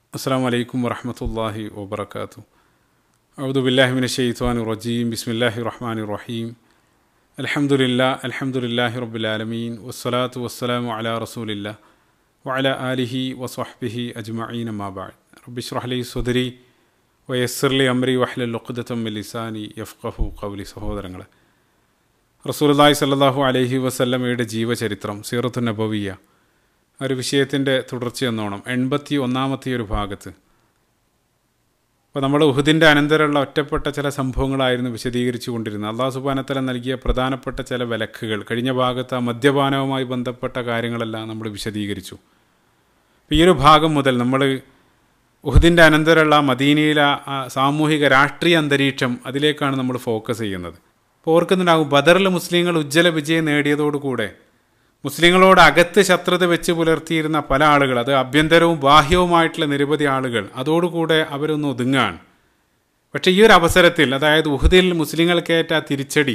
അസ്സാം വലൈക്കും വറഹമത്തല്ലാഹി വബർക്കാത്തു അഊദു ബില്ലാഹി മിന ഷെയ്ത്വാൻ റജീം ബിസ്മില്ലാഹി റഹ്മാൻ റഹീം അൽഹംദുലില്ലാ അൽഹംദുലില്ലാഹി റബ്ബുലാലമീൻ വസ്സലാത്തു വസ്സലാമു അലാ റസൂലില്ല വഅല ആലിഹി വസ്വഹ്ബിഹി അജ്മഈൻ അമ്മാബാദ് റബ്ബിഷ്റഹ്ലി സുദരി വയസ്സിർലി അമ്രി വഹ്ലൽ ഉഖ്ദത്തം മിൻ ലിസാനി യഫ്ഖഹു ഖൗലി സഹോദരങ്ങളെ റസൂലുള്ളാഹി സ്വല്ലല്ലാഹു അലൈഹി വസല്ലമയുടെ ജീവചരിത്രം സീറത്തു നബവിയ ഒരു വിഷയത്തിൻ്റെ തുടർച്ചയെന്നോണം എൺപത്തി ഒന്നാമത്തെ ഒരു ഭാഗത്ത് അപ്പോൾ നമ്മൾ ഉഹുദിൻ്റെ അനന്തരമുള്ള ഒറ്റപ്പെട്ട ചില സംഭവങ്ങളായിരുന്നു വിശദീകരിച്ചു കൊണ്ടിരുന്നത് അള്ളാഹു സുബാനത്തല നൽകിയ പ്രധാനപ്പെട്ട ചില വിലക്കുകൾ കഴിഞ്ഞ ഭാഗത്ത് ആ മദ്യപാനവുമായി ബന്ധപ്പെട്ട കാര്യങ്ങളെല്ലാം നമ്മൾ വിശദീകരിച്ചു അപ്പോൾ ഈ ഒരു ഭാഗം മുതൽ നമ്മൾ ഉഹുദിൻ്റെ അനന്തരമുള്ള മദീനയിലെ ആ സാമൂഹിക രാഷ്ട്രീയ അന്തരീക്ഷം അതിലേക്കാണ് നമ്മൾ ഫോക്കസ് ചെയ്യുന്നത് അപ്പോൾ ഓർക്കുന്നുണ്ടാകും ബദറിൽ മുസ്ലിങ്ങൾ ഉജ്ജ്വല വിജയം നേടിയതോടുകൂടെ മുസ്ലിങ്ങളോട് അകത്ത് ശത്രുത വെച്ച് പുലർത്തിയിരുന്ന പല ആളുകൾ അത് ആഭ്യന്തരവും ബാഹ്യവുമായിട്ടുള്ള നിരവധി ആളുകൾ അതോടുകൂടെ അവരൊന്ന് ഒതുങ്ങാണ് പക്ഷേ ഈ ഒരു അവസരത്തിൽ അതായത് ഉഹുദിൽ മുസ്ലിങ്ങൾക്കേറ്റ ആ തിരിച്ചടി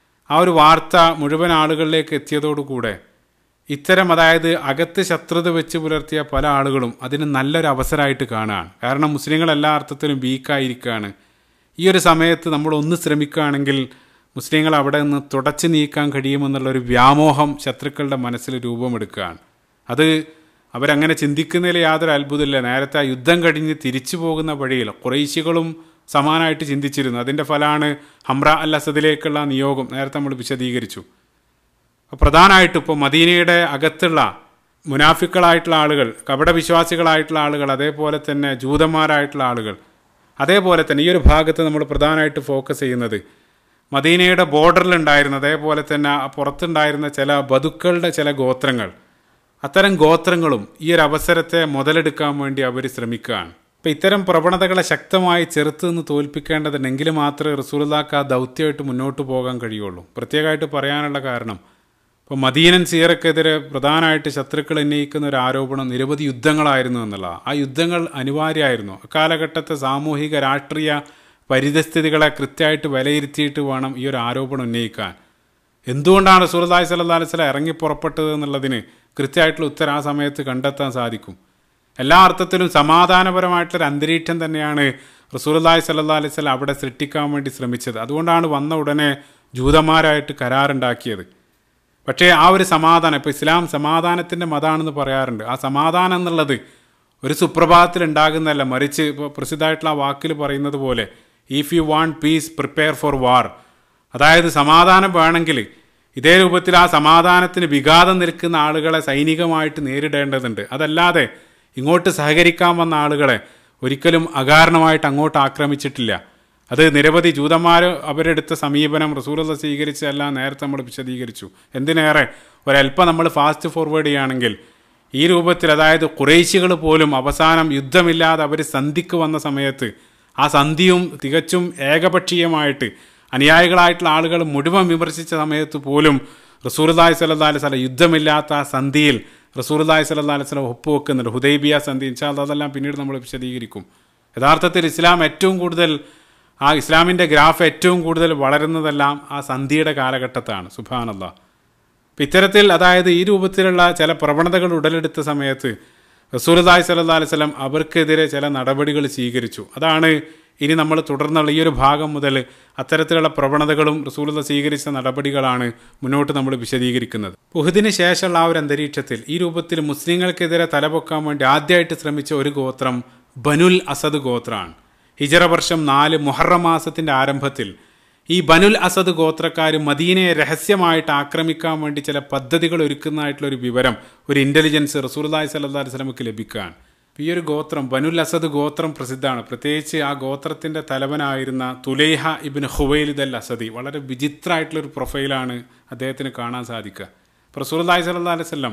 ആ ഒരു വാർത്ത മുഴുവൻ ആളുകളിലേക്ക് എത്തിയതോടുകൂടെ ഇത്തരം അതായത് അകത്ത് ശത്രുത വെച്ച് പുലർത്തിയ പല ആളുകളും അതിന് നല്ലൊരു അവസരമായിട്ട് കാണുകയാണ് കാരണം മുസ്ലിങ്ങൾ എല്ലാ അർത്ഥത്തിലും വീക്കായിരിക്കുകയാണ് ഈ ഒരു സമയത്ത് നമ്മൾ ഒന്ന് ശ്രമിക്കുകയാണെങ്കിൽ മുസ്ലിങ്ങൾ അവിടെ നിന്ന് തുടച്ചു നീക്കാൻ കഴിയുമെന്നുള്ളൊരു വ്യാമോഹം ശത്രുക്കളുടെ മനസ്സിൽ രൂപമെടുക്കുകയാണ് അത് അവരങ്ങനെ ചിന്തിക്കുന്നതിൽ യാതൊരു അത്ഭുതമില്ല നേരത്തെ ആ യുദ്ധം കഴിഞ്ഞ് തിരിച്ചു പോകുന്ന വഴിയിൽ കുറേശികളും സമാനമായിട്ട് ചിന്തിച്ചിരുന്നു അതിൻ്റെ ഫലമാണ് ഹംറ അൽ അസദിലേക്കുള്ള നിയോഗം നേരത്തെ നമ്മൾ വിശദീകരിച്ചു പ്രധാനമായിട്ടും ഇപ്പോൾ മദീനയുടെ അകത്തുള്ള മുനാഫിക്കളായിട്ടുള്ള ആളുകൾ കപടവിശ്വാസികളായിട്ടുള്ള ആളുകൾ അതേപോലെ തന്നെ ജൂതന്മാരായിട്ടുള്ള ആളുകൾ അതേപോലെ തന്നെ ഈ ഒരു ഭാഗത്ത് നമ്മൾ പ്രധാനമായിട്ട് ഫോക്കസ് ചെയ്യുന്നത് മദീനയുടെ ബോർഡറിലുണ്ടായിരുന്ന അതേപോലെ തന്നെ പുറത്തുണ്ടായിരുന്ന ചില ബതുക്കളുടെ ചില ഗോത്രങ്ങൾ അത്തരം ഗോത്രങ്ങളും ഈ ഒരു അവസരത്തെ മുതലെടുക്കാൻ വേണ്ടി അവർ ശ്രമിക്കുകയാണ് അപ്പം ഇത്തരം പ്രവണതകളെ ശക്തമായി ചെറുത്ത് നിന്ന് തോൽപ്പിക്കേണ്ടതുണ്ടെങ്കിൽ മാത്രമേ റസൂലുള്ളാക്ക് ആ ദൗത്യമായിട്ട് മുന്നോട്ട് പോകാൻ കഴിയുള്ളൂ പ്രത്യേകമായിട്ട് പറയാനുള്ള കാരണം ഇപ്പോൾ മദീനൻ സീറക്കെതിരെ പ്രധാനമായിട്ട് ശത്രുക്കൾ ഉന്നയിക്കുന്ന ഒരു ആരോപണം നിരവധി യുദ്ധങ്ങളായിരുന്നു എന്നുള്ളതാണ് ആ യുദ്ധങ്ങൾ അനിവാര്യമായിരുന്നു അക്കാലഘട്ടത്തെ സാമൂഹിക രാഷ്ട്രീയ പരിതസ്ഥിതികളെ കൃത്യമായിട്ട് വിലയിരുത്തിയിട്ട് വേണം ഈ ഒരു ആരോപണം ഉന്നയിക്കാൻ എന്തുകൊണ്ടാണ് സുഹൃദായ് സല്ലാ അലിസ്ല ഇറങ്ങി പുറപ്പെട്ടത് എന്നുള്ളതിന് കൃത്യമായിട്ടുള്ള ഉത്തരം ആ സമയത്ത് കണ്ടെത്താൻ സാധിക്കും എല്ലാ അർത്ഥത്തിലും സമാധാനപരമായിട്ടുള്ളൊരു അന്തരീക്ഷം തന്നെയാണ് റസൂർദായ് സല്ലാ അലിസ്ല അവിടെ സൃഷ്ടിക്കാൻ വേണ്ടി ശ്രമിച്ചത് അതുകൊണ്ടാണ് വന്ന ഉടനെ ജൂതന്മാരായിട്ട് കരാറുണ്ടാക്കിയത് പക്ഷേ ആ ഒരു സമാധാനം ഇപ്പോൾ ഇസ്ലാം സമാധാനത്തിൻ്റെ മതമാണെന്ന് പറയാറുണ്ട് ആ സമാധാനം എന്നുള്ളത് ഒരു സുപ്രഭാതത്തിൽ ഉണ്ടാകുന്നതല്ല മറിച്ച് ഇപ്പോൾ പ്രസിദ്ധമായിട്ടുള്ള ആ വാക്കിൽ പറയുന്നത് പോലെ if you want peace prepare for war അതായത് സമാധാനം വേണമെങ്കിൽ ഇതേ രൂപത്തിൽ ആ സമാധാനത്തിന് വിഘാതം നിൽക്കുന്ന ആളുകളെ സൈനികമായിട്ട് നേരിടേണ്ടതുണ്ട് അതല്ലാതെ ഇങ്ങോട്ട് സഹകരിക്കാൻ വന്ന ആളുകളെ ഒരിക്കലും അകാരണമായിട്ട് അങ്ങോട്ട് ആക്രമിച്ചിട്ടില്ല അത് നിരവധി ജൂതന്മാർ അവരെടുത്ത സമീപനം റസൂലത സ്വീകരിച്ചതെല്ലാം നേരത്തെ നമ്മൾ വിശദീകരിച്ചു എന്തിനേറെ ഒരല്പം നമ്മൾ ഫാസ്റ്റ് ഫോർവേഡ് ചെയ്യുകയാണെങ്കിൽ ഈ രൂപത്തിൽ അതായത് കുറേശികൾ പോലും അവസാനം യുദ്ധമില്ലാതെ അവർ സന്ധിക്ക് വന്ന സമയത്ത് ആ സന്ധിയും തികച്ചും ഏകപക്ഷീയമായിട്ട് അനുയായികളായിട്ടുള്ള ആളുകൾ മുഴുവൻ വിമർശിച്ച സമയത്ത് പോലും റസൂർദായ് സല്ലാ അലൈഹി സ്വലം യുദ്ധമില്ലാത്ത ആ സന്ധിയിൽ റസൂർദായ് സല്ലാ അലൈഹി സ്വലം ഒപ്പുവെക്കുന്നുണ്ട് ഹുദൈബിയ സന്ധി ഇൻഷാല്ല അതെല്ലാം പിന്നീട് നമ്മൾ വിശദീകരിക്കും യഥാർത്ഥത്തിൽ ഇസ്ലാം ഏറ്റവും കൂടുതൽ ആ ഇസ്ലാമിൻ്റെ ഗ്രാഫ് ഏറ്റവും കൂടുതൽ വളരുന്നതെല്ലാം ആ സന്ധിയുടെ കാലഘട്ടത്താണ് സുബാനല്ല അപ്പം ഇത്തരത്തിൽ അതായത് ഈ രൂപത്തിലുള്ള ചില പ്രവണതകൾ ഉടലെടുത്ത സമയത്ത് റസൂൽദായ് സല്ലാ അലൈഹി സ്വലം അവർക്കെതിരെ ചില നടപടികൾ സ്വീകരിച്ചു അതാണ് ഇനി നമ്മൾ തുടർന്നുള്ള ഈ ഒരു ഭാഗം മുതൽ അത്തരത്തിലുള്ള പ്രവണതകളും റസൂലത സ്വീകരിച്ച നടപടികളാണ് മുന്നോട്ട് നമ്മൾ വിശദീകരിക്കുന്നത് ഉഹുദിന് ശേഷമുള്ള ആ ഒരു അന്തരീക്ഷത്തിൽ ഈ രൂപത്തിൽ മുസ്ലിങ്ങൾക്കെതിരെ തലപൊക്കാൻ വേണ്ടി ആദ്യമായിട്ട് ശ്രമിച്ച ഒരു ഗോത്രം ബനുൽ അസദ് ഗോത്രമാണ് ഹിജറ വർഷം നാല് മുഹറം മാസത്തിൻ്റെ ആരംഭത്തിൽ ഈ ബനുൽ അസദ് ഗോത്രക്കാർ മദീനയെ രഹസ്യമായിട്ട് ആക്രമിക്കാൻ വേണ്ടി ചില പദ്ധതികൾ ഒരുക്കുന്നതായിട്ടുള്ള ഒരു വിവരം ഒരു ഇൻ്റലിജൻസ് റസൂർദായ് സല്ലാ വസ്ലമക്ക് ലഭിക്കുകയാണ് ഈ ഒരു ഗോത്രം ബനുൽ അസദ് ഗോത്രം പ്രസിദ്ധമാണ് പ്രത്യേകിച്ച് ആ ഗോത്രത്തിൻ്റെ തലവനായിരുന്ന തുലൈഹ ഇബിൻ ഹുവൈലിദ് അൽ അസദി വളരെ വിചിത്രമായിട്ടുള്ളൊരു പ്രൊഫൈലാണ് അദ്ദേഹത്തിന് കാണാൻ സാധിക്കുക റസൂർദായ് സല്ലാ അലൈവല്ലം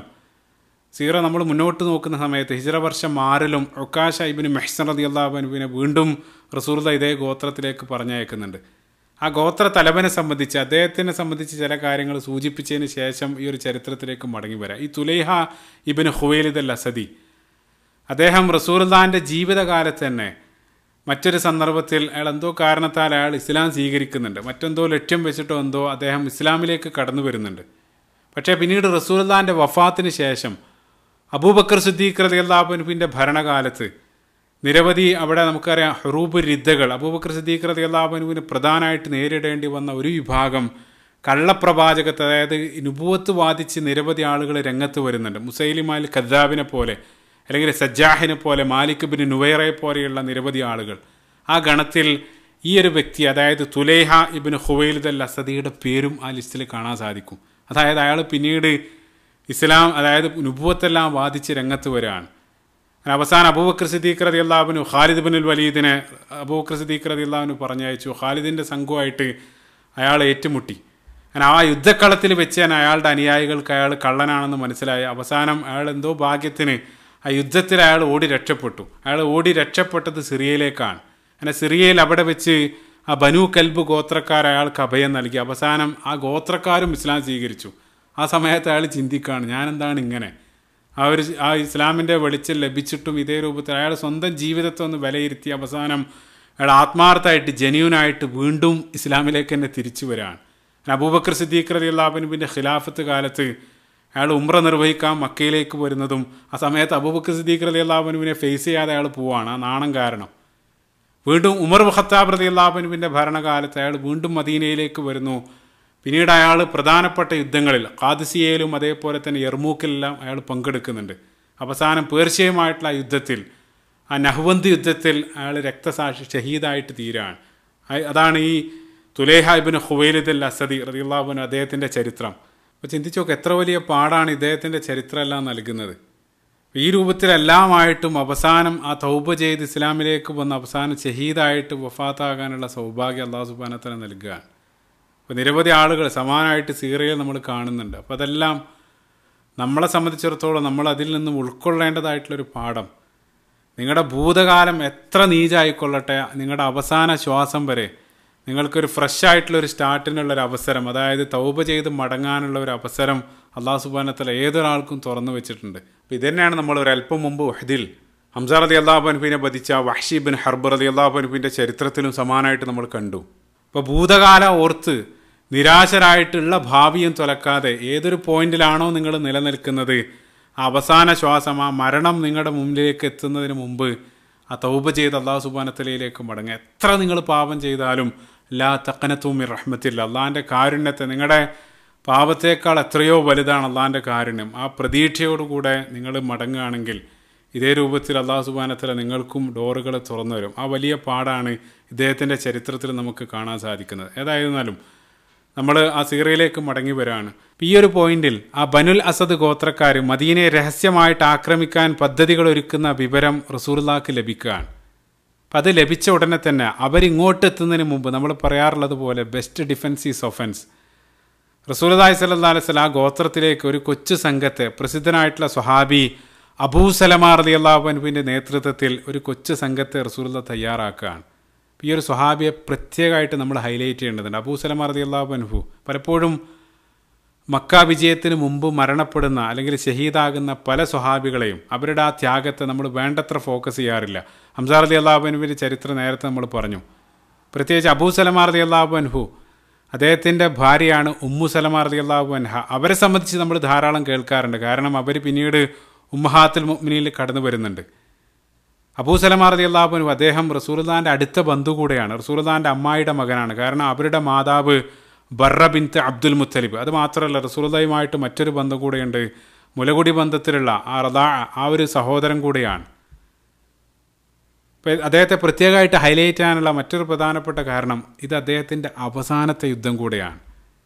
സീറ നമ്മൾ മുന്നോട്ട് നോക്കുന്ന സമയത്ത് ഹിജറ വർഷം ആറിലും ഒക്കാശ ഇബിന് മെഹ്സൻ റതി അള്ളാഹുബിനെ വീണ്ടും റസൂർദ ഇതേ ഗോത്രത്തിലേക്ക് പറഞ്ഞയക്കുന്നുണ്ട് ആ ഗോത്ര തലവനെ സംബന്ധിച്ച് അദ്ദേഹത്തിനെ സംബന്ധിച്ച് ചില കാര്യങ്ങൾ സൂചിപ്പിച്ചതിന് ശേഷം ഈ ഒരു ചരിത്രത്തിലേക്ക് മടങ്ങി വരാം ഈ തുലൈഹ ഇബിൻ ഹുവൈലിദ് അൽ അസദി അദ്ദേഹം റസൂർദാൻ്റെ ജീവിതകാലത്ത് തന്നെ മറ്റൊരു സന്ദർഭത്തിൽ അയാൾ എന്തോ കാരണത്താൽ അയാൾ ഇസ്ലാം സ്വീകരിക്കുന്നുണ്ട് മറ്റെന്തോ ലക്ഷ്യം വെച്ചിട്ടോ എന്തോ അദ്ദേഹം ഇസ്ലാമിലേക്ക് കടന്നു വരുന്നുണ്ട് പക്ഷേ പിന്നീട് റസൂൽദാൻ്റെ വഫാത്തിന് ശേഷം അബൂബക്കർ സിദ്ദീഖ് റതി അള്ളാഹുബിൻ്റെ ഭരണകാലത്ത് നിരവധി അവിടെ നമുക്കറിയാം ഹറൂബ് രിദ്ധകൾ അബൂബക്കർ സിദ്ദീഖ് റതി അള്ളാഹുവിന് പ്രധാനമായിട്ട് നേരിടേണ്ടി വന്ന ഒരു വിഭാഗം കള്ളപ്രവാചകത്തെ അതായത് നുപുവത്ത് വാദിച്ച് നിരവധി ആളുകൾ രംഗത്ത് വരുന്നുണ്ട് മുസൈലിമാൽ ഖദ്ദാബിനെ പോലെ അല്ലെങ്കിൽ സജ്ജാഹിനെ പോലെ മാലിക് ബിൻ നുവൈറെ പോലെയുള്ള നിരവധി ആളുകൾ ആ ഗണത്തിൽ ഈ ഒരു വ്യക്തി അതായത് തുലേഹ ഇബിൻ ഹുവൈലിദ് അൽ അസദിയുടെ പേരും ആ ലിസ്റ്റിൽ കാണാൻ സാധിക്കും അതായത് അയാൾ പിന്നീട് ഇസ്ലാം അതായത് നുപുവത്തെല്ലാം വാദിച്ച് രംഗത്ത് വരികയാണ് അവസാനം അബൂബക്കർ സിദ്ദീഖ് റതി അള്ളാഹുവിന് ഖാലിദ് ബിൻ വലീദിനെ അബൂബക്കർ സിദ്ദീഖ് റതി അള്ളാഹുവിന് പറഞ്ഞയച്ചു ഖാലിദിൻ്റെ സംഘമായിട്ട് അയാൾ ഏറ്റുമുട്ടി അങ്ങനെ ആ യുദ്ധക്കളത്തിൽ വെച്ച് തന്നെ അയാളുടെ അനുയായികൾക്ക് അയാൾ കള്ളനാണെന്ന് മനസ്സിലായി അവസാനം അയാൾ എന്തോ ഭാഗ്യത്തിന് ആ യുദ്ധത്തിൽ അയാൾ ഓടി രക്ഷപ്പെട്ടു അയാൾ ഓടി രക്ഷപ്പെട്ടത് സിറിയയിലേക്കാണ് അങ്ങനെ സിറിയയിൽ അവിടെ വെച്ച് ആ ബനു കൽബ് ഗോത്രക്കാർ അയാൾക്ക് അഭയം നൽകി അവസാനം ആ ഗോത്രക്കാരും ഇസ്ലാം സ്വീകരിച്ചു ആ സമയത്ത് അയാൾ ചിന്തിക്കുകയാണ് ഞാനെന്താണ് ഇങ്ങനെ ആ ഒരു ആ ഇസ്ലാമിൻ്റെ വെളിച്ചം ലഭിച്ചിട്ടും ഇതേ രൂപത്തിൽ അയാൾ സ്വന്തം ജീവിതത്തെ ഒന്ന് വിലയിരുത്തി അവസാനം അയാൾ ആത്മാർത്ഥമായിട്ട് ജെന്യൂനായിട്ട് വീണ്ടും ഇസ്ലാമിലേക്ക് തന്നെ തിരിച്ചു വരികയാണ് അബൂബക്കർ സിദ്ദീഖ് റലി അള്ളാഹുബിൻ്റെ ഖിലാഫത്ത് കാലത്ത് അയാൾ ഉമ്ര നിർവഹിക്കാൻ മക്കയിലേക്ക് വരുന്നതും ആ സമയത്ത് അബൂബക്കർ സിദ്ദീഖ് റലി അള്ളാഹുബിനെ ഫേസ് ചെയ്യാതെ അയാൾ പോവാണ് ആ നാണം കാരണം വീണ്ടും ഉമർ ഖത്താബ് റലി അള്ളാഹുബിൻ്റെ ഭരണകാലത്ത് അയാൾ വീണ്ടും മദീനയിലേക്ക് വരുന്നു പിന്നീട് അയാൾ പ്രധാനപ്പെട്ട യുദ്ധങ്ങളിൽ കാദിസിയയിലും അതേപോലെ തന്നെ യർമൂക്കിലെല്ലാം അയാൾ പങ്കെടുക്കുന്നുണ്ട് അവസാനം പേർഷ്യയുമായിട്ടുള്ള ആ യുദ്ധത്തിൽ ആ നഹ്വന്ത് യുദ്ധത്തിൽ അയാൾ രക്തസാക്ഷി ഷഹീദായിട്ട് തീരാണ് അതാണ് ഈ തുലേഹ ഇബിന് ഹുവൈലിദ് അൽ അസദി റതിയുള്ളാബുൻ അദ്ദേഹത്തിൻ്റെ ചരിത്രം അപ്പോൾ ചിന്തിച്ചു നോക്ക് എത്ര വലിയ പാടാണ് ഇദ്ദേഹത്തിൻ്റെ ചരിത്രമെല്ലാം നൽകുന്നത് ഈ രൂപത്തിലെല്ലാമായിട്ടും അവസാനം ആ തൗബ ചെയ്ത് ഇസ്ലാമിലേക്ക് വന്ന് അവസാനം ഷഹീദായിട്ട് വഫാത്താകാനുള്ള സൗഭാഗ്യം അള്ളാഹു സുബാനത്തല നൽകുകയാണ് അപ്പോൾ നിരവധി ആളുകൾ സമാനമായിട്ട് സീറിയയിൽ നമ്മൾ കാണുന്നുണ്ട് അപ്പോൾ അതെല്ലാം നമ്മളെ സംബന്ധിച്ചിടത്തോളം നമ്മൾ അതിൽ നിന്നും ഉൾക്കൊള്ളേണ്ടതായിട്ടുള്ളൊരു പാഠം നിങ്ങളുടെ ഭൂതകാലം എത്ര നീചായിക്കൊള്ളട്ടെ നിങ്ങളുടെ അവസാന ശ്വാസം വരെ നിങ്ങൾക്കൊരു ഫ്രഷ് ആയിട്ടുള്ളൊരു സ്റ്റാർട്ടിനുള്ളൊരു അവസരം അതായത് തൗബ ചെയ്ത് മടങ്ങാനുള്ള ഒരു അവസരം അള്ളാഹു സുബാനത്തല ഏതൊരാൾക്കും തുറന്നു വെച്ചിട്ടുണ്ട് അപ്പോൾ ഇതന്നെയാണ് നമ്മൾ ഒരു അല്പം മുമ്പ് വഹദിൽ ഹംസാർ അലി അള്ളാഹുബൻഫിനെ ബധിച്ച വഹ്ഷി ബിൻ ഹർബർ അലി അള്ളാഹുബൻഫിൻ്റെ ചരിത്രത്തിലും സമാനമായിട്ട് നമ്മൾ കണ്ടു അപ്പോൾ ഭൂതകാലം ഓർത്ത് നിരാശരായിട്ടുള്ള ഭാവിയും തുലക്കാതെ ഏതൊരു പോയിന്റിലാണോ നിങ്ങൾ നിലനിൽക്കുന്നത് അവസാന ശ്വാസം ആ മരണം നിങ്ങളുടെ മുമ്പിലേക്ക് എത്തുന്നതിന് മുമ്പ് ആ തൗബ ചെയ്ത് അള്ളാഹു സുബാനത്തലയിലേക്ക് മടങ്ങുക എത്ര നിങ്ങൾ പാപം ചെയ്താലും ലാ തക്കനത്തൂമി റഹ്മത്തില്ല അള്ളാഹിൻ്റെ കാരുണ്യത്തെ നിങ്ങളുടെ പാപത്തേക്കാൾ എത്രയോ വലുതാണ് അള്ളാഹിൻ്റെ കാരുണ്യം ആ പ്രതീക്ഷയോടുകൂടെ നിങ്ങൾ മടങ്ങുകയാണെങ്കിൽ ഇതേ രൂപത്തിൽ അള്ളാഹു സുബാനത്തല നിങ്ങൾക്കും ഡോറുകൾ തുറന്നു വരും ആ വലിയ പാടാണ് ഇദ്ദേഹത്തിൻ്റെ ചരിത്രത്തിൽ നമുക്ക് കാണാൻ സാധിക്കുന്നത് ഏതായിരുന്നാലും നമ്മൾ ആ സീറയിലേക്ക് മടങ്ങി വരാണ് ഈ ഒരു പോയിന്റിൽ ആ ബനുൽ അസദ് ഗോത്രക്കാർ മദീനയെ രഹസ്യമായിട്ട് ആക്രമിക്കാൻ പദ്ധതികൾ ഒരുക്കുന്ന വിവരം റസൂർലാക്ക് ലഭിക്കുകയാണ് അപ്പം അത് ലഭിച്ച ഉടനെ തന്നെ അവരിങ്ങോട്ട് എത്തുന്നതിന് മുമ്പ് നമ്മൾ പറയാറുള്ളത് പോലെ ബെസ്റ്റ് ഡിഫൻസ് ഈസ് ഒഫൻസ് റസൂലി സല്ലാ അലൈസ് ആ ഗോത്രത്തിലേക്ക് ഒരു കൊച്ചു സംഘത്തെ പ്രസിദ്ധനായിട്ടുള്ള സ്വഹാബി അബൂ സലമാർ അലി അള്ളാഹുബനുവിൻ്റെ നേതൃത്വത്തിൽ ഒരു കൊച്ചു സംഘത്തെ റസൂല തയ്യാറാക്കുകയാണ് ഈ ഒരു സ്വഹാബിയെ പ്രത്യേകമായിട്ട് നമ്മൾ ഹൈലൈറ്റ് ചെയ്യേണ്ടതുണ്ട് അബൂ സലമാർ അലി അള്ളാഹുബൻഹു പലപ്പോഴും മക്ക വിജയത്തിന് മുമ്പ് മരണപ്പെടുന്ന അല്ലെങ്കിൽ ഷഹീദാകുന്ന പല സ്വഹാബികളെയും അവരുടെ ആ ത്യാഗത്തെ നമ്മൾ വേണ്ടത്ര ഫോക്കസ് ചെയ്യാറില്ല ഹംസാർ അലി അള്ളാഹുബനുവിൻ്റെ ചരിത്രം നേരത്തെ നമ്മൾ പറഞ്ഞു പ്രത്യേകിച്ച് അബൂ സലമാർ അലി അള്ളാഹുബൻഹു അദ്ദേഹത്തിൻ്റെ ഭാര്യയാണ് ഉമ്മു സലമാർ അലി അള്ളാഹു അൻഹ അവരെ സംബന്ധിച്ച് നമ്മൾ ധാരാളം കേൾക്കാറുണ്ട് കാരണം അവർ പിന്നീട് ഉമ്മഹാത്തുൽ മുഅ്മിനീൽ കടന്നു വരുന്നുണ്ട് അബൂ സലമാർ അലി അള്ളാഹുനു അദ്ദേഹം റസൂർദാൻ്റെ അടുത്ത ബന്ധു കൂടെയാണ് റസൂർദാൻ്റെ അമ്മായിയുടെ മകനാണ് കാരണം അവരുടെ മാതാവ് ബർറ ബിൻത്ത് അബ്ദുൽ മുത്തലിബ് അത് മാത്രമല്ല റസൂർദയുമായിട്ട് മറ്റൊരു ബന്ധം കൂടെയുണ്ട് മുലകുടി ബന്ധത്തിലുള്ള ആ റദാ ആ ഒരു സഹോദരൻ കൂടെയാണ് അപ്പോൾ അദ്ദേഹത്തെ പ്രത്യേകമായിട്ട് ഹൈലൈറ്റ് ചെയ്യാനുള്ള മറ്റൊരു പ്രധാനപ്പെട്ട കാരണം ഇത് അദ്ദേഹത്തിൻ്റെ അവസാനത്തെ യുദ്ധം കൂടെയാണ്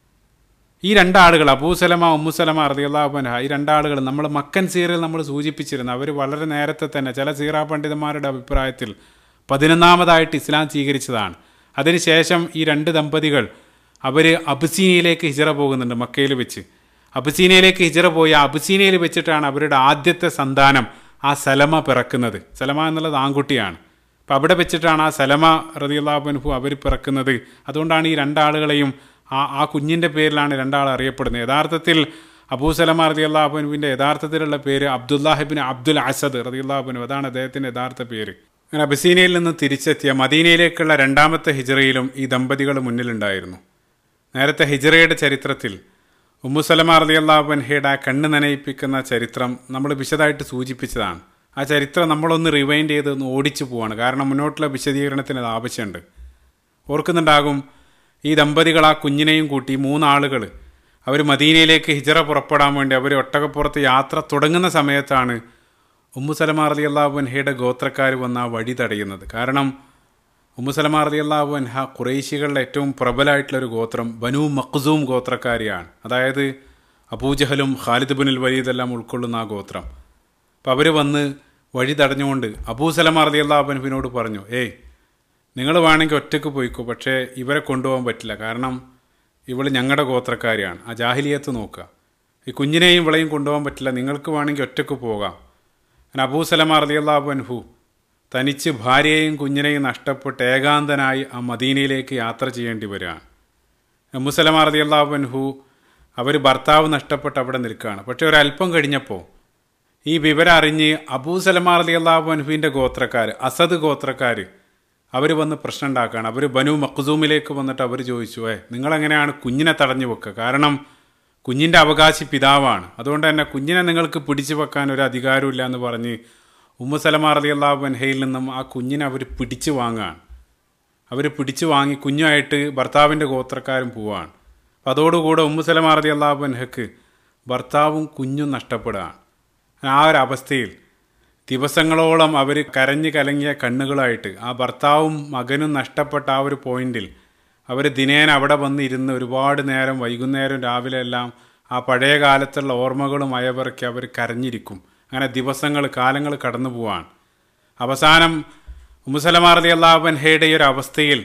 ഈ രണ്ടാളുകൾ അബൂസലമ ഉമ്മുസലമ അറദിയല്ലാബൻഹ ഈ രണ്ടാളുകൾ നമ്മൾ മക്കൻ സീറിൽ നമ്മൾ സൂചിപ്പിച്ചിരുന്നു അവർ വളരെ നേരത്തെ തന്നെ ചില സീറ പണ്ഡിതന്മാരുടെ അഭിപ്രായത്തിൽ പതിനൊന്നാമതായിട്ട് ഇസ്ലാം സ്വീകരിച്ചതാണ് അതിനുശേഷം ഈ രണ്ട് ദമ്പതികൾ അവർ അബുസീനയിലേക്ക് ഹിജറ പോകുന്നുണ്ട് മക്കയിൽ വെച്ച് അബുസീനയിലേക്ക് ഹിജറ പോയി ആ അബുസീനയിൽ വെച്ചിട്ടാണ് അവരുടെ ആദ്യത്തെ സന്താനം ആ സലമ പിറക്കുന്നത് സലമ എന്നുള്ളത് ആൺകുട്ടിയാണ് അപ്പോൾ അവിടെ വെച്ചിട്ടാണ് ആ സലമ റതിയുള്ളാബൻഹു അവർ പിറക്കുന്നത് അതുകൊണ്ടാണ് ഈ രണ്ടാളുകളെയും ആ ആ കുഞ്ഞിൻ്റെ പേരിലാണ് രണ്ടാൾ അറിയപ്പെടുന്നത് യഥാർത്ഥത്തിൽ അബൂ സലമ റതി അള്ളാഹുബനുവിൻ്റെ യഥാർത്ഥത്തിലുള്ള പേര് അബ്ദുല്ലാഹിബിൻ അബ്ദുൽ അസദ് റതി അള്ളാഹുബനു അതാണ് അദ്ദേഹത്തിൻ്റെ യഥാർത്ഥ പേര് അങ്ങനെ അബസീനയിൽ നിന്ന് തിരിച്ചെത്തിയ മദീനയിലേക്കുള്ള രണ്ടാമത്തെ ഹിജറയിലും ഈ ദമ്പതികൾ മുന്നിലുണ്ടായിരുന്നു നേരത്തെ ഹിജറയുടെ ചരിത്രത്തിൽ ഉമ്മുസലമ റതി അള്ളാഹുബൻഹയുടെ ആ കണ്ണ് നനയിപ്പിക്കുന്ന ചരിത്രം നമ്മൾ വിശദമായിട്ട് സൂചിപ്പിച്ചതാണ് ആ ചരിത്രം നമ്മളൊന്ന് റിവൈൻഡ് ചെയ്ത് ഒന്ന് ഓടിച്ചു പോവാണ് കാരണം മുന്നോട്ടുള്ള വിശദീകരണത്തിന് അത് ആവശ്യമുണ്ട് ഓർക്കുന്നുണ്ടാകും ഈ ദമ്പതികൾ ആ കുഞ്ഞിനെയും കൂട്ടി മൂന്നാളുകൾ അവർ മദീനയിലേക്ക് ഹിജറ പുറപ്പെടാൻ വേണ്ടി അവർ ഒട്ടകപ്പുറത്ത് യാത്ര തുടങ്ങുന്ന സമയത്താണ് ഉമ്മുസലമ റലി അള്ളാഹു അൻഹയുടെ ഗോത്രക്കാർ വന്ന് ആ വഴി തടയുന്നത് കാരണം ഉമ്മുസലമ റലി അള്ളാഹു അൻഹ കുറേശികളുടെ ഏറ്റവും പ്രബലമായിട്ടുള്ളൊരു ഗോത്രം ബനു മഖ്സൂം ഗോത്രക്കാരിയാണ് അതായത് അബൂജഹലും ഖാലിദ് ബിനുൽ വലീദെല്ലാം ഉൾക്കൊള്ളുന്ന ആ ഗോത്രം അപ്പോൾ അവർ വന്ന് വഴി തടഞ്ഞുകൊണ്ട് അബൂ സലമ റലി അള്ളാഹു അൻഹുവിനോട് പറഞ്ഞു ഏയ് നിങ്ങൾ വേണമെങ്കിൽ ഒറ്റയ്ക്ക് പോയിക്കോ പക്ഷേ ഇവരെ കൊണ്ടുപോകാൻ പറ്റില്ല കാരണം ഇവൾ ഞങ്ങളുടെ ഗോത്രക്കാരിയാണ് ആ ജാഹിലിയത്ത് നോക്കുക ഈ കുഞ്ഞിനെയും ഇവളെയും കൊണ്ടുപോകാൻ പറ്റില്ല നിങ്ങൾക്ക് വേണമെങ്കിൽ ഒറ്റയ്ക്ക് പോകാം അങ്ങനെ അബൂ സലമ റലിയല്ലാഹു അൻഹു തനിച്ച് ഭാര്യയെയും കുഞ്ഞിനെയും നഷ്ടപ്പെട്ട് ഏകാന്തനായി ആ മദീനയിലേക്ക് യാത്ര ചെയ്യേണ്ടി വരികയാണ് അബൂ സലമ റലിയല്ലാഹു അൻഹു അവർ ഭർത്താവ് നഷ്ടപ്പെട്ട് അവിടെ നിൽക്കുകയാണ് പക്ഷേ ഒരല്പം കഴിഞ്ഞപ്പോൾ ഈ വിവരം അറിഞ്ഞ് അബൂ സലമ റലിയല്ലാഹു അൻഹുവിൻ്റെ ഗോത്രക്കാർ അസദ് ഗോത്രക്കാർ അവർ വന്ന് പ്രശ്നം ഉണ്ടാക്കുകയാണ് അവർ ബനു മഖ്സൂമിലേക്ക് വന്നിട്ട് അവർ ചോദിച്ചു ഏ നിങ്ങളെങ്ങനെയാണ് കുഞ്ഞിനെ തടഞ്ഞു വെക്കുക കാരണം കുഞ്ഞിൻ്റെ അവകാശി പിതാവാണ് അതുകൊണ്ട് തന്നെ കുഞ്ഞിനെ നിങ്ങൾക്ക് പിടിച്ചു വെക്കാൻ ഒരു അധികാരമില്ല എന്ന് പറഞ്ഞ് ഉമ്മ സലമാർ അലി അള്ളാഹു അൻഹയിൽ നിന്നും ആ കുഞ്ഞിനെ അവർ പിടിച്ചു വാങ്ങുകയാണ് അവർ പിടിച്ചു വാങ്ങി കുഞ്ഞുമായിട്ട് ഭർത്താവിൻ്റെ ഗോത്രക്കാരും പോവുകയാണ് അപ്പം അതോടുകൂടെ ഉമ്മു സലമാർ അലി അള്ളാഹു അൻഹക്ക് ഭർത്താവും കുഞ്ഞും നഷ്ടപ്പെടുകയാണ് ആ ഒരു അവസ്ഥയിൽ ദിവസങ്ങളോളം അവർ കരഞ്ഞു കലങ്ങിയ കണ്ണുകളായിട്ട് ആ ഭർത്താവും മകനും നഷ്ടപ്പെട്ട ആ ഒരു പോയിന്റിൽ അവർ ദിനേന അവിടെ വന്നിരുന്ന് ഒരുപാട് നേരം വൈകുന്നേരം രാവിലെ എല്ലാം ആ പഴയ കാലത്തുള്ള ഓർമ്മകളും അയവിറക്കി അവർ കരഞ്ഞിരിക്കും അങ്ങനെ ദിവസങ്ങൾ കാലങ്ങൾ കടന്നു പോവാണ് അവസാനം മുസലമാർ അലി അള്ളാഹുബൻഹയുടെ ഈ ഒരു അവസ്ഥയിൽ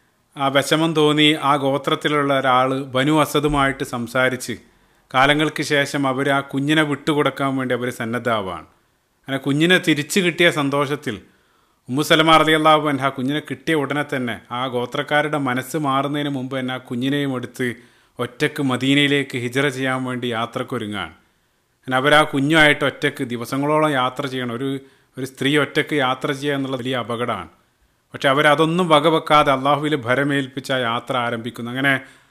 ആ വിഷമം തോന്നി ആ ഗോത്രത്തിലുള്ള ഒരാൾ ബനു അസദുമായിട്ട് സംസാരിച്ച് കാലങ്ങൾക്ക് ശേഷം അവർ ആ കുഞ്ഞിനെ വിട്ടുകൊടുക്കാൻ വേണ്ടി അവർ സന്നദ്ധാവാണ് അങ്ങനെ കുഞ്ഞിനെ തിരിച്ചു കിട്ടിയ സന്തോഷത്തിൽ ഉമ്മുസലമ അലി അള്ളാഹു അൻഹ കുഞ്ഞിനെ കിട്ടിയ ഉടനെ തന്നെ ആ ഗോത്രക്കാരുടെ മനസ്സ് മാറുന്നതിന് മുമ്പ് തന്നെ ആ കുഞ്ഞിനെയും എടുത്ത് ഒറ്റക്ക് മദീനയിലേക്ക് ഹിജറ ചെയ്യാൻ വേണ്ടി യാത്രക്കൊരുങ്ങാണ് അങ്ങനെ അവർ ആ കുഞ്ഞുമായിട്ട് ഒറ്റക്ക് ദിവസങ്ങളോളം യാത്ര ചെയ്യണം ഒരു ഒരു സ്ത്രീ ഒറ്റക്ക് യാത്ര ചെയ്യുക എന്നുള്ളത് വലിയ അപകടമാണ് പക്ഷെ അവരതൊന്നും വകവെക്കാതെ അള്ളാഹുവിൽ ഭരമേൽപ്പിച്ച ആ യാത്ര ആരംഭിക്കുന്നു അങ്ങനെ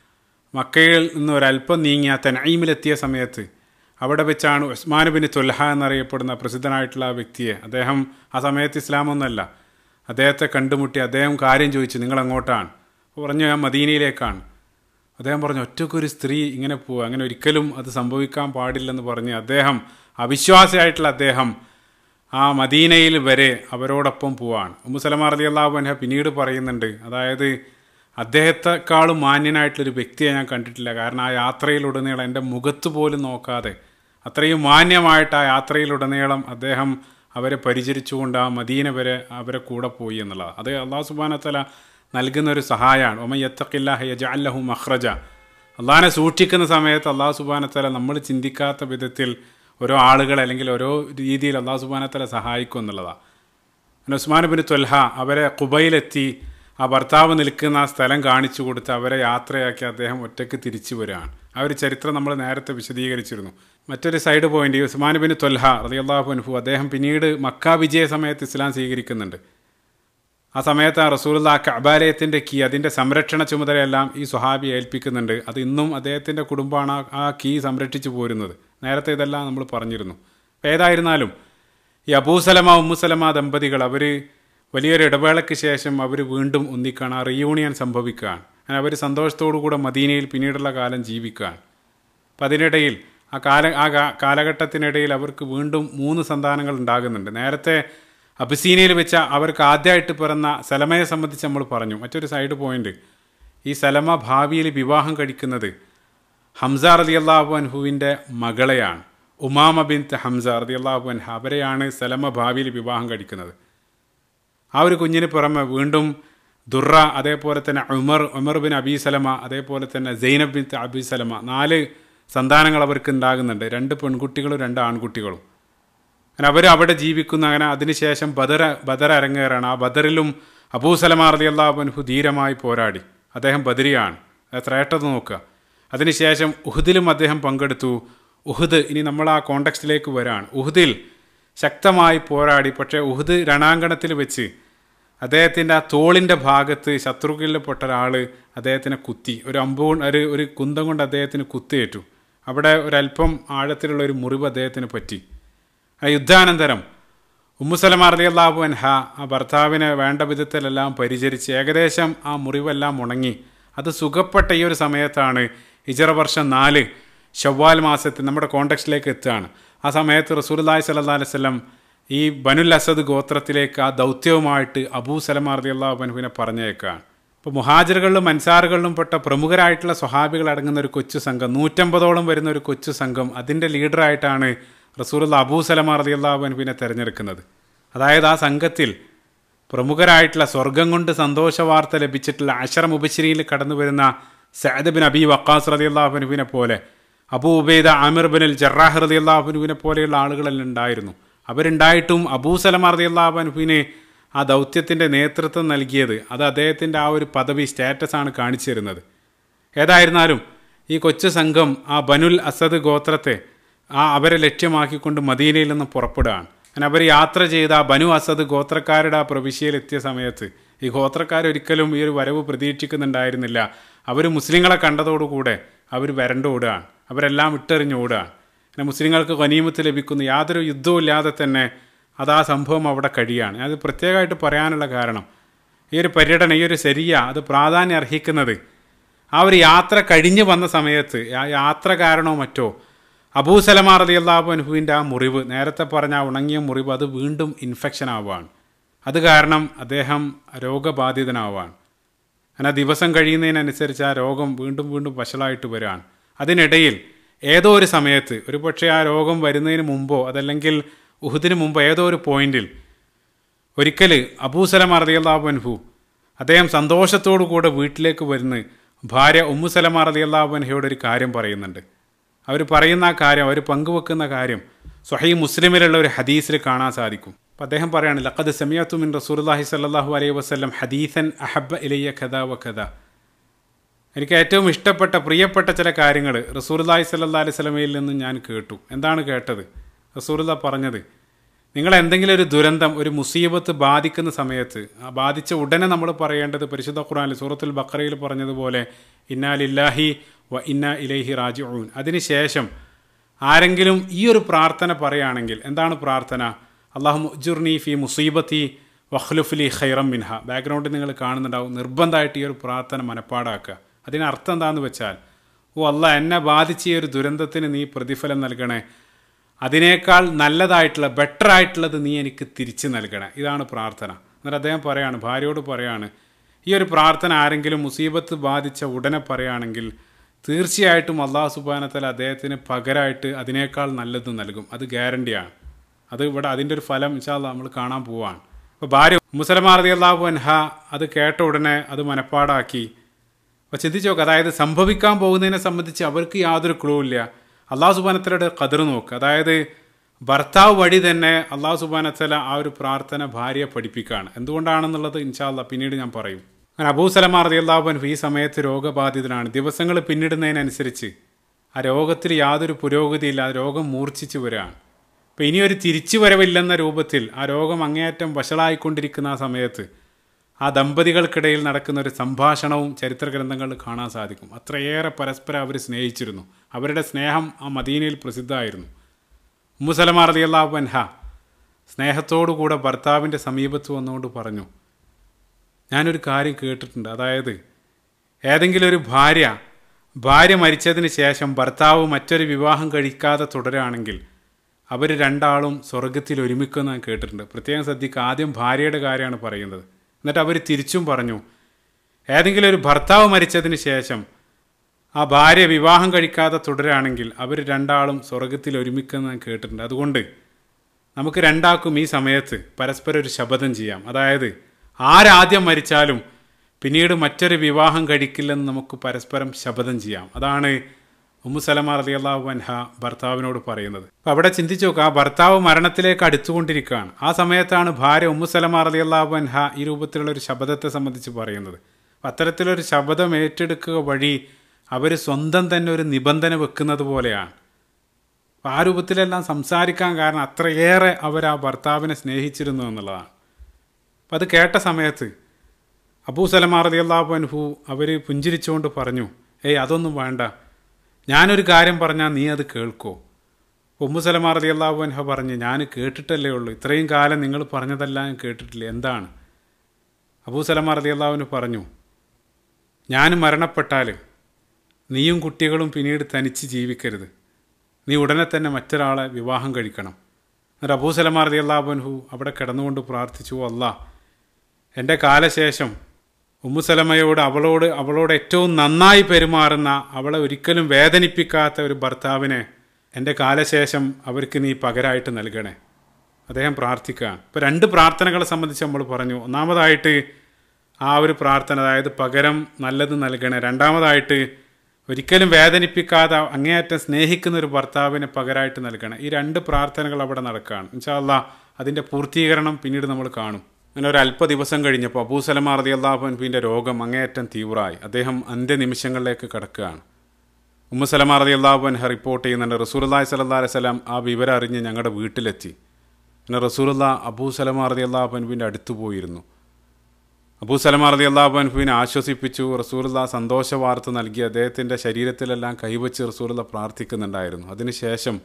മക്കയിൽ നിന്ന് ഒരല്പം നീങ്ങിയ തെനൈമിലെത്തിയ സമയത്ത് അവിടെ വെച്ചാണ് ഉസ്മാൻ ബിൻ തൊൽഹ എന്നറിയപ്പെടുന്ന പ്രസിദ്ധനായിട്ടുള്ള ആ വ്യക്തിയെ അദ്ദേഹം ആ സമയത്ത് ഇസ്ലാമൊന്നല്ല അദ്ദേഹത്തെ കണ്ടുമുട്ടി അദ്ദേഹം കാര്യം ചോദിച്ചു നിങ്ങൾ അങ്ങോട്ടാണ് അപ്പോൾ പറഞ്ഞു ഞാൻ മദീനയിലേക്കാണ് അദ്ദേഹം പറഞ്ഞു ഒറ്റക്കൊരു സ്ത്രീ ഇങ്ങനെ പോവുക അങ്ങനെ ഒരിക്കലും അത് സംഭവിക്കാൻ പാടില്ലെന്ന് പറഞ്ഞ് അദ്ദേഹം അവിശ്വാസിയായിട്ടുള്ള അദ്ദേഹം ആ മദീനയിൽ വരെ അവരോടൊപ്പം പോവാണ് ഉമ്മുസലമാർ അലി അള്ളാഹു അൻഹ പിന്നീട് പറയുന്നുണ്ട് അതായത് അദ്ദേഹത്തെക്കാളും മാന്യനായിട്ടുള്ളൊരു വ്യക്തിയെ ഞാൻ കണ്ടിട്ടില്ല കാരണം ആ യാത്രയിലുടനീളം എൻ്റെ മുഖത്ത് പോലും നോക്കാതെ അത്രയും മാന്യമായിട്ട് ആ യാത്രയിലുടനീളം അദ്ദേഹം അവരെ പരിചരിച്ചുകൊണ്ട് ആ മദീന വരെ അവരെ കൂടെ പോയി എന്നുള്ളത് അത് അള്ളാഹു സുബാനത്തല നൽകുന്ന ഒരു സഹായമാണ് ഒമ യത്തക്കില്ലാഹ യജഅല്ലഹു മഖ്റജ അള്ളാഹിനെ സൂക്ഷിക്കുന്ന സമയത്ത് അള്ളാഹു സുബാനത്തല നമ്മൾ ചിന്തിക്കാത്ത വിധത്തിൽ ഓരോ ആളുകൾ അല്ലെങ്കിൽ ഓരോ രീതിയിൽ അള്ളാഹു സുബാനത്തല സഹായിക്കും എന്നുള്ളതാണ് പിന്നെ ഉസ്മാൻ ബിൻ ത്വൽഹ അവരെ കുബയിലെത്തി ആ ഭർത്താവ് നിൽക്കുന്ന ആ സ്ഥലം കാണിച്ചു കൊടുത്ത് അവരെ യാത്രയാക്കി അദ്ദേഹം ഒറ്റയ്ക്ക് തിരിച്ചു വരികയാണ് ആ ഒരു ചരിത്രം നമ്മൾ നേരത്തെ വിശദീകരിച്ചിരുന്നു മറ്റൊരു side point Usman bin Talha റളിയല്ലാഹു അൻഹു അദ്ദേഹം പിന്നീട് മക്ക വിജയ സമയത്ത് ഇസ്ലാം സ്വീകരിക്കുന്നുണ്ട് ആ സമയത്ത് ആ റസൂലുള്ള ആ കബാലയത്തിൻ്റെ കീ അതിൻ്റെ സംരക്ഷണ ചുമതലയെല്ലാം ഈ സുഹാബി ഏൽപ്പിക്കുന്നുണ്ട് അത് ഇന്നും അദ്ദേഹത്തിൻ്റെ കുടുംബമാണ് ആ- ആ കീ സംരക്ഷിച്ചു പോരുന്നത് നേരത്തെ ഇതെല്ലാം നമ്മൾ പറഞ്ഞിരുന്നു അപ്പോൾ ഏതായിരുന്നാലും ഈ അബൂസലമ ഉമ്മുസലമ ദമ്പതികൾ അവർ വലിയൊരു ഇടവേളയ്ക്ക് ശേഷം അവർ വീണ്ടും ഒന്നിക്കുകയാണ് ആ റീയൂണിയൻ സംഭവിക്കുകയാണ് അങ്ങനെ അവർ സന്തോഷത്തോടു കൂടെ മദീനയിൽ പിന്നീടുള്ള കാലം ജീവിക്കുകയാണ് അപ്പം അതിനിടയിൽ ആ കാല ആ കാ- കാലഘട്ടത്തിനിടയിൽ അവർക്ക് വീണ്ടും മൂന്ന് സന്താനങ്ങൾ ഉണ്ടാകുന്നുണ്ട് നേരത്തെ അബിസീനയിൽ വെച്ച അവർക്ക് ആദ്യമായിട്ട് പിറന്ന സലമയെ സംബന്ധിച്ച് നമ്മൾ പറഞ്ഞു മറ്റൊരു സൈഡ് പോയിന്റ് ഈ സലമ ഭാവിയിൽ വിവാഹം കഴിക്കുന്നത് ഹംസ റതി അള്ളാഹു അൻഹുവിൻ്റെ മകളെയാണ് ഉമാമ ബിൻ ഹംസ റതി അള്ളാഹു അൻഹ അവരെയാണ് സലമ ഭാവിയിൽ വിവാഹം കഴിക്കുന്നത് ആ ഒരു കുഞ്ഞിന് പുറമെ വീണ്ടും ദുറ അതേപോലെ തന്നെ Umar Umar bin Abi Salama അതേപോലെ തന്നെ സൈനബ് ബിൻ അബി സലമ നാല് സന്താനങ്ങൾ അവർക്ക് ഉണ്ടാകുന്നുണ്ട് രണ്ട് പെൺകുട്ടികളും രണ്ട് ആൺകുട്ടികളും അങ്ങനെ അവർ അവിടെ ജീവിക്കുന്ന അങ്ങനെ അതിനുശേഷം ബദർ ബദർ അരങ്ങേറാണ് ആ ബദറിലും അബൂ സലമാ റലി അള്ളാഹുബൻഹു ധീരമായി പോരാടി അദ്ദേഹം ബദരിയാണ് എത്രയേട്ടത് നോക്കുക അതിനുശേഷം ഉഹുദിലും അദ്ദേഹം പങ്കെടുത്തു ഉഹുദ് ഇനി നമ്മൾ ആ കോണ്ടക്സ്റ്റിലേക്ക് വരാണ് ഉഹുദിൽ ശക്തമായി പോരാടി പക്ഷേ ഉഹുദ് രണാങ്കണത്തിൽ വെച്ച് അദ്ദേഹത്തിൻ്റെ ആ തോളിൻ്റെ ഭാഗത്ത് ശത്രുക്കളിൽപ്പെട്ട ഒരാൾ അദ്ദേഹത്തിനെ കുത്തി ഒരു അമ്പ് കൊണ്ട് ഒരു ഒരു കുന്തം കൊണ്ട് അദ്ദേഹത്തിന് കുത്തേറ്റു അവിടെ ഒരല്പം ആഴത്തിലുള്ള ഒരു മുറിവ് അദ്ദേഹത്തിന് പറ്റി ആ യുദ്ധാനന്തരം ഉമ്മുസലമ റളിയല്ലാഹു അൻഹ ആ ഭർത്താവിനെ വേണ്ട വിധത്തിലെല്ലാം പരിചരിച്ച് ഏകദേശം ആ മുറിവെല്ലാം ഉണങ്ങി അത് സുഖപ്പെട്ട ഈ ഒരു സമയത്താണ് ഹിജറ വർഷം നാല് ഷവ്വാൽ മാസത്തിൽ നമ്മുടെ കോണ്ടക്സ്റ്റിലേക്ക് എത്തുകയാണ് ആ സമയത്ത് റസൂലുള്ളാഹി സ്വല്ലല്ലാഹി അലൈഹി വസല്ലം ഈ ബനുൽ അസദ് ഗോത്രത്തിലേക്ക് ആ ദൗത്യവുമായിട്ട് അബൂ സലമ റളിയല്ലാഹു അൻഹുവിനെ പറഞ്ഞേക്കാണ് ഇപ്പോൾ മുഹാജിറുകളിലും അൻസാറുകളിലും പെട്ട പ്രമുഖരായിട്ടുള്ള സ്വഹാബികൾ അടങ്ങുന്ന ഒരു കൊച്ചു സംഘം നൂറ്റമ്പതോളം വരുന്ന ഒരു കൊച്ചു സംഘം അതിൻ്റെ ലീഡറായിട്ടാണ് റസൂലുള്ള അബൂ സലമ റളിയല്ലാഹു അൻഹുവിനെ തിരഞ്ഞെടുക്കുന്നത് അതായത് ആ സംഘത്തിൽ പ്രമുഖരായിട്ടുള്ള സ്വർഗം കൊണ്ട് സന്തോഷ വാർത്ത ലഭിച്ചിട്ടുള്ള അഷറ മുബശ്ശിരിയിൽ കടന്നു വരുന്ന സഅദ് ബിൻ അബി വക്കാസ് റളിയല്ലാഹുവിനെ പോലെ Abu Ubaida Amir bin al Jarrah റളിയല്ലാഹുവിനെ പോലെയുള്ള ആളുകളെല്ലാം ഉണ്ടായിരുന്നു അവരുണ്ടായിട്ടും അബൂ സലമ റളിയല്ലാഹുവിന് ആ ദൗത്യത്തിൻ്റെ നേതൃത്വം നൽകിയത് അത് അദ്ദേഹത്തിൻ്റെ ആ ഒരു പദവി സ്റ്റാറ്റസ് ആണ് കാണിച്ചു തരുന്നത് ഏതായിരുന്നാലും ഈ കൊച്ചു സംഘം ആ ബനുൽ അസദ് ഗോത്രത്തെ ആ അവരെ ലക്ഷ്യമാക്കിക്കൊണ്ട് മദീനയിൽ നിന്ന് പുറപ്പെടുകയാണ് അങ്ങനെ അവർ യാത്ര ചെയ്ത ആ ബനു അസദ് ഗോത്രക്കാരുടെ ആ പ്രവിശ്യയിൽ എത്തിയ സമയത്ത് ഈ ഗോത്രക്കാരൊരിക്കലും ഈ ഒരു വരവ് പ്രതീക്ഷിക്കുന്നുണ്ടായിരുന്നില്ല അവർ മുസ്ലിങ്ങളെ കണ്ടതോടുകൂടെ അവർ വരണ്ടോടുകയാണ് അവരെല്ലാം ഇട്ടെറിഞ്ഞ് ഓടുകയാണ് പിന്നെ മുസ്ലിങ്ങൾക്ക് ഗനീമത്ത് ലഭിക്കുന്നു യാതൊരു യുദ്ധവും ഇല്ലാതെ തന്നെ അത് ആ സംഭവം അവിടെ കഴിയാണ് അത് പ്രത്യേകമായിട്ട് പറയാനുള്ള കാരണം ഈ ഒരു പര്യടനം ഈ ഒരു ശരിയ അത് പ്രാധാന്യം അർഹിക്കുന്നത് ആ ഒരു യാത്ര കഴിഞ്ഞ് വന്ന സമയത്ത് ആ യാത്ര കാരണമോ മറ്റോ അബൂ സലമാ റതി അള്ളാഹു അനുഭവിൻ്റെ ആ മുറിവ് നേരത്തെ പറഞ്ഞ ആ ഉണങ്ങിയ മുറിവ് അത് വീണ്ടും ഇൻഫെക്ഷൻ ആവുകയാണ് അത് കാരണം അദ്ദേഹം രോഗബാധിതനാവുകയാണ് അങ്ങനെ ദിവസം കഴിയുന്നതിനനുസരിച്ച് ആ രോഗം വീണ്ടും വീണ്ടും വഷളായിട്ട് വരികയാണ് അതിനിടയിൽ ഏതോ ഒരു സമയത്ത് ഒരു പക്ഷേ ആ രോഗം വരുന്നതിന് മുമ്പോ അതല്ലെങ്കിൽ ഉഹുദിന് മുമ്പ് ഏതോ ഒരു പോയിന്റിൽ ഒരിക്കൽ അബൂസലം അറതിയല്ലാഹു അൻഹു അദ്ദേഹം സന്തോഷത്തോടു കൂടെ വീട്ടിലേക്ക് വരുന്ന ഭാര്യ ഉമ്മു സലമ റളിയല്ലാഹു അൻഹയോട് ഒരു കാര്യം പറയുന്നുണ്ട് അവർ പറയുന്ന ആ കാര്യം അവർ പങ്കുവെക്കുന്ന കാര്യം സ്വഹീ മുസ്ലിമിലുള്ള ഒരു ഹദീസിൽ കാണാൻ സാധിക്കും അപ്പം അദ്ദേഹം പറയാണ് ലഖദ് സമയത്തു മിൻ റസൂലുള്ളാഹി സ്വല്ലല്ലാഹു അലൈഹി വസല്ലം ഹദീസൻ അഹബ്ബ ഇലയ്യ കഥ വ കഥ എനിക്ക് ഏറ്റവും ഇഷ്ടപ്പെട്ട പ്രിയപ്പെട്ട ചില കാര്യങ്ങൾ റസൂലുള്ളാഹി സ്വല്ലല്ലാഹി അലൈഹി വസല്ലമയിൽ നിന്ന് ഞാൻ കേട്ടു എന്താണ് കേട്ടത് റസൂലുള്ള പറഞ്ഞത് നിങ്ങൾ എന്തെങ്കിലും ഒരു ദുരന്തം ഒരു മുസീബത്ത് ബാധിക്കുന്ന സമയത്ത് ആ ബാധിച്ച ഉടനെ നമ്മൾ പറയേണ്ടത് പരിശുദ്ധ ഖുർആനിൽ സൂറത്തുൽ ബക്കറയിൽ പറഞ്ഞതുപോലെ ഇന്നാലില്ലാഹി വ ഇന്ന ഇലൈഹി റാജിഊൻ അതിനുശേഷം ആരെങ്കിലും ഈ ഒരു പ്രാർത്ഥന പറയുകയാണെങ്കിൽ എന്താണ് പ്രാർത്ഥന അള്ളാഹു മുജുർനി ഫി മുസീബത്തി വഖ്ലുഫ്ലി ഖൈറം മിൻഹ ബാക്ക്ഗ്രൗണ്ടിൽ നിങ്ങൾ കാണുന്നുണ്ടാവും നിർബന്ധമായിട്ട് ഈ ഒരു പ്രാർത്ഥന മനപ്പാടാക്കുക അതിനർത്ഥം എന്താണെന്ന് വെച്ചാൽ ഓ അല്ല എന്നെ ബാധിച്ച ഈ ഒരു ദുരന്തത്തിന് നീ പ്രതിഫലം നൽകണേ അതിനേക്കാൾ നല്ലതായിട്ടുള്ള ബെറ്റർ ആയിട്ടുള്ളത് നീ എനിക്ക് തിരിച്ചു നൽകണേ ഇതാണ് പ്രാർത്ഥന എന്നിട്ട് അദ്ദേഹം പറയാണ് ഭാര്യയോട് പറയാണ് ഈ ഒരു പ്രാർത്ഥന ആരെങ്കിലും മുസീബത്ത് ബാധിച്ച ഉടനെ പറയുകയാണെങ്കിൽ തീർച്ചയായിട്ടും അള്ളാഹു സുബാനത്തല അദ്ദേഹത്തിന് പകരമായിട്ട് അതിനേക്കാൾ നല്ലത് നൽകും അത് ഗ്യാരണ്ടിയാണ് അത് ഇവിടെ അതിൻ്റെ ഒരു ഫലം ഇൻഷാല്ല നമ്മൾ കാണാൻ പോവാണ് അപ്പോൾ ഭാര്യ മുസലമാർദി അള്ളാഹു അൻഹ അത് കേട്ട ഉടനെ അത് മനപ്പാടാക്കി അപ്പോൾ ചിന്തിച്ച് നോക്കുക അതായത് സംഭവിക്കാൻ പോകുന്നതിനെ സംബന്ധിച്ച് അവർക്ക് യാതൊരു ക്ലൂ ഇല്ല അള്ളാഹു സുബാനത്തലയുടെ കതിർ നോക്കുക അതായത് ഭർത്താവ് വഴി തന്നെ അള്ളാഹു സുബാനത്തല ആ ഒരു പ്രാർത്ഥന ഭാര്യയെ പഠിപ്പിക്കുകയാണ് എന്തുകൊണ്ടാണെന്നുള്ളത് ഇൻഷാല്ല പിന്നീട് ഞാൻ പറയും അങ്ങനെ അബൂ സലമാ റതി അള്ളാഹുബൻ ഈ സമയത്ത് രോഗബാധിതനാണ് ദിവസങ്ങൾ പിന്നിടുന്നതിനനുസരിച്ച് ആ രോഗത്തിൽ യാതൊരു പുരോഗതിയില്ല ആ രോഗം മൂർച്ഛിച്ചു വരികയാണ് അപ്പോൾ ഇനിയൊരു തിരിച്ചു വരവില്ലെന്ന രൂപത്തിൽ ആ രോഗം അങ്ങേയറ്റം വഷളായിക്കൊണ്ടിരിക്കുന്ന ആ സമയത്ത് ആ ദമ്പതികൾക്കിടയിൽ നടക്കുന്ന ഒരു സംഭാഷണവും ചരിത്ര ഗ്രന്ഥങ്ങളിൽ കാണാൻ സാധിക്കും അത്രയേറെ പരസ്പരം അവർ സ്നേഹിച്ചിരുന്നു അവരുടെ സ്നേഹം ആ മദീനയിൽ പ്രസിദ്ധമായിരുന്നു മുസലമാ റളിയല്ലാഹു അൻഹ സ്നേഹത്തോടുകൂടെ ഭർത്താവിൻ്റെ സമീപത്ത് വന്നുകൊണ്ട് പറഞ്ഞു ഞാനൊരു കാര്യം കേട്ടിട്ടുണ്ട് അതായത് ഏതെങ്കിലും ഒരു ഭാര്യ ഭാര്യ മരിച്ചതിന് ശേഷം ഭർത്താവ് മറ്റൊരു വിവാഹം കഴിക്കാതെ തുടരുകയാണെങ്കിൽ അവർ രണ്ടാളും സ്വർഗത്തിൽ ഒരുമിക്കുമെന്ന് ഞാൻ കേട്ടിട്ടുണ്ട് പ്രത്യേകം ശ്രദ്ധിക്കുക ആദ്യം ഭാര്യയുടെ കാര്യമാണ് പറയുന്നത് എന്നിട്ട് അവർ തിരിച്ചും പറഞ്ഞു ഏതെങ്കിലും ഒരു ഭർത്താവ് മരിച്ചതിന് ശേഷം ആ ഭാര്യ വിവാഹം കഴിക്കാതെ തുടരുകയാണെങ്കിൽ അവർ രണ്ടാളും സ്വർഗത്തിൽ ഒരുമിക്കുമെന്ന് ഞാൻ കേട്ടിട്ടുണ്ട് അതുകൊണ്ട് നമുക്ക് രണ്ടാൾക്കും ഈ സമയത്ത് പരസ്പരം ഒരു ശപഥം ചെയ്യാം അതായത് ആരാദ്യം മരിച്ചാലും പിന്നീട് മറ്റൊരു വിവാഹം കഴിക്കില്ലെന്ന് നമുക്ക് പരസ്പരം ശപഥം ചെയ്യാം അതാണ് ഉമ്മു സലമ റലി അള്ളാഹു അൻഹ ഭർത്താവിനോട് പറയുന്നത് അപ്പം അവിടെ ചിന്തിച്ചു നോക്കുക ആ ഭർത്താവ് മരണത്തിലേക്ക് അടുത്തുകൊണ്ടിരിക്കുകയാണ് ആ സമയത്താണ് ഭാര്യ ഉമ്മു സലമ റലി അള്ളാഹു അൻഹ ഈ രൂപത്തിലുള്ള ഒരു ശബ്ദത്തെ സംബന്ധിച്ച് പറയുന്നത് അപ്പം അത്തരത്തിലൊരു ശബ്ദം ഏറ്റെടുക്കുക വഴി അവർ സ്വന്തം തന്നെ ഒരു നിബന്ധന വെക്കുന്നത് പോലെയാണ് അപ്പം ആ രൂപത്തിലെല്ലാം സംസാരിക്കാൻ കാരണം അത്രയേറെ അവർ ആ ഭർത്താവിനെ സ്നേഹിച്ചിരുന്നു എന്നുള്ളതാണ് അപ്പം അത് കേട്ട സമയത്ത് അബൂ സലമാ റതി അള്ളാഹു അൻഹു അവർ പുഞ്ചിരിച്ചുകൊണ്ട് പറഞ്ഞു ഏയ് അതൊന്നും വേണ്ട ഞാനൊരു കാര്യം പറഞ്ഞാൽ നീ അത് കേൾക്കോ ഉമ്മു സലമ റതി അള്ളാഹു അൻഹ പറഞ്ഞ് ഞാൻ കേട്ടിട്ടല്ലേ ഉള്ളൂ ഇത്രയും കാലം നിങ്ങൾ പറഞ്ഞതെല്ലാം ഞാൻ കേട്ടിട്ടില്ല എന്താണ് അബൂ സലമ റതി അള്ളാഹുവിന് പറഞ്ഞു ഞാൻ മരണപ്പെട്ടാൽ നീയും കുട്ടികളും പിന്നീട് തനിച്ച് ജീവിക്കരുത് നീ ഉടനെ തന്നെ മറ്റൊരാളെ വിവാഹം കഴിക്കണം എന്നിട്ട് അബൂ സലമ റതി അള്ളാഹുൻഹു അവിടെ കിടന്നുകൊണ്ട് പ്രാർത്ഥിച്ചു അല്ലാ എൻ്റെ കാലശേഷം ഉമ്മുസലമയോട് അവളോട് അവളോട് ഏറ്റവും നന്നായി പെരുമാറുന്ന അവളെ ഒരിക്കലും വേദനിപ്പിക്കാത്ത ഒരു ഭർത്താവിനെ എൻ്റെ കാലശേഷം അവർക്ക് നീ പകരമായിട്ട് നൽകണേ അദ്ദേഹം പ്രാർത്ഥിക്കുകയാണ് ഇപ്പോൾ രണ്ട് പ്രാർത്ഥനകളെ സംബന്ധിച്ച് നമ്മൾ പറഞ്ഞു ഒന്നാമതായിട്ട് ആ ഒരു പ്രാർത്ഥന അതായത് പകരം നല്ലത് നൽകണേ രണ്ടാമതായിട്ട് ഒരിക്കലും വേദനിപ്പിക്കാതെ അങ്ങേയറ്റം സ്നേഹിക്കുന്ന ഒരു ഭർത്താവിനെ പകരമായിട്ട് നൽകണം ഈ രണ്ട് പ്രാർത്ഥനകൾ അവിടെ നടക്കുകയാണ് ഇൻഷാല്ല അതിൻ്റെ പൂർത്തീകരണം പിന്നീട് നമ്മൾ കാണും അങ്ങനെ ഒരു അല്പ ദിവസം കഴിഞ്ഞപ്പോൾ അബൂ സലമ റതി അള്ളാഹുൻഫിൻ്റെ രോഗം അങ്ങേയറ്റം തീവ്രമായി അദ്ദേഹം അന്ത്യനിമിഷങ്ങളിലേക്ക് കടക്കുകയാണ് ഉമ്മ സലമ റതി അള്ളാഹുൻഹ റിപ്പോർട്ട് ചെയ്യുന്നുണ്ട് റസൂർല്ലാഹി സല്ലാ അലൈഹി സ്വലാം ആ വിവരം അറിഞ്ഞ് ഞങ്ങളുടെ വീട്ടിലെത്തി പിന്നെ റസൂലുള്ള അബൂ സലമ റതി അള്ളാഹുൻഫിൻ്റെ അടുത്ത് പോയിരുന്നു അബൂ സലമ റതി അള്ളാഹുൻഫുവിനെ ആശ്വസിപ്പിച്ചു റസൂലുള്ള സന്തോഷ വാർത്ത നൽകി അദ്ദേഹത്തിൻ്റെ ശരീരത്തിലെല്ലാം കൈവച്ച് റസൂലുള്ള പ്രാർത്ഥിക്കുന്നുണ്ടായിരുന്നു അതിനുശേഷം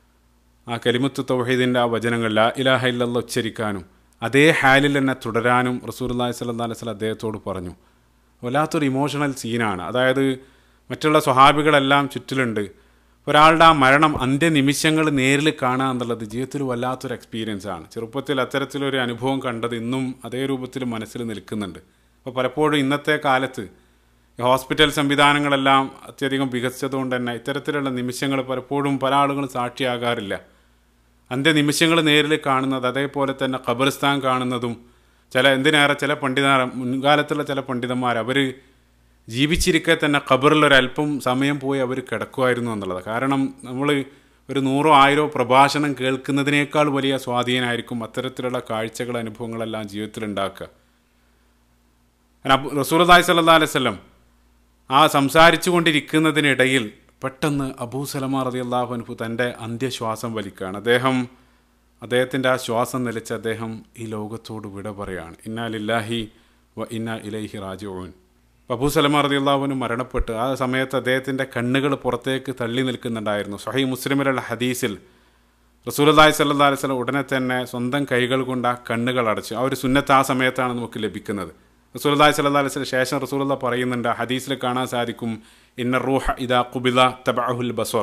ആ കലിമുത്ത് തൗഹീദിൻ്റെ ആ വചനങ്ങൾ ലാ ഇലാഹ ഇല്ലല്ല ഉച്ചരിക്കാനും അതേ ഹാലിൽ തന്നെ തുടരാനും റസൂർല്ലാഹി സ്വല്ലാ അലൈഹി സ്വലം അദ്ദേഹത്തോട് പറഞ്ഞു വല്ലാത്തൊരു ഇമോഷണൽ സീനാണ് അതായത് മറ്റുള്ള സ്വഹാബികളെല്ലാം ചുറ്റിലുണ്ട് ഒരാളുടെ ആ മരണം അന്ത്യനിമിഷങ്ങൾ നേരിൽ കാണുക എന്നുള്ളത് ജീവിതത്തിൽ വല്ലാത്തൊരു എക്സ്പീരിയൻസ് ആണ് ചെറുപ്പത്തിൽ അത്തരത്തിലൊരു അനുഭവം കണ്ടത് ഇന്നും അതേ രൂപത്തിൽ മനസ്സിൽ നിൽക്കുന്നുണ്ട് അപ്പോൾ പലപ്പോഴും ഇന്നത്തെ കാലത്ത് ഈ ഹോസ്പിറ്റൽ സംവിധാനങ്ങളെല്ലാം അത്യധികം വികസിച്ചതുകൊണ്ട് തന്നെ ഇത്തരത്തിലുള്ള നിമിഷങ്ങൾ പലപ്പോഴും പല ആളുകളും സാക്ഷിയാകാറില്ല അന്ത്യനിമിഷങ്ങൾ നേരിൽ കാണുന്നത് അതേപോലെ തന്നെ ഖബറിസ്ഥാൻ കാണുന്നതും ചില എന്തിനേറെ ചില പണ്ഡിതന്മാർ മുൻകാലത്തുള്ള ചില പണ്ഡിതന്മാർ അവർ ജീവിച്ചിരിക്കെ തന്നെ ഖബറിൽ ഒരല്പം സമയം പോയി അവർ കിടക്കുമായിരുന്നു എന്നുള്ളത് കാരണം നമ്മൾ ഒരു നൂറോ ആയിരോ പ്രഭാഷണം കേൾക്കുന്നതിനേക്കാൾ വലിയ സ്വാധീനമായിരിക്കും അത്തരത്തിലുള്ള കാഴ്ചകൾ അനുഭവങ്ങളെല്ലാം ജീവിതത്തിൽ ഉണ്ടാക്കുക റസൂർദായ് സല്ലാ അലൈഹി സ്വലം ആ സംസാരിച്ചു കൊണ്ടിരിക്കുന്നതിനിടയിൽ പെട്ടെന്ന് അബൂ സലമ റതി അള്ളാഹുൻഫു തൻ്റെ അന്ത്യശ്വാസം വലിക്കുകയാണ് അദ്ദേഹം അദ്ദേഹത്തിൻ്റെ ആ ശ്വാസം നിലച്ച് അദ്ദേഹം ഈ ലോകത്തോട് വിട പറയാണ് ഇന്നാ ലില്ലാഹി വ ഇന്ന ഇലൈഹി റാജുൻ അബൂ സലമ റതി അള്ളാഹുവിന് മരണപ്പെട്ട് ആ സമയത്ത് അദ്ദേഹത്തിൻ്റെ കണ്ണുകൾ പുറത്തേക്ക് തള്ളി നിൽക്കുന്നുണ്ടായിരുന്നു സഹി മുസ്ലിമിലുള്ള ഹദീസിൽ റസൂലി സല്ലാ അലൈഹി സ്വലം ഉടനെ തന്നെ സ്വന്തം കൈകൾ കൊണ്ട് ആ കണ്ണുകൾ അടച്ചു ആ ഒരു സുന്നത്ത് ആ സമയത്താണ് നമുക്ക് ലഭിക്കുന്നത് റസൂലി സല്ലാ അലൈഹി സ്വലം ശേഷം റസൂലുള്ള പറയുന്നുണ്ട് ഹദീസിൽ കാണാൻ സാധിക്കും ഇന്ന റൂഹ ഇദാ കുബില തബഅഹുൽ ബസോർ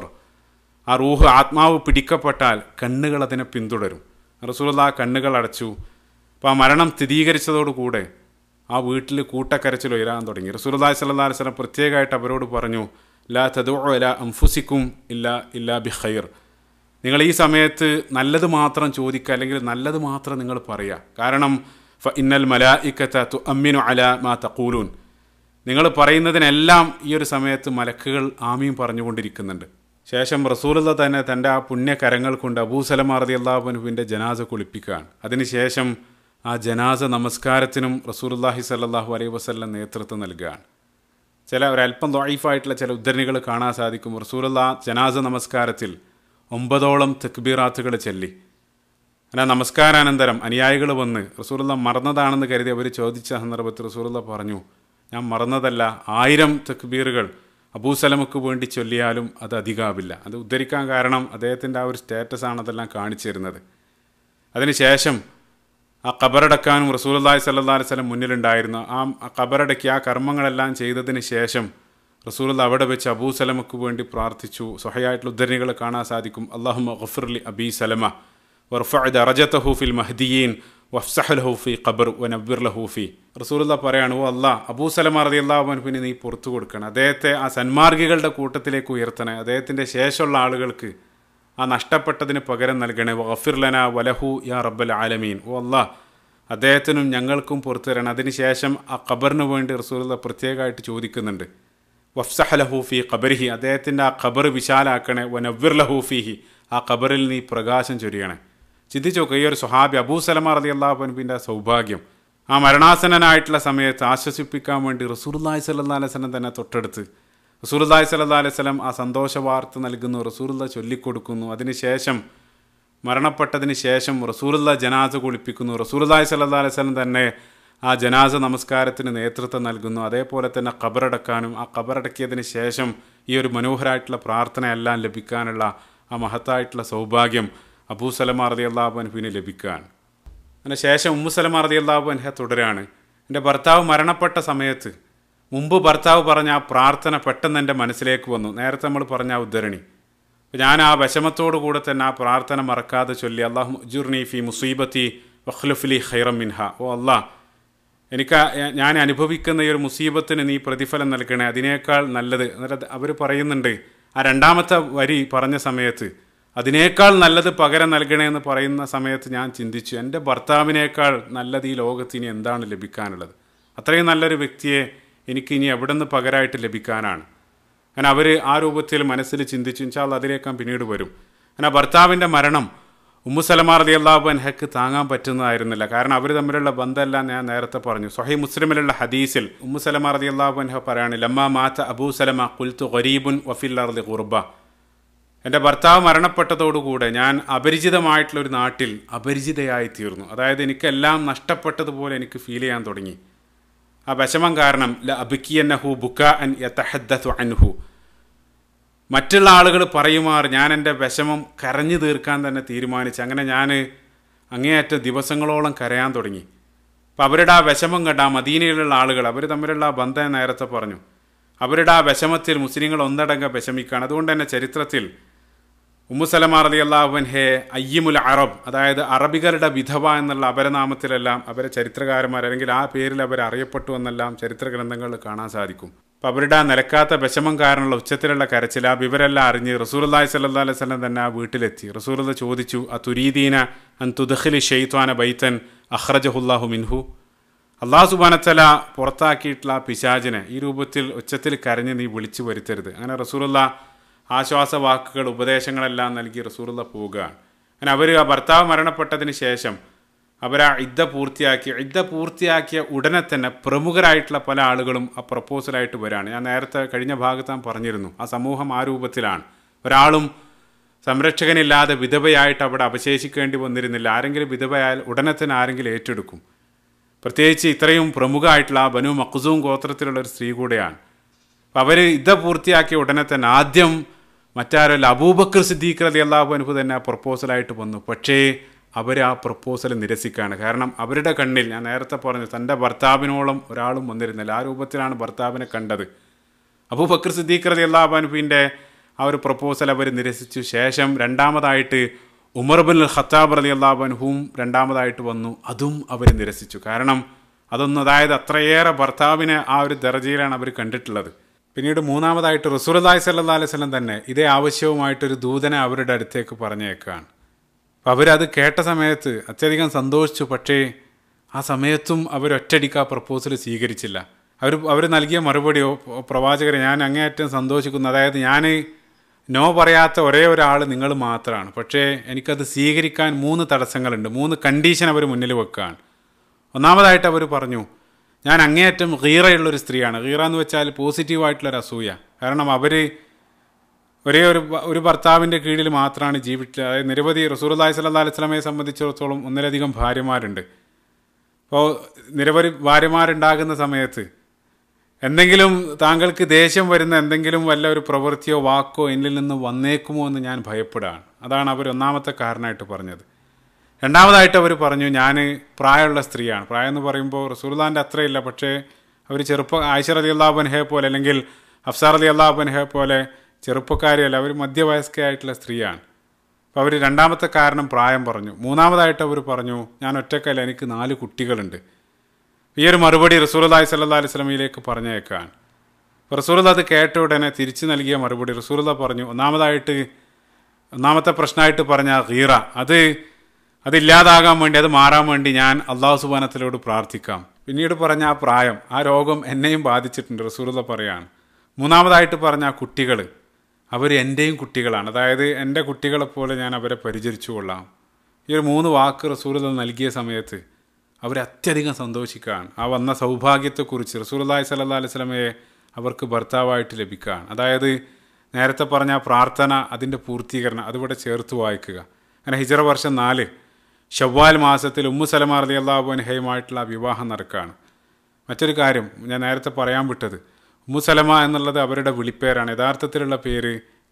ആ റൂഹ് ആത്മാവ് പിടിക്കപ്പെട്ടാൽ കണ്ണുകൾ അതിനെ പിന്തുടരും റസൂലുള്ള ആ കണ്ണുകൾ അടച്ചു അപ്പോൾ ആ മരണം സ്ഥിരീകരിച്ചതോടുകൂടെ ആ വീട്ടിൽ കൂട്ടക്കരച്ചിൽ ഉയരാൻ തുടങ്ങി റസൂലുള്ളാഹി സ്വല്ലല്ലാഹി അലൈഹി വസല്ലം പ്രത്യേകമായിട്ട് അവരോട് പറഞ്ഞു ലാ തദുഉ അല അംഫുസിക്കും ഇല്ല ഇല്ലാ ബി ഖൈർ നിങ്ങൾ ഈ സമയത്ത് നല്ലത് മാത്രം ചോദിക്കുക അല്ലെങ്കിൽ നല്ലത് മാത്രം നിങ്ങൾ പറയുക കാരണം ഫ ഇന്നൽ മലായിക്കത്ത തു അമ്മിനു അല മാ തഖൂലൂൻ നിങ്ങൾ പറയുന്നതിനെല്ലാം ഈ ഒരു സമയത്ത് മലക്കുകൾ ആമിയും പറഞ്ഞുകൊണ്ടിരിക്കുന്നുണ്ട് ശേഷം റസൂലുള്ള തന്നെ തൻ്റെ ആ പുണ്യകരങ്ങൾ കൊണ്ട് അബൂസലമ റതി അള്ളാഹുനുവിൻ്റെ ജനാസ കുളിപ്പിക്കുകയാണ് അതിനുശേഷം ആ ജനാസ നമസ്കാരത്തിനും റസൂലുല്ലാഹി സല്ലാഹു അലൈഹി വസ്ല്ലം നേതൃത്വം നൽകുകയാണ് ചില ഒരല്പം ദ്വൈഫായിട്ടുള്ള ചില ഉദ്ധരണികൾ കാണാൻ സാധിക്കും റസൂലുള്ള ജനാസ നമസ്കാരത്തിൽ ഒമ്പതോളം തെക്ബീറാത്തുകൾ ചെല്ലി അങ്ങനെ നമസ്കാരാനന്തരം അനുയായികൾ വന്ന് റസൂലുള്ള മറന്നതാണെന്ന് കരുതി അവർ ചോദിച്ച സന്ദർഭത്തിൽ റസൂലുള്ള പറഞ്ഞു ഞാൻ മറന്നതല്ല ആയിരം തെക്ബീറുകൾ അബൂസലമക്ക് വേണ്ടി ചൊല്ലിയാലും അത് അധികാവില്ല അത് ഉദ്ധരിക്കാൻ കാരണം അദ്ദേഹത്തിൻ്റെ ആ ഒരു സ്റ്റാറ്റസ് ആണ് അതെല്ലാം കാണിച്ചു തരുന്നത് അതിനുശേഷം ആ ഖബറടക്കാനും റസൂലി സല്ലാ അലൈഹി സ്വലം മുന്നിലുണ്ടായിരുന്നു ആ ഖബറടക്കി ആ കർമ്മങ്ങളെല്ലാം ചെയ്തതിന് ശേഷം റസൂൽ അവിടെ വെച്ച് അബൂ സലമക്ക് വേണ്ടി പ്രാർത്ഥിച്ചു സ്വഹയായിട്ടുള്ള ഉദ്ധരണികൾ കാണാൻ സാധിക്കും അള്ളാഹു ഗഫുർലി അബി സലമ വർഫഅദ് അറജത്തഹു ഫിൽ മഹ്ദിയീൻ വഫ്സഹ് ലഹൂഫി ഖബർ വനബ്ബിർ ലഹൂഫി റസൂലുള്ള പറയാണ് ഓ അല്ലാ അബൂ സലമ റതി അള്ളാഹുബൻഫിന് നീ പുറത്തു കൊടുക്കണം അദ്ദേഹത്തെ ആ സന്മാർഗികളുടെ കൂട്ടത്തിലേക്ക് ഉയർത്തണേ അദ്ദേഹത്തിൻ്റെ ശേഷമുള്ള ആളുകൾക്ക് ആ നഷ്ടപ്പെട്ടതിന് പകരം നൽകണേ വഫിർലന വലഹു യാ റബ്ബൽ ആലമീൻ ഓ അല്ലാ അദ്ദേഹത്തിനും ഞങ്ങൾക്കും പുറത്തു തരണം അതിനുശേഷം ആ ഖബറിന് വേണ്ടി റസൂലുള്ള പ്രത്യേകമായിട്ട് ചോദിക്കുന്നുണ്ട് വഫ്സഹ ലഹൂഫി ഖബറിഹി അദ്ദേഹത്തിൻ്റെ ആ ഖബർ വിശാലാക്കണേ വനവ്വിർ ലഹൂഫിഹി ആ ഖബറിൽ നീ പ്രകാശം ചൊരിയണേ ചിന്തിച്ചു നോക്കുക ഈ ഒരു സുഹാബി അബൂ സലമ റതി അള്ളാഹുബൻബിൻ്റെ സൗഭാഗ്യം ആ മരണാസനായിട്ടുള്ള സമയത്ത് ആശ്വസിപ്പിക്കാൻ വേണ്ടി റസൂർല്ലാഹി സല്ലാ അലൈഹി സ്വലം തന്നെ തൊട്ടടുത്ത് റസൂർല്ലാഹി സല്ലാ അലൈഹി സ്വലം ആ സന്തോഷ വാർത്ത നൽകുന്നു റസൂറുല്ല ചൊല്ലിക്കൊടുക്കുന്നു അതിനുശേഷം മരണപ്പെട്ടതിന് ശേഷം റസൂറുല്ല ജനാസ കുളിപ്പിക്കുന്നു റസൂർല്ലാഹി സല്ലാ അലൈഹി സ്വലം തന്നെ ആ ജനാസ നമസ്കാരത്തിന് നേതൃത്വം നൽകുന്നു അതേപോലെ തന്നെ ഖബറടക്കാനും ആ ഖബറടക്കിയതിന് ശേഷം ഈ ഒരു മനോഹരമായിട്ടുള്ള പ്രാർത്ഥനയെല്ലാം ലഭിക്കാനുള്ള ആ മഹത്തായിട്ടുള്ള സൗഭാഗ്യം അബൂ സലമ റതി അള്ളാഹു അൻഹുവിന് ലഭിക്കാൻ അതിന് ശേഷം ഉമ്മു സലമ റതി അള്ളാഹു അൻഹ തുടരാണ് എൻ്റെ ഭർത്താവ് മരണപ്പെട്ട സമയത്ത് മുമ്പ് ഭർത്താവ് പറഞ്ഞ ആ പ്രാർത്ഥന പെട്ടെന്ന് എൻ്റെ മനസ്സിലേക്ക് വന്നു നേരത്തെ നമ്മൾ പറഞ്ഞ ആ ഉദ്ധരണി അപ്പോൾ ഞാൻ ആ വിഷമത്തോടു കൂടെ തന്നെ ആ പ്രാർത്ഥന മറക്കാതെ ചൊല്ലി അള്ളാഹു ജുർണി ഫി മുസീബത്തി വഖ്ലുഫ്ലി ഖൈറം മിൻഹ ഓ അള്ളാഹ് എനിക്ക് ആ- ഞാൻ അനുഭവിക്കുന്ന ഈ ഒരു മുസീബത്തിന് നീ പ്രതിഫലം നൽകണേ അതിനേക്കാൾ നല്ലത് എന്നിട്ട് അവർ പറയുന്നുണ്ട് ആ രണ്ടാമത്തെ വരി പറഞ്ഞ സമയത്ത് അതിനേക്കാൾ നല്ലത് പകരം നൽകണേ എന്ന് പറയുന്ന സമയത്ത് ഞാൻ ചിന്തിച്ചു എൻ്റെ ഭർത്താവിനേക്കാൾ നല്ലത് ഈ ലോകത്ത് ഇനി എന്താണ് ലഭിക്കാനുള്ളത് അത്രയും നല്ലൊരു വ്യക്തിയെ എനിക്ക് ഇനി എവിടെ നിന്ന് പകരമായിട്ട് ലഭിക്കാനാണ് അങ്ങനെ അവർ ആ രൂപത്തിൽ മനസ്സിൽ ചിന്തിച്ചു ഇൻഷാല്ല അതിലേക്ക് ഞാൻ പിന്നീട് വരും അങ്ങനെ ഭർത്താവിൻ്റെ മരണം ഉമ്മു സലമാ റതി അള്ളാഹു അൻഹക്ക് താങ്ങാൻ പറ്റുന്നതായിരുന്നില്ല കാരണം അവർ തമ്മിലുള്ള ബന്ധമെല്ലാം ഞാൻ നേരത്തെ പറഞ്ഞു സൊഹൈ മുസ്ലിമിലുള്ള ഹദീസിൽ ഉമ്മു സലമാ റതി അള്ളാഹു അൻഹ പറയാണ് ലമ്മ മാത്ത അബൂ സലമ കുൽത്തു ഖരീബുൻ വഫിൽ അർദി ഖുർബ എൻ്റെ ഭർത്താവ് മരണപ്പെട്ടതോടുകൂടെ ഞാൻ അപരിചിതമായിട്ടുള്ള ഒരു നാട്ടിൽ അപരിചിതയായി തീർന്നു അതായത് എനിക്കെല്ലാം നഷ്ടപ്പെട്ടതുപോലെ എനിക്ക് ഫീൽ ചെയ്യാൻ തുടങ്ങി ആ വിഷമം കാരണം ല അബിക്കിയന്നഹു ബുക്ക അൻ യതഹദ്ദത്തു അൻഹു മറ്റുള്ള ആളുകൾ പറയുമാർ ഞാൻ എൻ്റെ വിഷമം കരഞ്ഞു തീർക്കാൻ തന്നെ തീരുമാനിച്ചു അങ്ങനെ ഞാൻ അങ്ങേയറ്റം ദിവസങ്ങളോളം കരയാൻ തുടങ്ങി അപ്പം അവരുടെ ആ വിഷമം കണ്ട ആ മദീനയിലുള്ള ആളുകൾ അവർ തമ്മിലുള്ള ആ ബന്ധം ഞാൻ നേരത്തെ പറഞ്ഞു അവരുടെ ആ വിഷമത്തിൽ മുസ്ലിങ്ങൾ ഒന്നടങ്കം വിഷമിക്കുകയാണ് അതുകൊണ്ട് തന്നെ ചരിത്രത്തിൽ ഉമ്മുസലമ റലി അള്ളാഹുൻഹെ അയ്യിമുൽ അറബ് അതായത് അറബികളുടെ വിധവ എന്നുള്ള അപരനാമത്തിലെല്ലാം അവരെ ചരിത്രകാരന്മാർ അല്ലെങ്കിൽ ആ പേരിൽ അവർ അറിയപ്പെട്ടു എന്നെല്ലാം ചരിത്ര ഗ്രന്ഥങ്ങളിൽ കാണാൻ സാധിക്കും അപ്പം അവരുടെ ആ നിലക്കാത്ത വിഷമം കാരണമുള്ള ഉച്ചത്തിലുള്ള കരച്ചിൽ ആ വിവരെല്ലാം അറിഞ്ഞ് റസൂർല്ലാഹി സല്ലാ അലൈഹി സ്വലം തന്നെ ആ വീട്ടിലെത്തി റസൂർദ ചോദിച്ചു ആ തുരീദീന അൻ തുദഖിലി ഷെയ്ത്വാന ബൈത്തൻ അഹ്റജഹുല്ലാഹു മിൻഹു അള്ളാഹു സുബാനത്തല പുറത്താക്കിയിട്ടുള്ള ആ പിശാചിനെ ഈ രൂപത്തിൽ ഉച്ചത്തിൽ കരഞ്ഞ് നീ വിളിച്ചു വരുത്തരുത് അങ്ങനെ റസൂലുള്ള ആശ്വാസവാക്കുകൾ ഉപദേശങ്ങളെല്ലാം നൽകി റസൂലുള്ള പോവുകയാണ് അങ്ങനെ അവർ ആ ഭർത്താവ് മരണപ്പെട്ടതിന് ശേഷം അവർ ആ ഇദ്ദ പൂർത്തിയാക്കി ഇദ്ദ പൂർത്തിയാക്കിയ ഉടനെ തന്നെ പ്രമുഖരായിട്ടുള്ള പല ആളുകളും ആ പ്രപ്പോസലായിട്ട് വരാണ് ഞാൻ നേരത്തെ കഴിഞ്ഞ ഭാഗത്ത് ഞാൻ പറഞ്ഞിരുന്നു ആ സമൂഹം ആ രൂപത്തിലാണ് ഒരാളും സംരക്ഷകനില്ലാതെ വിധവയായിട്ട് അവിടെ അവശേഷിക്കേണ്ടി വന്നിരുന്നില്ല ആരെങ്കിലും വിധവയായാൽ ഉടനെ തന്നെ ആരെങ്കിലും ഏറ്റെടുക്കും പ്രത്യേകിച്ച് ഇത്രയും പ്രമുഖമായിട്ടുള്ള ആ ബനു മഖ്സൂം ഗോത്രത്തിലുള്ള ഒരു സ്ത്രീ കൂടെയാണ് അപ്പം അവർ ഇത് പൂർത്തിയാക്കിയ ഉടനെ തന്നെ ആദ്യം മറ്റാരല്ല അബൂബക്കർ സിദ്ദീഖ് റലി അള്ളാഹു അനുഭു തന്നെ ആ പ്രപ്പോസലായിട്ട് വന്നു പക്ഷേ അവർ ആ പ്രപ്പോസൽ നിരസിക്കുകയാണ് കാരണം അവരുടെ കണ്ണിൽ ഞാൻ നേരത്തെ പറഞ്ഞു തൻ്റെ ഭർത്താവിനോളം ഒരാളും വന്നിരുന്നില്ല ആ രൂപത്തിലാണ് ഭർത്താവിനെ കണ്ടത് അബൂബക്കർ സിദ്ദീഖ് റലി അള്ളാഹു അനുഭവിൻ്റെ ആ ഒരു പ്രപ്പോസൽ അവർ നിരസിച്ചു ശേഷം രണ്ടാമതായിട്ട് ഉമർ ബിൻ ഖത്താബ് റലി അള്ളാഹു അനുഹുവും രണ്ടാമതായിട്ട് വന്നു അതും അവർ നിരസിച്ചു കാരണം അതൊന്നും അതായത് അത്രയേറെ ഭർത്താവിനെ ആ ഒരു ദർജയിലാണ് അവർ കണ്ടിട്ടുള്ളത് പിന്നീട് മൂന്നാമതായിട്ട് റസൂലി സല്ലാ അലൈഹി സ്വലം തന്നെ ഇതേ ആവശ്യവുമായിട്ടൊരു ദൂതനെ അവരുടെ അടുത്തേക്ക് പറഞ്ഞേക്കാണ് അപ്പം അവരത് കേട്ട സമയത്ത് അത്യധികം സന്തോഷിച്ചു പക്ഷേ ആ സമയത്തും അവർ ഒറ്റയടിക്ക് ആ പ്രപ്പോസൽ സ്വീകരിച്ചില്ല അവർ അവർ നൽകിയ മറുപടിയോ പ്രവാചകരെ ഞാൻ അങ്ങേയറ്റം സന്തോഷിക്കുന്നു അതായത് ഞാൻ നോ പറയാത്ത ഒരേ ഒരാൾ നിങ്ങൾ മാത്രമാണ് പക്ഷേ എനിക്കത് സ്വീകരിക്കാൻ മൂന്ന് തടസ്സങ്ങളുണ്ട് മൂന്ന് കണ്ടീഷൻ അവർ മുന്നിൽ വെക്കുകയാണ് ഒന്നാമതായിട്ട് അവർ പറഞ്ഞു ഞാൻ അങ്ങേയറ്റം ഗീറയുള്ളൊരു സ്ത്രീയാണ് ഗീറ എന്ന് വെച്ചാൽ പോസിറ്റീവായിട്ടുള്ളൊരു അസൂയ കാരണം അവർ ഒരേ ഒരു ഭ- ഒരു ഭർത്താവിൻ്റെ കീഴിൽ മാത്രമാണ് ജീവിച്ചത് അതായത് നിരവധി റസൂർല്ലാഹി സ്വല്ലാ അലൈഹി സ്വലമയെ സംബന്ധിച്ചിടത്തോളം ഒന്നിലധികം ഭാര്യമാരുണ്ട് അപ്പോൾ നിരവധി ഭാര്യമാരുണ്ടാകുന്ന സമയത്ത് എന്തെങ്കിലും താങ്കൾക്ക് ദേഷ്യം വരുന്ന എന്തെങ്കിലും വല്ല ഒരു പ്രവൃത്തിയോ വാക്കോ എന്നിൽ നിന്ന് വന്നേക്കുമോ എന്ന് ഞാൻ ഭയപ്പെടുകയാണ് അതാണ് അവർ ഒന്നാമത്തെ കാരണമായിട്ട് പറഞ്ഞത് രണ്ടാമതായിട്ട് അവർ പറഞ്ഞു ഞാൻ പ്രായമുള്ള സ്ത്രീയാണ് പ്രായം എന്ന് പറയുമ്പോൾ റസൂർലാൻ്റെ അത്രയില്ല പക്ഷേ അവർ ചെറുപ്പ ആയിഷർ അലി അള്ളാഹുബൻഹെ പോലെ അല്ലെങ്കിൽ അഫ്സാർ അലി അള്ളാഹുബൻഹെ പോലെ ചെറുപ്പക്കാരിയല്ല അവർ മധ്യവയസ്കയായിട്ടുള്ള സ്ത്രീയാണ് അപ്പോൾ അവർ രണ്ടാമത്തെ കാരണം പ്രായം പറഞ്ഞു മൂന്നാമതായിട്ട് അവർ പറഞ്ഞു ഞാൻ ഒറ്റക്കല്ല എനിക്ക് നാല് കുട്ടികളുണ്ട് ഈ ഒരു മറുപടി റസൂലുള്ളാഹി സ്വല്ലല്ലാഹി അലൈഹി വസല്ലമയിലേക്ക് പറഞ്ഞേക്കാൻ അപ്പോൾ റസൂലുള്ള അത് കേട്ട ഉടനെ തിരിച്ചു നൽകിയ മറുപടി റസൂലുള്ള പറഞ്ഞു ഒന്നാമതായിട്ട് ഒന്നാമത്തെ പ്രശ്നമായിട്ട് പറഞ്ഞ ഗീറ അത് അതില്ലാതാകാൻ വേണ്ടി അത് മാറാൻ വേണ്ടി ഞാൻ അള്ളാഹു സുബാനത്തിലോട് പ്രാർത്ഥിക്കാം പിന്നീട് പറഞ്ഞ ആ പ്രായം ആ രോഗം എന്നെയും ബാധിച്ചിട്ടുണ്ട് റസൂലുള്ള പറയാണ് മൂന്നാമതായിട്ട് പറഞ്ഞ ആ കുട്ടികൾ അവർ എൻ്റെയും കുട്ടികളാണ് അതായത് എൻ്റെ കുട്ടികളെപ്പോലെ ഞാൻ അവരെ പരിചരിച്ചു കൊള്ളാം ഈ ഒരു മൂന്ന് വാക്ക് റസൂലുള്ള നൽകിയ സമയത്ത് അവർ അത്യധികം സന്തോഷിക്കുകയാണ് ആ വന്ന സൗഭാഗ്യത്തെക്കുറിച്ച് റസൂലുള്ളാഹി സ്വല്ലല്ലാഹി അലൈഹി വസല്ലമയെ അവർക്ക് ഭർത്താവായിട്ട് ലഭിക്കുകയാണ് അതായത് നേരത്തെ പറഞ്ഞ ആ പ്രാർത്ഥന അതിൻ്റെ പൂർത്തീകരണം അതിവിടെ ചേർത്ത് വായിക്കുക അങ്ങനെ ഹിജറ വർഷം നാല് ഷവ്വാൽ മാസത്തിൽ ഉമ്മു സലമ റലി അള്ളാഹു അൻഹയുമായിട്ടുള്ള ആ വിവാഹം നടക്കുകയാണ് മറ്റൊരു കാര്യം ഞാൻ നേരത്തെ പറയാൻ വിട്ടത് ഉമ്മു സലമ എന്നുള്ളത് അവരുടെ വിളിപ്പേരാണ് യഥാർത്ഥത്തിലുള്ള പേര്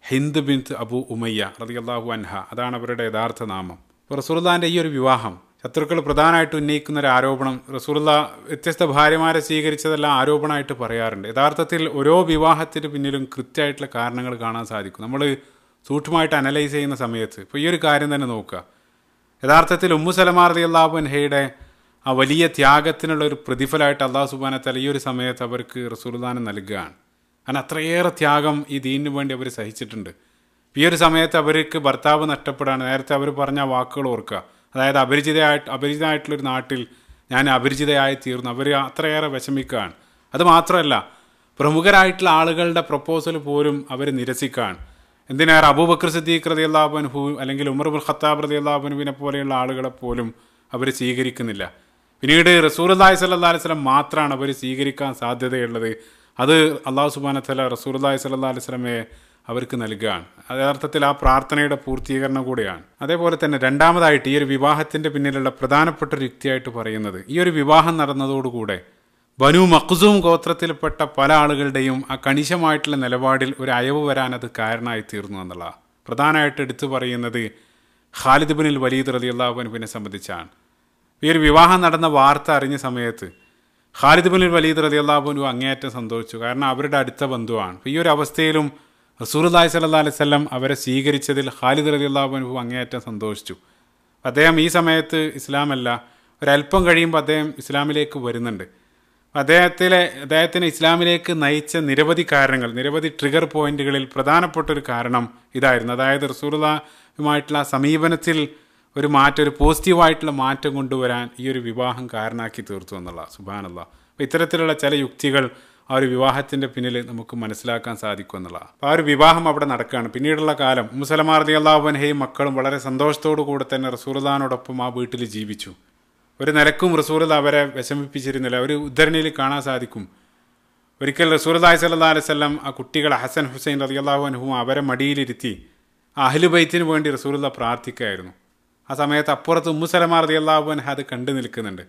ഹിന്ദ് ബിൻത്ത് അബു ഉമയ്യ റതിയല്ലാഹു അൻഹ അതാണ് അവരുടെ യഥാർത്ഥ നാമം അപ്പോൾ റസൂലുള്ളാൻ്റെ ഈ ഒരു വിവാഹം ശത്രുക്കൾ പ്രധാനമായിട്ട് ഉന്നയിക്കുന്ന ഒരു ആരോപണം റസൂലുള്ള വ്യത്യസ്ത ഭാര്യമാരെ സ്വീകരിച്ചതെല്ലാം ആരോപണമായിട്ട് പറയാറുണ്ട് യഥാർത്ഥത്തിൽ ഓരോ വിവാഹത്തിന് പിന്നിലും കൃത്യമായിട്ടുള്ള കാരണങ്ങൾ കാണാൻ സാധിക്കും നമ്മൾ സൂക്ഷ്മമായിട്ട് അനലൈസ് ചെയ്യുന്ന സമയത്ത് ഇപ്പോൾ ഈ ഒരു കാര്യം തന്നെ നോക്കുക യഥാർത്ഥത്തിൽ ഉമ്മു സലമാർ റതി അള്ളാഹു അൻഹയുടെ ആ വലിയ ത്യാഗത്തിനുള്ള ഒരു പ്രതിഫലമായിട്ട് അള്ളാഹു സുബാനത്തല ഈ ഒരു സമയത്ത് അവർക്ക് റസൂൽദാനം നൽകുകയാണ് കാരണം അത്രയേറെ ത്യാഗം ഈ ദീനിന് വേണ്ടി അവർ സഹിച്ചിട്ടുണ്ട് ഈ ഒരു സമയത്ത് അവർക്ക് ഭർത്താവ് നഷ്ടപ്പെടാണ് നേരത്തെ അവർ പറഞ്ഞ വാക്കുകൾ ഓർക്കുക അതായത് അപരിചിതയായിട്ട് അപരിചിതമായിട്ടുള്ളൊരു നാട്ടിൽ ഞാൻ അപരിചിതയായി തീർന്നു അവർ അത്രയേറെ വിഷമിക്കുകയാണ് അത് മാത്രമല്ല പ്രമുഖരായിട്ടുള്ള ആളുകളുടെ പ്രപ്പോസൽ പോലും അവർ നിരസിക്കുകയാണ് എന്തിനേറെ അബൂബക്കർ സിദ്ദീഖ് റതി അള്ളാഹുബൻഹു അല്ലെങ്കിൽ ഉമർ ബുൽ ഖത്താബ് റതി അള്ളാഹുബനുവിനെ പോലെയുള്ള ആളുകളെ പോലും അവർ സ്വീകരിക്കുന്നില്ല പിന്നീട് റസൂൽ അള്ളാഹി സല്ലാ അലൈഹി സ്വലം മാത്രമാണ് അവർ സ്വീകരിക്കാൻ സാധ്യതയുള്ളത് അത് അള്ളാഹു സുബാനത്തല റസൂൽ അള്ളാഹി സല്ലാ അലൈഹി സ്വലമയെ അവർക്ക് നൽകുകയാണ് യഥാർത്ഥത്തിൽ ആ പ്രാർത്ഥനയുടെ പൂർത്തീകരണം കൂടിയാണ് അതേപോലെ തന്നെ രണ്ടാമതായിട്ട് ഈ ഒരു വിവാഹത്തിൻ്റെ പിന്നിലുള്ള പ്രധാനപ്പെട്ട ഒരു യുക്തിയായിട്ട് പറയുന്നത് ഈ ഒരു വിവാഹം നടന്നതോടുകൂടെ ബനു മഖ്സൂം ഗോത്രത്തിൽപ്പെട്ട പല ആളുകളുടെയും ആ കണിശമായിട്ടുള്ള നിലപാടിൽ ഒരു അയവ് വരാൻ അത് കാരണമായി തീർന്നു എന്നുള്ള പ്രധാനമായിട്ട് എടുത്തു പറയുന്നത് ഖാലിദ് ബിനിൽ വലീദ് റലി അള്ളാഹുബനുവിനെ സംബന്ധിച്ചാണ് ഈ ഒരു വിവാഹം നടന്ന വാർത്ത അറിഞ്ഞ സമയത്ത് ഖാലിദ് ബിനിൽ വലീദ് റലി അള്ളാഹുബനു അങ്ങേയറ്റം സന്തോഷിച്ചു കാരണം അവരുടെ അടുത്ത ബന്ധുവാണ് ഈ ഒരു അവസ്ഥയിലും റസൂർല്ലാഹി സല്ലാ അലൈഹി സ്വല്ലം അവരെ സ്വീകരിച്ചതിൽ ഖാലിദ് റലി അള്ളാഹുബനു അങ്ങേയറ്റം സന്തോഷിച്ചു അദ്ദേഹം ഈ സമയത്ത് ഇസ്ലാമല്ല ഒരല്പം കഴിയുമ്പോൾ അദ്ദേഹം ഇസ്ലാമിലേക്ക് വരുന്നുണ്ട് അദ്ദേഹത്തിലെ അദ്ദേഹത്തിന് ഇസ്ലാമിലേക്ക് നയിച്ച നിരവധി കാരണങ്ങൾ നിരവധി ട്രിഗർ പോയിന്റുകളിൽ പ്രധാനപ്പെട്ട ഒരു കാരണം ഇതായിരുന്നു അതായത് റസൂലുമായിട്ടുള്ള സമീപനത്തിൽ ഒരു മാറ്റം ഒരു പോസിറ്റീവായിട്ടുള്ള മാറ്റം കൊണ്ടുവരാൻ ഈ ഒരു വിവാഹം കാരണമാക്കി തീർത്തു എന്നുള്ള സുബാനല്ല അപ്പോൾ ഇത്തരത്തിലുള്ള ചില യുക്തികൾ ആ ഒരു വിവാഹത്തിൻ്റെ പിന്നിൽ നമുക്ക് മനസ്സിലാക്കാൻ സാധിക്കും എന്നുള്ള അപ്പോൾ ആ ഒരു വിവാഹം അവിടെ നടക്കുകയാണ് പിന്നീടുള്ള കാലം മുസലമാർ റതി അള്ളാഹുബൻഹയും മക്കളും വളരെ സന്തോഷത്തോടു കൂടെ തന്നെ റസൂർദാനോടൊപ്പം ആ വീട്ടിൽ ജീവിച്ചു ഒരു നിലക്കും റസൂലത അവരെ വിഷമിപ്പിച്ചിരുന്നില്ല ഒരു ഉദ്ധരണിയിൽ കാണാൻ സാധിക്കും ഒരിക്കൽ റസൂലി സല്ലാ അലൈവല്ലം ആ കുട്ടികളെ ഹസൻ ഹുസൈൻ റതിയല്ലാഹു അനുഹും അവരെ മടിയിലിരുത്തി ആ അഹ്ലുബൈത്തിന് വേണ്ടി റസൂലുള്ള പ്രാർത്ഥിക്കുകയായിരുന്നു ആ സമയത്ത് അപ്പുറത്ത് ഉമ്മുസലമാർ റതിയല്ലാഹു അൻഹ അത് കണ്ടു നിൽക്കുന്നുണ്ട്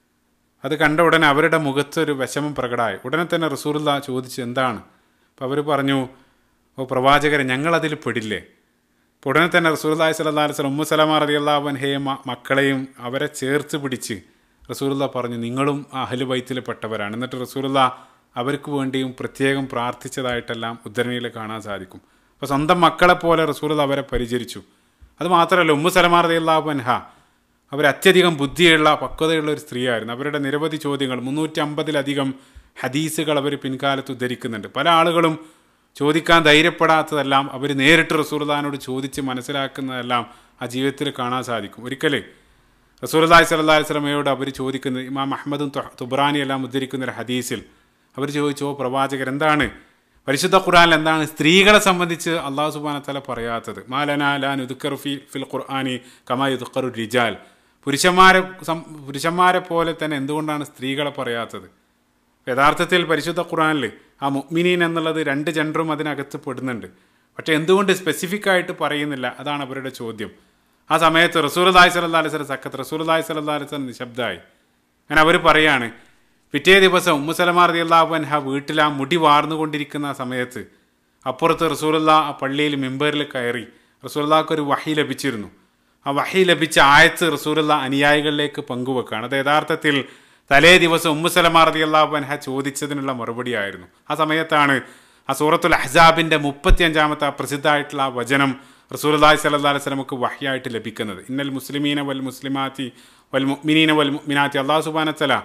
അത് കണ്ട ഉടനെ അവരുടെ മുഖത്ത് ഒരു വിഷമം പ്രകടമായി ഉടനെ തന്നെ റസൂലുള്ള ചോദിച്ചു എന്താണ് അപ്പോൾ അവർ പറഞ്ഞു ഓ പ്രവാചകരെ ഞങ്ങളതിൽ പെടില്ലേ അപ്പോൾ ഉടനെ തന്നെ റസൂല്ലാഹി സ്വല്ലാ വസ്ലം ഉമ്മു സലമാ റതി അള്ളാഹുൻഹയും മക്കളെയും അവരെ ചേർത്ത് പിടിച്ച് റസൂലുള്ള പറഞ്ഞു നിങ്ങളും അഹലു ബൈത്തിൽ പെട്ടവരാണ് എന്നിട്ട് റസൂലുള്ള അവർക്ക് വേണ്ടിയും പ്രത്യേകം പ്രാർത്ഥിച്ചതായിട്ടെല്ലാം ഉദ്ധരണിയിൽ കാണാൻ സാധിക്കും അപ്പോൾ സ്വന്തം മക്കളെ പോലെ റസൂലുള്ള അവരെ പരിചരിച്ചു അത് മാത്രമല്ല ഉമ്മു സലമാ റതി അള്ളാഹുൻഹ അവർ അത്യധികം ബുദ്ധിയുള്ള പക്വതയുള്ള ഒരു സ്ത്രീയായിരുന്നു അവരുടെ നിരവധി ചോദ്യങ്ങൾ മുന്നൂറ്റി അമ്പതിലധികം ഹദീസുകൾ അവർ പിൻകാലത്ത് ഉദ്ധരിക്കുന്നുണ്ട് പല ആളുകളും ചോദിക്കാൻ ധൈര്യപ്പെടാത്തതെല്ലാം അവർ നേരിട്ട് റസൂർദാനോട് ചോദിച്ച് മനസ്സിലാക്കുന്നതെല്ലാം ആ ജീവിതത്തിൽ കാണാൻ സാധിക്കും ഒരിക്കൽ റസൂർദായ് സല്ലാ സ്വലമയോട് അവർ ചോദിക്കുന്നത് ഇമാം അഹമ്മദും തുബ്രാനി എല്ലാം ഉദ്ധരിക്കുന്ന ഒരു ഹദീസിൽ അവർ ചോദിച്ചു ഓ പ്രവാചകർ എന്താണ് പരിശുദ്ധ ഖുർആനിൽ എന്താണ് സ്ത്രീകളെ സംബന്ധിച്ച് അള്ളാഹു സുബാന തല പറയാത്തത് മാലന ലാൻ ഉദുക്കറു ഫി ഫിൽ ഖുർആാനി കമാ യുദുക്കറു റിജാൽ പുരുഷന്മാരെ പുരുഷന്മാരെ പോലെ തന്നെ എന്തുകൊണ്ടാണ് സ്ത്രീകളെ പറയാത്തത് യഥാർത്ഥത്തിൽ പരിശുദ്ധ ഖുറാനിൽ ആ മുഅ്മിനീൻ എന്നുള്ളത് രണ്ട് ജെൻഡറും അതിനകത്ത് പെടുന്നുണ്ട് പക്ഷെ എന്തുകൊണ്ട് സ്പെസിഫിക് ആയിട്ട് പറയുന്നില്ല അതാണ് അവരുടെ ചോദ്യം ആ സമയത്ത് റസൂർദായ് സല്ലാ അലൈഹി സ്വലം സക്കത്ത് റസൂർദായ് സല്ലാ അലൈഹി സ്വലം നിശബ്ദമായി അങ്ങനെ അവർ പറയാണ് പിറ്റേ ദിവസം ഉമ്മുസലമാർ അള്ളാഹുൻഹ വീട്ടിൽ ആ മുടി വാർന്നുകൊണ്ടിരിക്കുന്ന ആ സമയത്ത് അപ്പുറത്ത് റസൂലുള്ള ആ പള്ളിയിൽ മിമ്പറിൽ കയറി റസൂലുള്ളാഹ്ക്ക് ഒരു വഹി ലഭിച്ചിരുന്നു ആ വഹി ലഭിച്ച ആയത്ത് റസൂലുള്ള അനുയായികളിലേക്ക് പങ്കുവെക്കുകയാണ് അത് യഥാർത്ഥത്തിൽ തലേ ദിവസം ഉമ്മുസലമാ റതി അള്ളാഹുബൻഹ ചോദിച്ചതിനുള്ള മറുപടിയായിരുന്നു ആ സമയത്താണ് ആ സൂറത്തുൽ അഹ്സാബിൻ്റെ മുപ്പത്തിയഞ്ചാമത്തെ പ്രസിദ്ധമായിട്ടുള്ള ആ വചനം റസൂലി സല്ലാ അലൈഹി സ്വലമുക്ക് വഹിയായിട്ട് ലഭിക്കുന്നത് ഇന്നൽ മുസ്ലിമീന വൽ മുസ്ലിമാത്തി വൽ മുഅ്മിനീന വൽ മുഅ്മിനാത്തി അള്ളാഹു സുബാനത്തല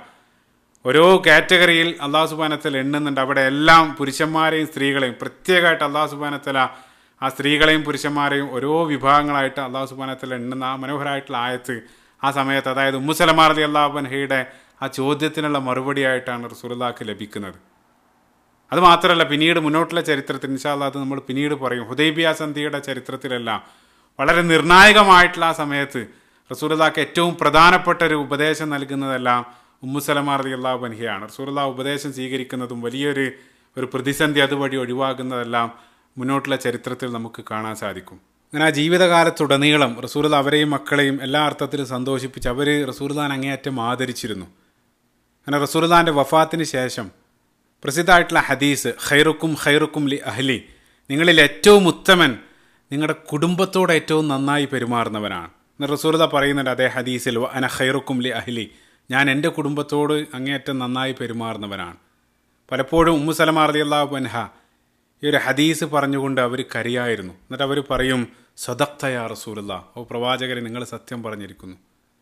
ഓരോ കാറ്റഗറിയിൽ അള്ളാഹു സുബാനത്തല എണ്ണുന്നുണ്ട് അവിടെ എല്ലാം പുരുഷന്മാരെയും സ്ത്രീകളെയും പ്രത്യേകമായിട്ട് അള്ളാഹു സുബാനത്തല ആ സ്ത്രീകളെയും പുരുഷന്മാരെയും ഓരോ വിഭാഗങ്ങളായിട്ട് അള്ളാഹു സുബാനത്തല എണ്ണുന്ന ആ മനോഹരമായിട്ടുള്ള ആയത്ത് ആ സമയത്ത് അതായത് ഉമ്മുസലമാർ അലി അള്ളാഹുബൻഹയുടെ ആ ചോദ്യത്തിനുള്ള മറുപടിയായിട്ടാണ് റസൂലുള്ളാഹ്ക്ക് ലഭിക്കുന്നത് അത് മാത്രമല്ല പിന്നീട് മുന്നോട്ടുള്ള ചരിത്രത്തിൽ ഇൻഷാല്ല അത് നമ്മൾ പിന്നീട് പറയും ഹുദൈബിയ സന്ധിയുടെ ചരിത്രത്തിലെല്ലാം വളരെ നിർണായകമായിട്ടുള്ള ആ സമയത്ത് റസൂലുള്ളാഹ്ക്ക് ഏറ്റവും പ്രധാനപ്പെട്ട ഒരു ഉപദേശം നൽകുന്നതെല്ലാം ഉമ്മുസലമാർ റതി അള്ളാഹു ബൻഹിയാണ് റസൂലുള്ള ഉപദേശം സ്വീകരിക്കുന്നതും വലിയൊരു ഒരു പ്രതിസന്ധി അതുവഴി ഒഴിവാക്കുന്നതെല്ലാം മുന്നോട്ടുള്ള ചരിത്രത്തിൽ നമുക്ക് കാണാൻ സാധിക്കും അങ്ങനെ ആ ജീവിതകാലത്തുടനീളം റസൂൽ അവരെയും മക്കളെയും എല്ലാ അർത്ഥത്തിലും സന്തോഷിപ്പിച്ച് അവർ റസൂൽദാൻ അങ്ങേയറ്റം ആദരിച്ചിരുന്നു അങ്ങനെ റസൂൽദാൻ്റെ വഫാത്തിന് ശേഷം പ്രസിദ്ധമായിട്ടുള്ള ഹദീസ് ഖൈറുക്കും ഖൈറുക്കും ലി അഹ്ലി നിങ്ങളിൽ ഏറ്റവും ഉത്തമൻ നിങ്ങളുടെ കുടുംബത്തോട് ഏറ്റവും നന്നായി പെരുമാറുന്നവനാണ് എന്ന് റസൂലത പറയുന്നുണ്ട് അതേ ഹദീസിൽ "വ അന ഖൈറുക്കും ലി അഹ്ലി ഞാൻ എൻ്റെ കുടുംബത്തോട് അങ്ങേയറ്റം നന്നായി പെരുമാറുന്നവനാണ് പലപ്പോഴും ഉമ്മു സലമ റളിയല്ലാഹു അൻഹ ഈ ഒരു ഹദീസ് പറഞ്ഞുകൊണ്ട് അവർ കരയായിരുന്നു എന്നിട്ട് അവർ പറയും സദക്തയാ റസൂലുള്ള ഓ പ്രവാചകരെ നിങ്ങൾ സത്യം പറഞ്ഞിരിക്കുന്നു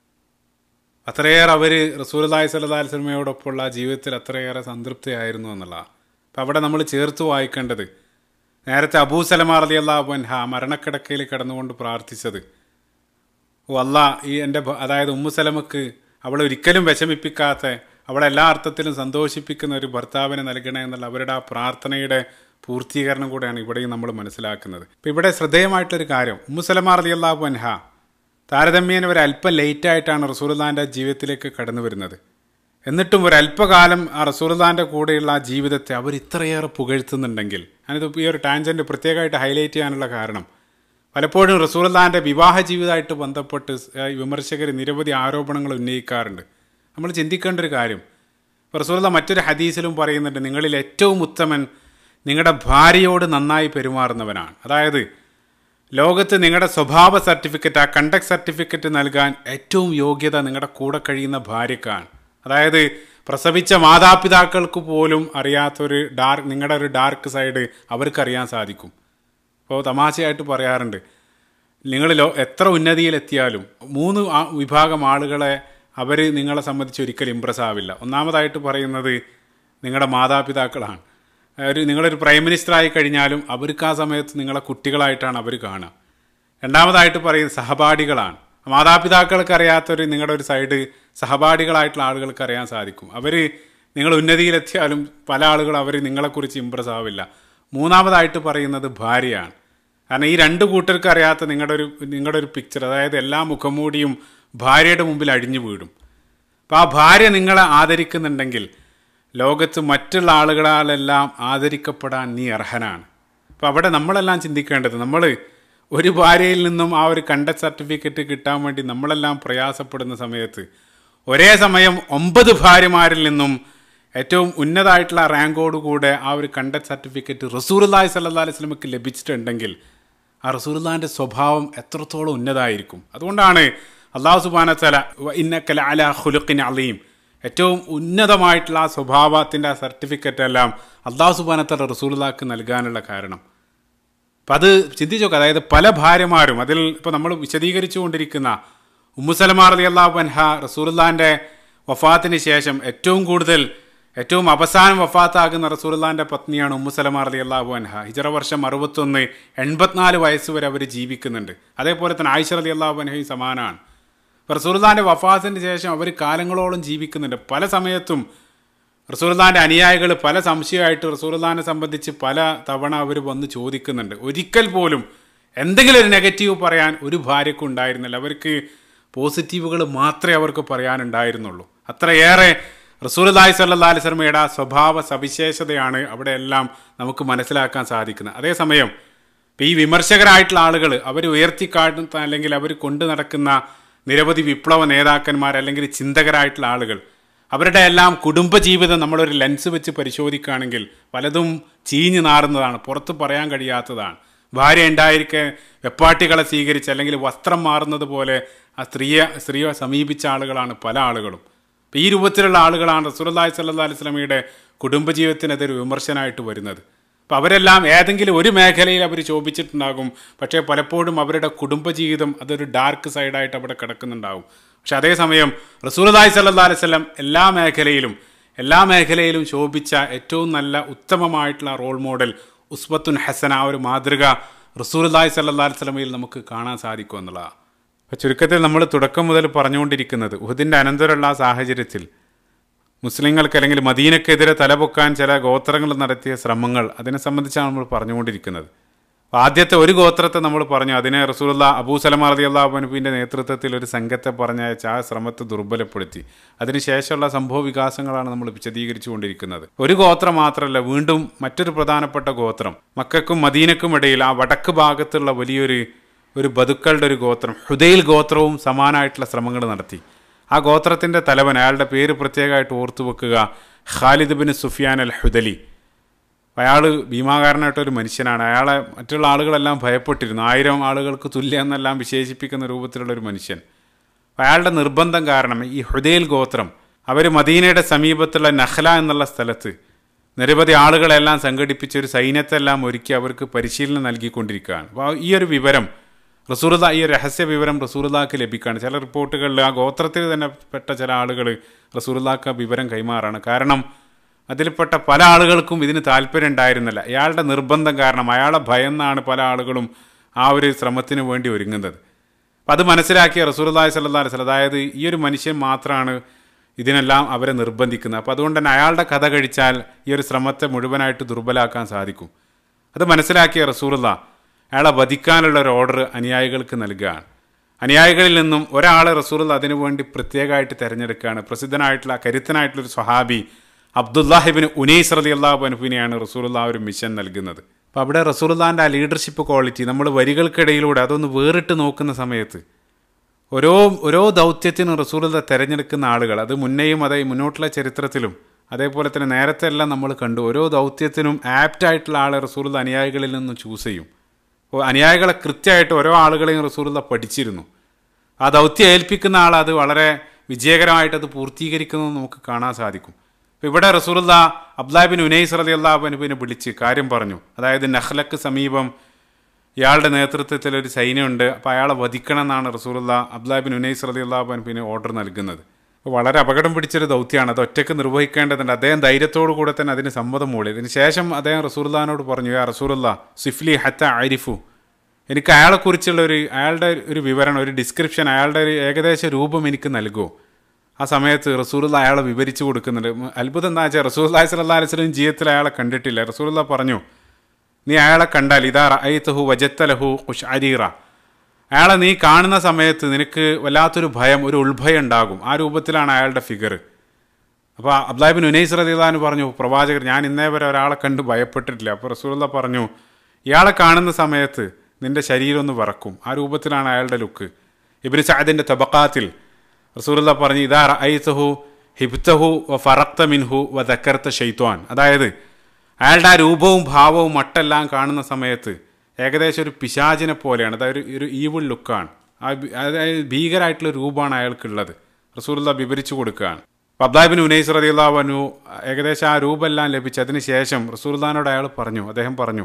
അത്രയേറെ അവർ റസൂലി സല്ലാ സ്വലമയോടൊപ്പമുള്ള ജീവിതത്തിൽ അത്രയേറെ സംതൃപ്തിയായിരുന്നു എന്നുള്ളതാണ് അപ്പം അവിടെ നമ്മൾ ചേർത്ത് വായിക്കേണ്ടത് നേരത്തെ അബൂ സലമ റലി അള്ളാഹു അൻഹ മരണക്കിടക്കയിൽ കിടന്നുകൊണ്ട് പ്രാർത്ഥിച്ചത് ഓ അല്ല ഈ എൻ്റെ ഭ- അതായത് ഉമ്മു സലമക്ക് അവളെ ഒരിക്കലും വിഷമിപ്പിക്കാത്ത അവളെ എല്ലാ അർത്ഥത്തിലും സന്തോഷിപ്പിക്കുന്ന ഒരു ഭർത്താവിനെ നൽകണേ എന്നുള്ള അവരുടെ ആ പ്രാർത്ഥനയുടെ പൂർത്തീകരണം കൂടെയാണ് ഇവിടെയും നമ്മൾ മനസ്സിലാക്കുന്നത് ഇപ്പം ഇവിടെ ശ്രദ്ധേയമായിട്ടൊരു കാര്യം ഉമ്മു സലമ റലി അള്ളാഹു അൻഹ താരതമ്യേന ഒരു അല്പം ലേറ്റായിട്ടാണ് റസൂലുള്ളാൻ്റെ ജീവിതത്തിലേക്ക് കടന്നു വരുന്നത് എന്നിട്ടും ഒരു അല്പകാലം ആ റസൂലുള്ളാൻ്റെ കൂടെയുള്ള ആ ജീവിതത്തെ അവർ ഇത്രയേറെ പുകഴ്ത്തുന്നുണ്ടെങ്കിൽ ഞാനിത് ഈ ഒരു ടാൻജൻറ്റ് പ്രത്യേകമായിട്ട് ഹൈലൈറ്റ് ചെയ്യാനുള്ള കാരണം പലപ്പോഴും റസൂലുള്ളാൻ്റെ വിവാഹ ജീവിതമായിട്ട് ബന്ധപ്പെട്ട് വിമർശകർ നിരവധി ആരോപണങ്ങൾ ഉന്നയിക്കാറുണ്ട് നമ്മൾ ചിന്തിക്കേണ്ട ഒരു കാര്യം റസൂലുള്ള മറ്റൊരു ഹദീസിലും പറയുന്നുണ്ട് നിങ്ങളിൽ ഏറ്റവും ഉത്തമൻ നിങ്ങളുടെ ഭാര്യയോട് നന്നായി പെരുമാറുന്നവനാണ് അതായത് ലോകത്ത് നിങ്ങളുടെ സ്വഭാവ സർട്ടിഫിക്കറ്റ് ആ കണ്ടക്ട് സർട്ടിഫിക്കറ്റ് നൽകാൻ ഏറ്റവും യോഗ്യത നിങ്ങളുടെ കൂടെ കഴിയുന്ന ഭാര്യക്കാണ് അതായത് പ്രസവിച്ച മാതാപിതാക്കൾക്ക് പോലും അറിയാത്തൊരു ഡാർക്ക് നിങ്ങളുടെ ഒരു ഡാർക്ക് സൈഡ് അവർക്കറിയാൻ സാധിക്കും ഇപ്പോൾ തമാശയായിട്ട് പറയാറുണ്ട് നിങ്ങളിലോ എത്ര ഉന്നതിയിലെത്തിയാലും മൂന്ന് ആ- വിഭാഗം ആളുകളെ അവർ നിങ്ങളെ സംബന്ധിച്ച് ഒരിക്കലും ഇമ്പ്രസ് ആവില്ല ഒന്നാമതായിട്ട് പറയുന്നത് നിങ്ങളുടെ മാതാപിതാക്കളാണ് ഒരു നിങ്ങളൊരു പ്രൈം മിനിസ്റ്റർ ആയി കഴിഞ്ഞാലും അവർക്ക് ആ സമയത്ത് നിങ്ങളെ കുട്ടികളായിട്ടാണ് അവർ കാണുക രണ്ടാമതായിട്ട് പറയുന്നത് സഹപാഠികളാണ് മാതാപിതാക്കൾക്ക് അറിയാത്തൊരു നിങ്ങളുടെ ഒരു സൈഡ് സഹപാഠികളായിട്ടുള്ള ആളുകൾക്ക് അറിയാൻ സാധിക്കും അവർ നിങ്ങൾ ഉന്നതിയിലെത്തിയാലും പല ആളുകളും അവർ നിങ്ങളെക്കുറിച്ച് ഇമ്പ്രസ് ആവില്ല മൂന്നാമതായിട്ട് പറയുന്നത് ഭാര്യയാണ് കാരണം ഈ രണ്ട് കൂട്ടർക്ക് അറിയാത്ത നിങ്ങളുടെ ഒരു നിങ്ങളുടെ ഒരു പിക്ചർ അതായത് എല്ലാ മുഖംമൂടിയും ഭാര്യയുടെ മുമ്പിൽ അഴിഞ്ഞു വീടും അപ്പോൾ ആ ഭാര്യ നിങ്ങളെ ആദരിക്കുന്നുണ്ടെങ്കിൽ ലോകത്ത് മറ്റുള്ള ആളുകളാലെല്ലാം ആദരിക്കപ്പെടാൻ നീ അർഹനാണ് അപ്പോൾ അവിടെ നമ്മളെല്ലാം ചിന്തിക്കേണ്ടത് നമ്മൾ ഒരു ഭാര്യയിൽ നിന്നും ആ ഒരു കണ്ട സർട്ടിഫിക്കറ്റ് കിട്ടാൻ വേണ്ടി നമ്മളെല്ലാം പ്രയാസപ്പെടുന്ന സമയത്ത് ഒരേ സമയം ഒമ്പത് ഭാര്യമാരിൽ നിന്നും ഏറ്റവും ഉന്നതമായിട്ടുള്ള റാങ്കോടുകൂടെ ആ ഒരു കണ്ട സർട്ടിഫിക്കറ്റ് റസൂർലായി സല്ലാ അലൈഹി സ്വലമക്ക് ലഭിച്ചിട്ടുണ്ടെങ്കിൽ ആ റസൂർലാൻ്റെ സ്വഭാവം എത്രത്തോളം ഉന്നതമായിരിക്കും അതുകൊണ്ടാണ് അള്ളാഹു സുബാന തല ഇന്നക്കല അല ഹുലുക്കിൻ അലീം ഏറ്റവും ഉന്നതമായിട്ടുള്ള ആ സ്വഭാവത്തിൻ്റെ ആ സർട്ടിഫിക്കറ്റ് എല്ലാം അള്ളാഹു സുബാന തല റസൂലാക്ക് നൽകാനുള്ള കാരണം അപ്പം അത് ചിന്തിച്ചു നോക്കുക അതായത് പല ഭാര്യമാരും അതിൽ ഇപ്പോൾ നമ്മൾ വിശദീകരിച്ചു കൊണ്ടിരിക്കുന്ന ഉമ്മുസലമാർ അലി അള്ളാഹു അൻഹ റസൂലുല്ലാൻ്റെ വഫാത്തിന് ശേഷം ഏറ്റവും കൂടുതൽ ഏറ്റവും അവസാനം വഫാത്താകുന്ന റസൂലുല്ലാൻ്റെ പത്നിയാണ് ഉമ്മുസലമാർ അലി അള്ളാഹു അൻഹ ഹിജറ വർഷം അറുപത്തൊന്ന് എൺപത്തിനാല് വയസ്സ് വരെ അവർ ജീവിക്കുന്നുണ്ട് അതേപോലെ തന്നെ ആയിഷ അലി അള്ളാഹു അൻഹയും സമാനമാണ് റസൂലുല്ലാൻ്റെ വഫാത്തിന് ശേഷം അവർ കാലങ്ങളോളം ജീവിക്കുന്നുണ്ട് പല സമയത്തും റസൂർദാൻ്റെ അനുയായികൾ പല സംശയമായിട്ട് റസൂർദാനെ സംബന്ധിച്ച് പല തവണ അവർ വന്ന് ചോദിക്കുന്നുണ്ട് ഒരിക്കൽ പോലും എന്തെങ്കിലും ഒരു നെഗറ്റീവ് പറയാൻ ഒരു ഭാര്യക്കും ഉണ്ടായിരുന്നില്ല അവർക്ക് പോസിറ്റീവുകൾ മാത്രമേ അവർക്ക് പറയാനുണ്ടായിരുന്നുള്ളൂ അത്രയേറെ റസൂർദായ് സല്ലാ അലിസ്ലമയുടെ ആ സ്വഭാവ സവിശേഷതയാണ് അവിടെ എല്ലാം നമുക്ക് മനസ്സിലാക്കാൻ സാധിക്കുന്നത് അതേസമയം ഇപ്പം ഈ വിമർശകരായിട്ടുള്ള ആളുകൾ അവർ ഉയർത്തിക്കാട്ടുന്ന അല്ലെങ്കിൽ അവർ കൊണ്ടു നടക്കുന്ന നിരവധി വിപ്ലവ നേതാക്കന്മാർ അല്ലെങ്കിൽ ചിന്തകരായിട്ടുള്ള ആളുകൾ അവരുടെ എല്ലാം കുടുംബജീവിതം നമ്മളൊരു ലെൻസ് വെച്ച് പരിശോധിക്കുകയാണെങ്കിൽ പലതും ചീഞ്ഞു നാറുന്നതാണ് പുറത്ത് പറയാൻ കഴിയാത്തതാണ് ഭാര്യ ഉണ്ടായിരിക്കെ വെപ്പാട്ടികളെ സ്വീകരിച്ച് അല്ലെങ്കിൽ വസ്ത്രം മാറുന്നത് പോലെ ആ സ്ത്രീയെ സ്ത്രീയെ സമീപിച്ച ആളുകളാണ് പല ആളുകളും അപ്പോൾ ഈ രൂപത്തിലുള്ള ആളുകളാണ് റസൂലുള്ളാഹി സ്വല്ലല്ലാഹി അലൈഹി വസല്ലമയുടെ കുടുംബജീവിതത്തിനെതിരെ വിമർശനമായിട്ട് വരുന്നത് അപ്പോൾ അവരെല്ലാം ഏതെങ്കിലും ഒരു മേഖലയിൽ അവർ ശോഭിച്ചിട്ടുണ്ടാകും പക്ഷേ പലപ്പോഴും അവരുടെ കുടുംബജീവിതം അതൊരു ഡാർക്ക് സൈഡായിട്ട് അവിടെ കിടക്കുന്നുണ്ടാകും പക്ഷെ അതേസമയം റസൂലുള്ളാഹി സ്വല്ലല്ലാഹി അലൈഹി വസല്ലം എല്ലാ മേഖലയിലും എല്ലാ മേഖലയിലും ശോഭിച്ച ഏറ്റവും നല്ല ഉത്തമമായിട്ടുള്ള റോൾ മോഡൽ ഉസ്ബത്തുൻ ഹസന ആ ഒരു മാതൃക റസൂലുള്ളാഹി സ്വല്ലല്ലാഹി അലൈഹി വസല്ലമയിൽ നമുക്ക് കാണാൻ സാധിക്കും എന്നുള്ളതാണ് അപ്പോൾ ചുരുക്കത്തിൽ നമ്മൾ തുടക്കം മുതൽ പറഞ്ഞുകൊണ്ടിരിക്കുന്നത് ഉഹദിൻ്റെ അനന്തരമുള്ള ആ സാഹചര്യത്തിൽ മുസ്ലിങ്ങൾക്ക് അല്ലെങ്കിൽ മദീനക്കെതിരെ തലപൊക്കാൻ ചില ഗോത്രങ്ങൾ നടത്തിയ ശ്രമങ്ങൾ അതിനെ സംബന്ധിച്ചാണ് നമ്മൾ പറഞ്ഞുകൊണ്ടിരിക്കുന്നത് അപ്പോൾ ആദ്യത്തെ ഒരു ഗോത്രത്തെ നമ്മൾ പറഞ്ഞു അതിനെ റസൂലുള്ള അബൂ സലമ റതി അള്ളാഹുബനുബിൻ്റെ നേതൃത്വത്തിൽ ഒരു സംഘത്തെ പറഞ്ഞയച്ച് ആ ശ്രമത്തെ ദുർബലപ്പെടുത്തി അതിനുശേഷമുള്ള സംഭവ വികാസങ്ങളാണ് നമ്മൾ വിശദീകരിച്ചു കൊണ്ടിരിക്കുന്നത് ഒരു ഗോത്രം മാത്രമല്ല വീണ്ടും മറ്റൊരു പ്രധാനപ്പെട്ട ഗോത്രം മക്കൾക്കും മദീനക്കും ഇടയിൽ ആ വടക്ക് ഭാഗത്തുള്ള വലിയൊരു ഒരു ബതുക്കളുടെ ഒരു ഗോത്രം ഹുദൈൽ ഗോത്രവും സമാനമായിട്ടുള്ള ശ്രമങ്ങൾ നടത്തി ആ ഗോത്രത്തിൻ്റെ തലവൻ അയാളുടെ പേര് പ്രത്യേകമായിട്ട് ഓർത്തു വെക്കുക Khalid bin Sufyan al Hudhali അയാൾ ഭീമാകാരനായിട്ടൊരു മനുഷ്യനാണ് അയാളെ മറ്റുള്ള ആളുകളെല്ലാം ഭയപ്പെട്ടിരുന്നു ആയിരം ആളുകൾക്ക് തുല്യം എന്നെല്ലാം വിശേഷിപ്പിക്കുന്ന രൂപത്തിലുള്ള ഒരു മനുഷ്യൻ അപ്പോൾ അയാളുടെ നിർബന്ധം കാരണം ഈ ഹുദൈൽ ഗോത്രം അവർ മദീനയുടെ സമീപത്തുള്ള നഹ്ല എന്നുള്ള സ്ഥലത്ത് നിരവധി ആളുകളെല്ലാം സംഘടിപ്പിച്ച് ഒരു സൈന്യത്തെല്ലാം ഒരുക്കി അവർക്ക് പരിശീലനം നൽകിക്കൊണ്ടിരിക്കുകയാണ് അപ്പോൾ ഈ ഒരു വിവരം റസൂറുദ ഈ ഒരു രഹസ്യ വിവരം റസൂറുദാക്ക് ലഭിക്കുകയാണ് ചില റിപ്പോർട്ടുകളിൽ ആ ഗോത്രത്തിൽ തന്നെ പെട്ട ചില ആളുകൾ റസൂറുദാക്ക് ആ വിവരം കൈമാറാണ് കാരണം അതിൽപ്പെട്ട പല ആളുകൾക്കും ഇതിന് താല്പര്യം ഉണ്ടായിരുന്നില്ല അയാളുടെ നിർബന്ധം കാരണം അയാളെ ഭയന്നാണ് പല ആളുകളും ആ ഒരു ശ്രമത്തിന് വേണ്ടി ഒരുങ്ങുന്നത് അപ്പം അത് മനസ്സിലാക്കിയ റസൂർല്ലാഹി സല്ലാ വസ്ലം അതായത് ഈ ഒരു മനുഷ്യൻ മാത്രമാണ് ഇതിനെല്ലാം അവരെ നിർബന്ധിക്കുന്നത് അപ്പോൾ അതുകൊണ്ട് തന്നെ അയാളുടെ കഥ കഴിച്ചാൽ ഈ ഒരു ശ്രമത്തെ മുഴുവനായിട്ട് ദുർബലാക്കാൻ സാധിക്കും അത് മനസ്സിലാക്കിയ റസൂറുള്ള അയാളെ വധിക്കാനുള്ള ഒരു ഓർഡർ അനുയായികൾക്ക് നൽകുകയാണ് അനുയായികളിൽ നിന്നും ഒരാളെ റസൂറുള്ള അതിനുവേണ്ടി പ്രത്യേകമായിട്ട് തിരഞ്ഞെടുക്കുകയാണ് പ്രസിദ്ധനായിട്ടുള്ള കരുത്തനായിട്ടുള്ള ഒരു സ്വഹാബി അബ്ദുല്ലാഹിബിന് ഉനൈസ് റലി അള്ളാഹു അനുഫിനെയാണ് റസൂറുള്ള ഒരു മിഷൻ നൽകുന്നത് അപ്പോൾ അവിടെ റസൂറുല്ലാൻ്റെ ആ ലീഡർഷിപ്പ് ക്വാളിറ്റി നമ്മൾ വരികൾക്കിടയിലൂടെ അതൊന്ന് വേറിട്ട് നോക്കുന്ന സമയത്ത് ഓരോ ഓരോ ദൗത്യത്തിനും റസൂലത തിരഞ്ഞെടുക്കുന്ന ആളുകൾ അത് മുന്നേയും അതെ മുന്നോട്ടുള്ള ചരിത്രത്തിലും അതേപോലെ തന്നെ നേരത്തെ എല്ലാം നമ്മൾ കണ്ടു ഓരോ ദൗത്യത്തിനും ആപ്റ്റായിട്ടുള്ള ആളെ റസൂലത അനുയായികളിൽ നിന്ന് ചൂസ് ചെയ്യും അപ്പോൾ അനുയായികളെ കൃത്യമായിട്ട് ഓരോ ആളുകളെയും റസൂലത പഠിച്ചിരുന്നു ആ ദൗത്യം ഏൽപ്പിക്കുന്ന ആൾ അത് വളരെ വിജയകരമായിട്ട് അത് പൂർത്തീകരിക്കുന്നത് നമുക്ക് കാണാൻ സാധിക്കും അപ്പോൾ ഇവിടെ റസൂലുള്ള അബ്ദാബിൻ ഉനൈസ് റലി അള്ളാഹുബനുബിനെ വിളിച്ച് കാര്യം പറഞ്ഞു അതായത് നഹ്ലക്ക് സമീപം ഇയാളുടെ നേതൃത്വത്തിൽ ഒരു സൈന്യമുണ്ട് അപ്പോൾ അയാളെ വധിക്കണം എന്നാണ് റസൂലുള്ള അബ്ദാബിൻ ഉനൈസ് റലി അള്ളാഹുബനുബിന് ഓർഡർ നൽകുന്നത് അപ്പോൾ വളരെ അപകടം പിടിച്ചൊരു ദൗത്യമാണ് അത് ഒറ്റയ്ക്ക് നിർവഹിക്കേണ്ടതുണ്ട് അദ്ദേഹം ധൈര്യത്തോടു കൂടെ തന്നെ അതിന് സമ്മതം മൂളി ഇതിന് ശേഷം അദ്ദേഹം റസൂർല്ലാനോട് പറഞ്ഞു യാ റസൂറുല്ല സിഫ്ലി ഹത്ത ആരിഫു എനിക്ക് അയാളെക്കുറിച്ചുള്ള ഒരു അയാളുടെ ഒരു വിവരണം ഒരു ഡിസ്ക്രിപ്ഷൻ അയാളുടെ ഒരു ഏകദേശ രൂപം എനിക്ക് നൽകുമോ ആ സമയത്ത് റസൂലുള്ള അയാളെ വിവരിച്ചു കൊടുക്കുന്നുണ്ട് അത്ഭുതം എന്താ വെച്ചാൽ റസൂല്ലാഹി സ്വല്ലാ അലിസ്ലം ജീവിതത്തിൽ അയാളെ കണ്ടിട്ടില്ല റസൂലുള്ള പറഞ്ഞു നീ അയാളെ കണ്ടാൽ ഇതാ റഅയ്തഹു വജത്തലഹു ഖുഷ്അരീറ അയാളെ നീ കാണുന്ന സമയത്ത് നിനക്ക് വല്ലാത്തൊരു ഭയം ഒരു ഉൾഭയം ഉണ്ടാകും ആ രൂപത്തിലാണ് അയാളുടെ ഫിഗർ അപ്പോൾ അബ്ദാബിൻ ഉനൈസ് റദിദാന് പറഞ്ഞു പ്രവാചകർ ഞാൻ ഇന്നേ വരെ ഒരാളെ കണ്ട് ഭയപ്പെട്ടിട്ടില്ല അപ്പോൾ റസൂലുള്ള പറഞ്ഞു ഇയാളെ കാണുന്ന സമയത്ത് നിന്റെ ശരീരം ഒന്ന് വറക്കും ആ രൂപത്തിലാണ് അയാളുടെ ലുക്ക് ഇബിന് സാദിൻ്റെ തബക്കാത്തിൽ റസൂലുള്ള പറഞ്ഞു ഇതാ റഅയ്തഹു ഹിബ്തഹു വ ഫറക്ത മിൻഹു വ ദക്കർത്ത ഷെയ്ത്വാൻ അതായത് അയാളുടെ ആ രൂപവും ഭാവവും മട്ടെല്ലാം കാണുന്ന സമയത്ത് ഏകദേശം ഒരു പിശാചിനെ പോലെയാണ് അതായത് ഒരു ഈവിൾ ലുക്കാണ് ആ അതായത് ഭീകരമായിട്ടുള്ള രൂപമാണ് അയാൾക്കുള്ളത് റസൂലുള്ള വിവരിച്ചു കൊടുക്കുകയാണ് അബ്ദാബിൻ ഉനൈസ് റദിയുള്ളവനു ഏകദേശം ആ രൂപമെല്ലാം ലഭിച്ച് അതിന് ശേഷം റസൂൽദാനോട് അയാൾ പറഞ്ഞു അദ്ദേഹം പറഞ്ഞു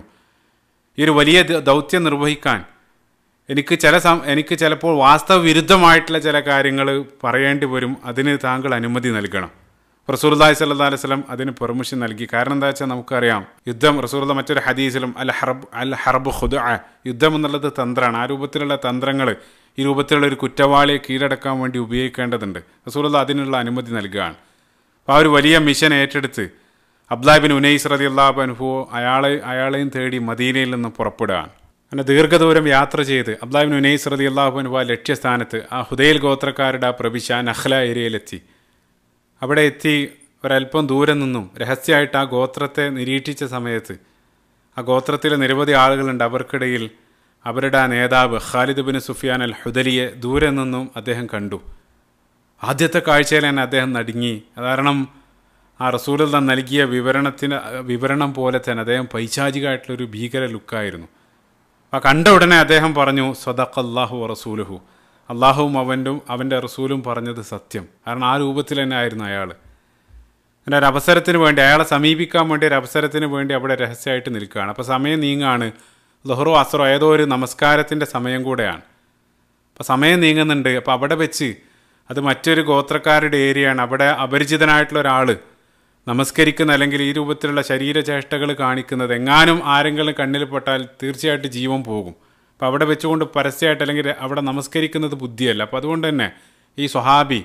ഈ ഒരു വലിയ ദൗത്യം നിർവഹിക്കാൻ എനിക്ക് ചില സം എനിക്ക് ചിലപ്പോൾ വാസ്തവ വിരുദ്ധമായിട്ടുള്ള ചില കാര്യങ്ങൾ പറയേണ്ടി വരും അതിന് താങ്കൾ അനുമതി നൽകണം റസൂർദായ് സല്ലാ അലൈഹി സ്വലം അതിന് പെർമിഷൻ നൽകി കാരണം എന്താ വെച്ചാൽ നമുക്കറിയാം യുദ്ധം റസൂർദ മറ്റൊരു ഹദീസിലും അൽ ഹർബ് അൽ ഹർബ് ഖുദ് യുദ്ധം എന്നുള്ളത് തന്ത്രമാണ് ആ രൂപത്തിലുള്ള തന്ത്രങ്ങൾ ഈ രൂപത്തിലുള്ള ഒരു കുറ്റവാളിയെ കീഴടക്കാൻ വേണ്ടി ഉപയോഗിക്കേണ്ടതുണ്ട് റസൂർദ അതിനുള്ള അനുമതി നൽകുകയാണ് അപ്പോൾ ആ ഒരു വലിയ മിഷൻ ഏറ്റെടുത്ത് അബ്ദാബിൻ ഉനൈസ് റതി അള്ളാഹു അനുഭവ അയാളെ അയാളെയും തേടി മദീനയിൽ നിന്ന് പുറപ്പെടുകയാണ് അങ്ങനെ ദീർഘദൂരം യാത്ര ചെയ്ത് അബ്ദാബിൻ ഉനൈസ് റതി അള്ളാഹു അനുഭവ ലക്ഷ്യസ്ഥാനത്ത് ആ ഹുദൈൽ ഗോത്രക്കാരുടെ ആ പ്രവിശ നഹ്ല ഏരിയയിലെത്തി അവിടെ എത്തി ഒരല്പം ദൂരെ നിന്നും രഹസ്യമായിട്ട് ആ ഗോത്രത്തെ നിരീക്ഷിച്ച സമയത്ത് ആ ഗോത്രത്തിലെ നിരവധി ആളുകളുണ്ട് അവർക്കിടയിൽ അവരുടെ ആ നേതാവ് ഖാലിദ് ബിൻ സുഫിയാൻ അൽ ഹുദലിയെ ദൂരെ നിന്നും അദ്ദേഹം കണ്ടു ആദ്യത്തെ കാഴ്ചയിൽ തന്നെ അദ്ദേഹം നടുങ്ങി കാരണം ആ റസൂലിൽ നൽകിയ വിവരണത്തിന് വിവരണം പോലെ തന്നെ അദ്ദേഹം പൈശാചികമായിട്ടുള്ളൊരു ഭീകര ലുക്കായിരുന്നു ആ കണ്ട ഉടനെ അദ്ദേഹം പറഞ്ഞു സദഖ് അള്ളാഹു റസൂലുഹു അള്ളാഹുവും അവൻ്റെ അവൻ്റെ റസൂലും പറഞ്ഞത് സത്യം കാരണം ആ രൂപത്തിൽ തന്നെ ആയിരുന്നു അയാൾ അങ്ങനെ ഒരു അവസരത്തിന് വേണ്ടി അയാളെ സമീപിക്കാൻ വേണ്ടി ഒരു അവസരത്തിന് വേണ്ടി അവിടെ രഹസ്യമായിട്ട് നിൽക്കുകയാണ് അപ്പോൾ സമയം നീങ്ങാണ് ലഹ്റോ അസറോ ഏതോ ഒരു നമസ്കാരത്തിൻ്റെ സമയം കൂടെയാണ് അപ്പോൾ സമയം നീങ്ങുന്നുണ്ട് അപ്പോൾ അവിടെ വെച്ച് അത് മറ്റൊരു ഗോത്രക്കാരുടെ ഏരിയയാണ് അവിടെ അപരിചിതനായിട്ടുള്ള ഒരാൾ നമസ്കരിക്കുന്ന അല്ലെങ്കിൽ ഈ രൂപത്തിലുള്ള ശരീരചേഷ്ടകൾ കാണിക്കുന്നത് എങ്ങാനും ആരെങ്കിലും കണ്ണിൽ പെട്ടാൽ തീർച്ചയായിട്ടും ജീവൻ പോകും അപ്പോൾ അവിടെ വെച്ചുകൊണ്ട് പരസ്യമായിട്ട് അല്ലെങ്കിൽ അവിടെ നമസ്കരിക്കുന്നത് ബുദ്ധിയല്ല അപ്പോൾ അതുകൊണ്ട് തന്നെ ഈ സ്വഹാബി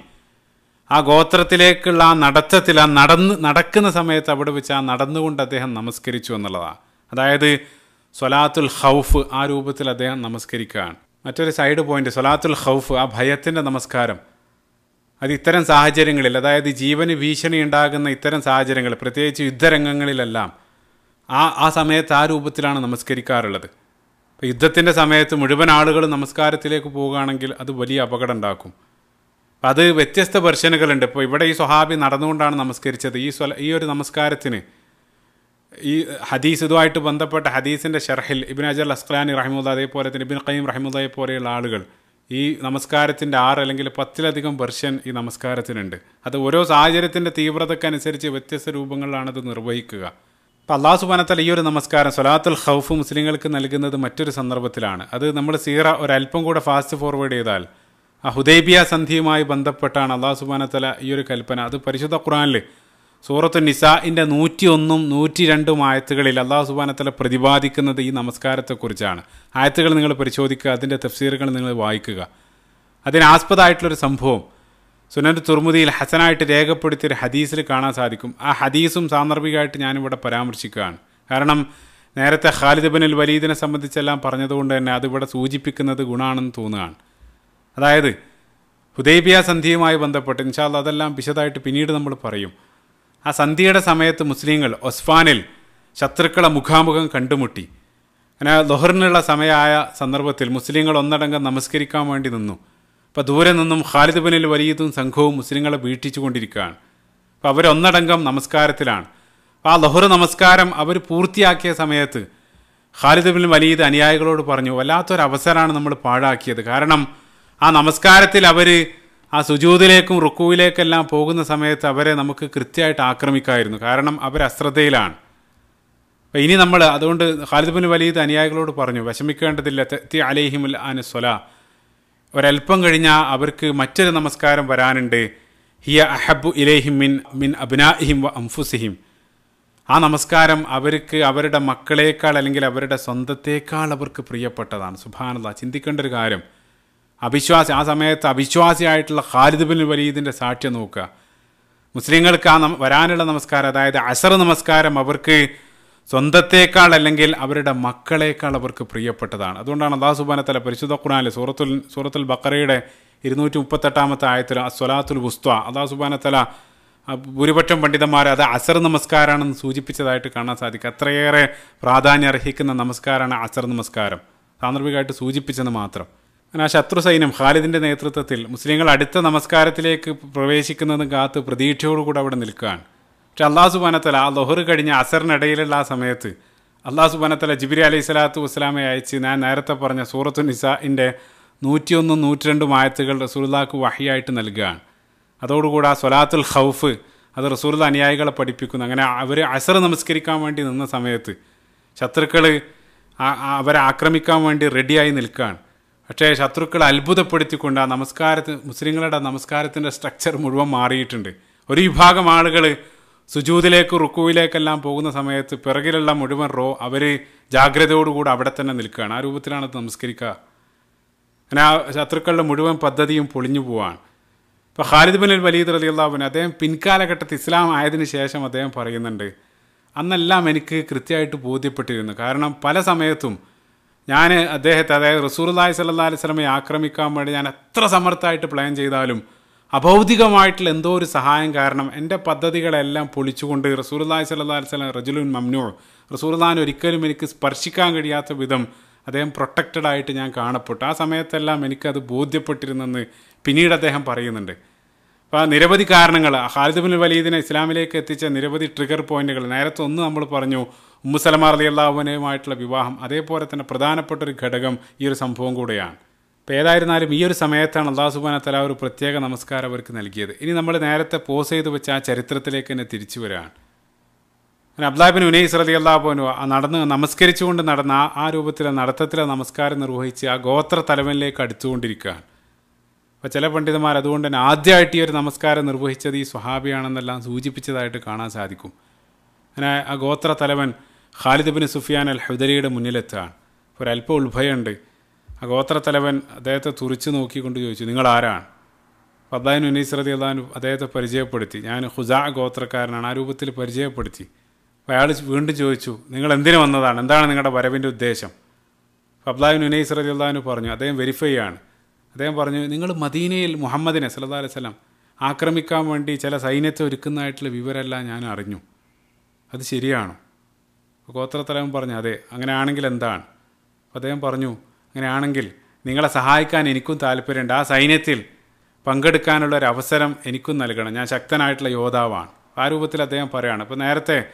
ആ ഗോത്രത്തിലേക്കുള്ള ആ നടത്തത്തിൽ ആ നടന്ന് നടക്കുന്ന സമയത്ത് അവിടെ വെച്ച് ആ നടന്നുകൊണ്ട് അദ്ദേഹം നമസ്കരിച്ചു എന്നുള്ളതാണ് അതായത് സൊലാത്തുൽ ഹൗഫ് ആ രൂപത്തിൽ അദ്ദേഹം നമസ്കരിക്കുകയാണ് മറ്റൊരു സൈഡ് പോയിന്റ് സൊലാത്തുൽ ഹൗഫ് ആ ഭയത്തിൻ്റെ നമസ്കാരം അത് ഇത്തരം സാഹചര്യങ്ങളിൽ അതായത് ജീവന് ഭീഷണി ഉണ്ടാകുന്ന ഇത്തരം സാഹചര്യങ്ങൾ പ്രത്യേകിച്ച് യുദ്ധരംഗങ്ങളിലെല്ലാം ആ ആ സമയത്ത് ആ രൂപത്തിലാണ് നമസ്കരിക്കാറുള്ളത് ഇപ്പോൾ യുദ്ധത്തിൻ്റെ സമയത്ത് മുഴുവൻ ആളുകൾ നമസ്കാരത്തിലേക്ക് പോവുകയാണെങ്കിൽ അത് വലിയ അപകടം ഉണ്ടാക്കും അപ്പം അത് വ്യത്യസ്ത വെർഷനുകളുണ്ട് ഇപ്പോൾ ഇവിടെ ഈ സ്വഹാബി നടന്നുകൊണ്ടാണ് നമസ്കരിച്ചത് ഈ സ്വല ഈ ഒരു നമസ്കാരത്തിന് ഈ ഹദീസ് ഇതുമായിട്ട് ബന്ധപ്പെട്ട ഹദീസിൻ്റെ ഷർഹിൽ ഇബിൻ അജർ അസ്ഖലാനി റഹിമുല്ല അതേപോലെ തന്നെ ഇബിൻ ഖയ്യം റഹിമുല്ലയെ പോലെയുള്ള ആളുകൾ ഈ നമസ്കാരത്തിൻ്റെ ആറ് അല്ലെങ്കിൽ പത്തിലധികം വെർഷൻ ഈ നമസ്കാരത്തിനുണ്ട് അത് ഓരോ സാഹചര്യത്തിൻ്റെ തീവ്രതക്കനുസരിച്ച് വ്യത്യസ്ത രൂപങ്ങളിലാണ് അത് നിർവഹിക്കുക അപ്പോൾ അള്ളാഹു സുബാനത്തല ഈ ഒരു നമസ്കാരം സൊലാത്തുൽ ഖൗഫ് മുസ്ലിങ്ങൾക്ക് നൽകുന്നത് മറ്റൊരു സന്ദർഭത്തിലാണ് അത് നമ്മൾ സീറ ഒരല്പം കൂടെ ഫാസ്റ്റ് ഫോർവേഡ് ചെയ്താൽ ആ ഹുദൈബിയ സന്ധിയുമായി ബന്ധപ്പെട്ടാണ് അള്ളാഹു സുബാനത്തല ഈ ഒരു കൽപ്പന അത് പരിശുദ്ധ ഖുറാനിൽ സൂറത്ത് നിസാഇൻ്റെ നൂറ്റി ഒന്നും നൂറ്റി രണ്ടും ആയത്തുകളിൽ അള്ളാഹു സുബാനത്തല പ്രതിപാദിക്കുന്നത് ഈ നമസ്കാരത്തെക്കുറിച്ചാണ് ആയത്തുകൾ നിങ്ങൾ പരിശോധിക്കുക അതിൻ്റെ തഫ്സീറുകൾ നിങ്ങൾ വായിക്കുക അതിനാസ്പദമായിട്ടുള്ളൊരു സംഭവം സുനൻ തുർമുദിയിൽ ഹസനായിട്ട് രേഖപ്പെടുത്തിയൊരു ഹദീസിൽ കാണാൻ സാധിക്കും ആ ഹദീസും സാന്ദർഭികമായിട്ട് ഞാനിവിടെ പരാമർശിക്കുകയാണ് കാരണം നേരത്തെ ഖാലിദ് ബിൻ വലീദിനെ സംബന്ധിച്ചെല്ലാം പറഞ്ഞതുകൊണ്ട് തന്നെ അതിവിടെ സൂചിപ്പിക്കുന്നത് ഗുണമാണെന്ന് തോന്നുകയാണ് അതായത് ഹുദൈബിയ സന്ധിയുമായി ബന്ധപ്പെട്ട് ഇൻഷാല്ല അതെല്ലാം വിശദമായിട്ട് പിന്നീട് നമ്മൾ പറയും ആ സന്ധിയുടെ സമയത്ത് മുസ്ലിങ്ങൾ ഒസ്ഫാനിൽ ശത്രുക്കളെ മുഖാമുഖം കണ്ടുമുട്ടി അങ്ങനെ ലൊഹറിനുള്ള സമയമായ സന്ദർഭത്തിൽ മുസ്ലിങ്ങൾ ഒന്നടങ്കം നമസ്കരിക്കാൻ വേണ്ടി നിന്നു അപ്പോൾ ദൂരെ നിന്നും ഖാലിദ് ബിനിൽ വലീദും സംഘവും മുസ്ലിങ്ങളെ വീട്ടിച്ചു കൊണ്ടിരിക്കുകയാണ് അപ്പോൾ അവരൊന്നടങ്കം നമസ്കാരത്തിലാണ് അപ്പോൾ ആ ലൊഹർ നമസ്കാരം അവർ പൂർത്തിയാക്കിയ സമയത്ത് ഖാലിദ് ബിൻ വലീദ് അനുയായികളോട് പറഞ്ഞു വല്ലാത്തൊരു അവസരമാണ് നമ്മൾ പാഴാക്കിയത് കാരണം ആ നമസ്കാരത്തിൽ അവർ ആ സുജൂതിലേക്കും റുക്കുവിലേക്കെല്ലാം പോകുന്ന സമയത്ത് അവരെ നമുക്ക് കൃത്യമായിട്ട് ആക്രമിക്കായിരുന്നു കാരണം അവർ അശ്രദ്ധയിലാണ് അപ്പം ഇനി നമ്മൾ അതുകൊണ്ട് ഖാലിദ് ബിൻ വലീദ് അനുയായികളോട് പറഞ്ഞു വിഷമിക്കേണ്ടതില്ല തെത്തി അലേഹിമുൽ ആന സ്വല ഒരല്പം കഴിഞ്ഞാൽ അവർക്ക് മറ്റൊരു നമസ്കാരം വരാനുണ്ട് ഹിയ അഹബു ഇലേഹിം മിൻ മിൻ അബ്നാഹിം വ അംഫുസിഹിം ആ നമസ്കാരം അവർക്ക് അവരുടെ മക്കളേക്കാൾ അല്ലെങ്കിൽ അവരുടെ സ്വന്തത്തേക്കാൾ അവർക്ക് പ്രിയപ്പെട്ടതാണ് സുഭാനത ചിന്തിക്കേണ്ട ഒരു കാര്യം അവിശ്വാസി ആ സമയത്ത് അവിശ്വാസിയായിട്ടുള്ള ഖാലിദ് ബിൻ വലീദിൻ്റെ സാക്ഷ്യം നോക്കുക മുസ്ലിങ്ങൾക്ക് ആ നം- വരാനുള്ള നമസ്കാരം അതായത് അസർ നമസ്കാരം അവർക്ക് സ്വന്തത്തേക്കാൾ അല്ലെങ്കിൽ അവരുടെ മക്കളേക്കാൾ അവർക്ക് പ്രിയപ്പെട്ടതാണ് അതുകൊണ്ടാണ് അള്ളാഹു സുബാനത്തല പരിശുദ്ധ ഖുറാനിൽ സൂറത്തുൽ സൂറത്തുൽ ബക്കറയുടെ ഇരുന്നൂറ്റി മുപ്പത്തെട്ടാമത്തെ ആയത്തിൽ അസ്വലാത്തുൽ ബുസ്ത അള്ളാഹു സുബാനത്തല ആ, ഭൂരിപക്ഷം പണ്ഡിതന്മാർ അത് അസർ നമസ്കാരമാണെന്ന് സൂചിപ്പിച്ചതായിട്ട് കാണാൻ സാധിക്കും അത്രയേറെ പ്രാധാന്യം അർഹിക്കുന്ന നമസ്കാരമാണ് അസർ നമസ്കാരം സാന്ദർഭികമായിട്ട് സൂചിപ്പിച്ചെന്ന് മാത്രം അങ്ങനെ ആ ശത്രു സൈന്യം ഖാലിദിൻ്റെ നേതൃത്വത്തിൽ മുസ്ലിങ്ങൾ അടുത്ത നമസ്കാരത്തിലേക്ക് പ്രവേശിക്കുന്നതും കാത്ത് പ്രതീക്ഷയോടുകൂടെ അവിടെ നിൽക്കുകയാണ് പക്ഷെ അള്ളാഹു സുബാനത്തല ആ ലൊഹർ കഴിഞ്ഞ അസറിനിടയിലുള്ള ആ സമയത്ത് അള്ളാഹു സുബാനത്തല ജിബിരി അലൈഹി സ്വലാത്തു വസ്സലാമെ അയച്ച് ഞാൻ നേരത്തെ പറഞ്ഞ സൂറത്തു നിസാഇൻ്റെ നൂറ്റിയൊന്നും നൂറ്റിരണ്ടും ആയത്തുകൾ റസൂലുള്ളാക്ക് വഹിയായിട്ട് നൽകുകയാണ് അതോടുകൂടി ആ സ്വലാത്തുൽ ഖൗഫ് അത് റസൂലുള്ള അനുയായികളെ പഠിപ്പിക്കുന്നു അങ്ങനെ അവർ അസർ നമസ്കരിക്കാൻ വേണ്ടി നിന്ന സമയത്ത് ശത്രുക്കൾ അവരെ ആക്രമിക്കാൻ വേണ്ടി റെഡിയായി നിൽക്കുകയാണ് പക്ഷേ ശത്രുക്കളെ അത്ഭുതപ്പെടുത്തിക്കൊണ്ട് ആ നമസ്കാരത്തിന് മുസ്ലിങ്ങളുടെ നമസ്കാരത്തിൻ്റെ സ്ട്രക്ചർ മുഴുവൻ മാറിയിട്ടുണ്ട് ഒരു വിഭാഗം ആളുകൾ സുജൂതിലേക്ക് റുക്കുവിലേക്കെല്ലാം പോകുന്ന സമയത്ത് പിറകിലുള്ള മുഴുവൻ റോ അവർ ജാഗ്രതയോടുകൂടി അവിടെ തന്നെ നിൽക്കുകയാണ് ആ രൂപത്തിലാണ് അത് നമസ്കരിക്കുക അങ്ങനെ ആ ശത്രുക്കളുടെ മുഴുവൻ പദ്ധതിയും പൊളിഞ്ഞു പോവാണ് ഇപ്പോൾ ഖാലിദ് ബിൻ വലീദ് റലി അള്ളാഹുബിൻ അദ്ദേഹം പിൻകാലഘട്ടത്തിൽ ഇസ്ലാം ആയതിനു ശേഷം അദ്ദേഹം പറയുന്നുണ്ട് അന്നെല്ലാം എനിക്ക് കൃത്യമായിട്ട് ബോധ്യപ്പെട്ടിരുന്നു കാരണം പല സമയത്തും ഞാൻ അദ്ദേഹത്തെ അതായത് റസൂർലായി സല്ലാ അലൈഹി സ്വലമെ ആക്രമിക്കാൻ വേണ്ടി ഞാൻ എത്ര സമർത്ഥമായിട്ട് പ്ലാൻ ചെയ്താലും അഭൗതികമായിട്ടുള്ള എന്തോ ഒരു സഹായം കാരണം എൻ്റെ പദ്ധതികളെല്ലാം പൊളിച്ചുകൊണ്ട് റസൂർലായി സല്ലാ അലൈഹി സ്വലം റജുലുൻ മംനു റസൂർലാൻ ഒരിക്കലും എനിക്ക് സ്പർശിക്കാൻ കഴിയാത്ത വിധം അദ്ദേഹം പ്രൊട്ടക്റ്റഡ് ആയിട്ട് ഞാൻ കാണപ്പെട്ടു ആ സമയത്തെല്ലാം എനിക്കത് ബോധ്യപ്പെട്ടിരുന്നെന്ന് പിന്നീട് അദ്ദേഹം പറയുന്നുണ്ട് അപ്പോൾ നിരവധി കാരണങ്ങൾ ഖാലിദ് ബിൻ വലീദിനെ ഇസ്ലാമിലേക്ക് എത്തിച്ച നിരവധി ട്രിഗർ പോയിന്റുകൾ നേരത്തെ ഒന്ന് നമ്മൾ പറഞ്ഞു ഉമ്മുസലമാർ അലി അള്ളാഹുവിനുമായിട്ടുള്ള വിവാഹം അതേപോലെ തന്നെ പ്രധാനപ്പെട്ട ഒരു ഘടകം ഈ ഒരു സംഭവം കൂടെയാണ് അപ്പോൾ ഏതായിരുന്നാലും ഈ ഒരു സമയത്താണ് അള്ളാഹു സുബാന തല ഒരു പ്രത്യേക നമസ്കാരം അവർക്ക് നൽകിയത് ഇനി നമ്മൾ നേരത്തെ പോസ് ചെയ്ത് വെച്ച ആ ചരിത്രത്തിലേക്ക് തന്നെ തിരിച്ചു വരികയാണ് അങ്ങനെ അബ്ദാബിൻ ഉനൈസ് റലി അള്ളാഹുനു ആ നടന്ന് നമസ്കരിച്ചുകൊണ്ട് നടന്ന ആ ആ രൂപത്തിലെ നടത്തത്തിലെ നമസ്കാരം നിർവഹിച്ച് ആ ഗോത്ര തലവനിലേക്ക് അടുത്തുകൊണ്ടിരിക്കുകയാണ് അപ്പോൾ ചില പണ്ഡിതന്മാർ അതുകൊണ്ട് തന്നെ ആദ്യമായിട്ട് ഈ ഒരു നമസ്കാരം നിർവഹിച്ചത് ഈ സ്വഹാബിയാണെന്നെല്ലാം സൂചിപ്പിച്ചതായിട്ട് കാണാൻ സാധിക്കും അങ്ങനെ ആ ഗോത്ര തലവൻ ഖാലിദ് ബിൻ സുഫിയാൻ അൽ ഹുദരിയുടെ മുന്നിലെത്തുകയാണ് ഒരല്പം ഉത്ഭയമുണ്ട് ആ ഗോത്ര തലവൻ അദ്ദേഹത്തെ തുറിച്ചു നോക്കിക്കൊണ്ട് ചോദിച്ചു നിങ്ങൾ ആരാണ് അബ്ദാൻ ഉനീസ് റതി അള്ളഹാൻ അദ്ദേഹത്തെ പരിചയപ്പെടുത്തി ഞാൻ ഹുസാ ഗോത്രക്കാരനാണ് ആ രൂപത്തിൽ പരിചയപ്പെടുത്തി അപ്പോൾ അയാൾ വീണ്ടും ചോദിച്ചു നിങ്ങൾ എന്തിനു വന്നതാണ് എന്താണ് നിങ്ങളുടെ വരവിൻ്റെ ഉദ്ദേശം അബ്ദാൻ ഉനൈസ് റതി അള്ളഹാനു പറഞ്ഞു അദ്ദേഹം വെരിഫൈ ആണ് അദ്ദേഹം പറഞ്ഞു നിങ്ങൾ മദീനയിൽ മുഹമ്മദിനെ സല്ലാ അലൈഹി സ്വലം ആക്രമിക്കാൻ വേണ്ടി ചില സൈന്യത്തെ ഒരുക്കുന്നതായിട്ടുള്ള വിവരമെല്ലാം ഞാൻ അറിഞ്ഞു അത് ശരിയാണോ ഗോത്രത്തലവൻ പറഞ്ഞു അതെ അങ്ങനെയാണെങ്കിൽ എന്താണ് അപ്പോൾ അദ്ദേഹം പറഞ്ഞു അങ്ങനെയാണെങ്കിൽ നിങ്ങളെ സഹായിക്കാൻ എനിക്കും താല്പര്യമുണ്ട് ആ സൈന്യത്തിൽ പങ്കെടുക്കാനുള്ള ഒരു അവസരം എനിക്കും നൽകണം ഞാൻ ശക്തനായിട്ടുള്ള യോദ്ധാവാണ് ആ രൂപത്തിൽ അദ്ദേഹം പറയുകയാണ് അപ്പോൾ നേരത്തെ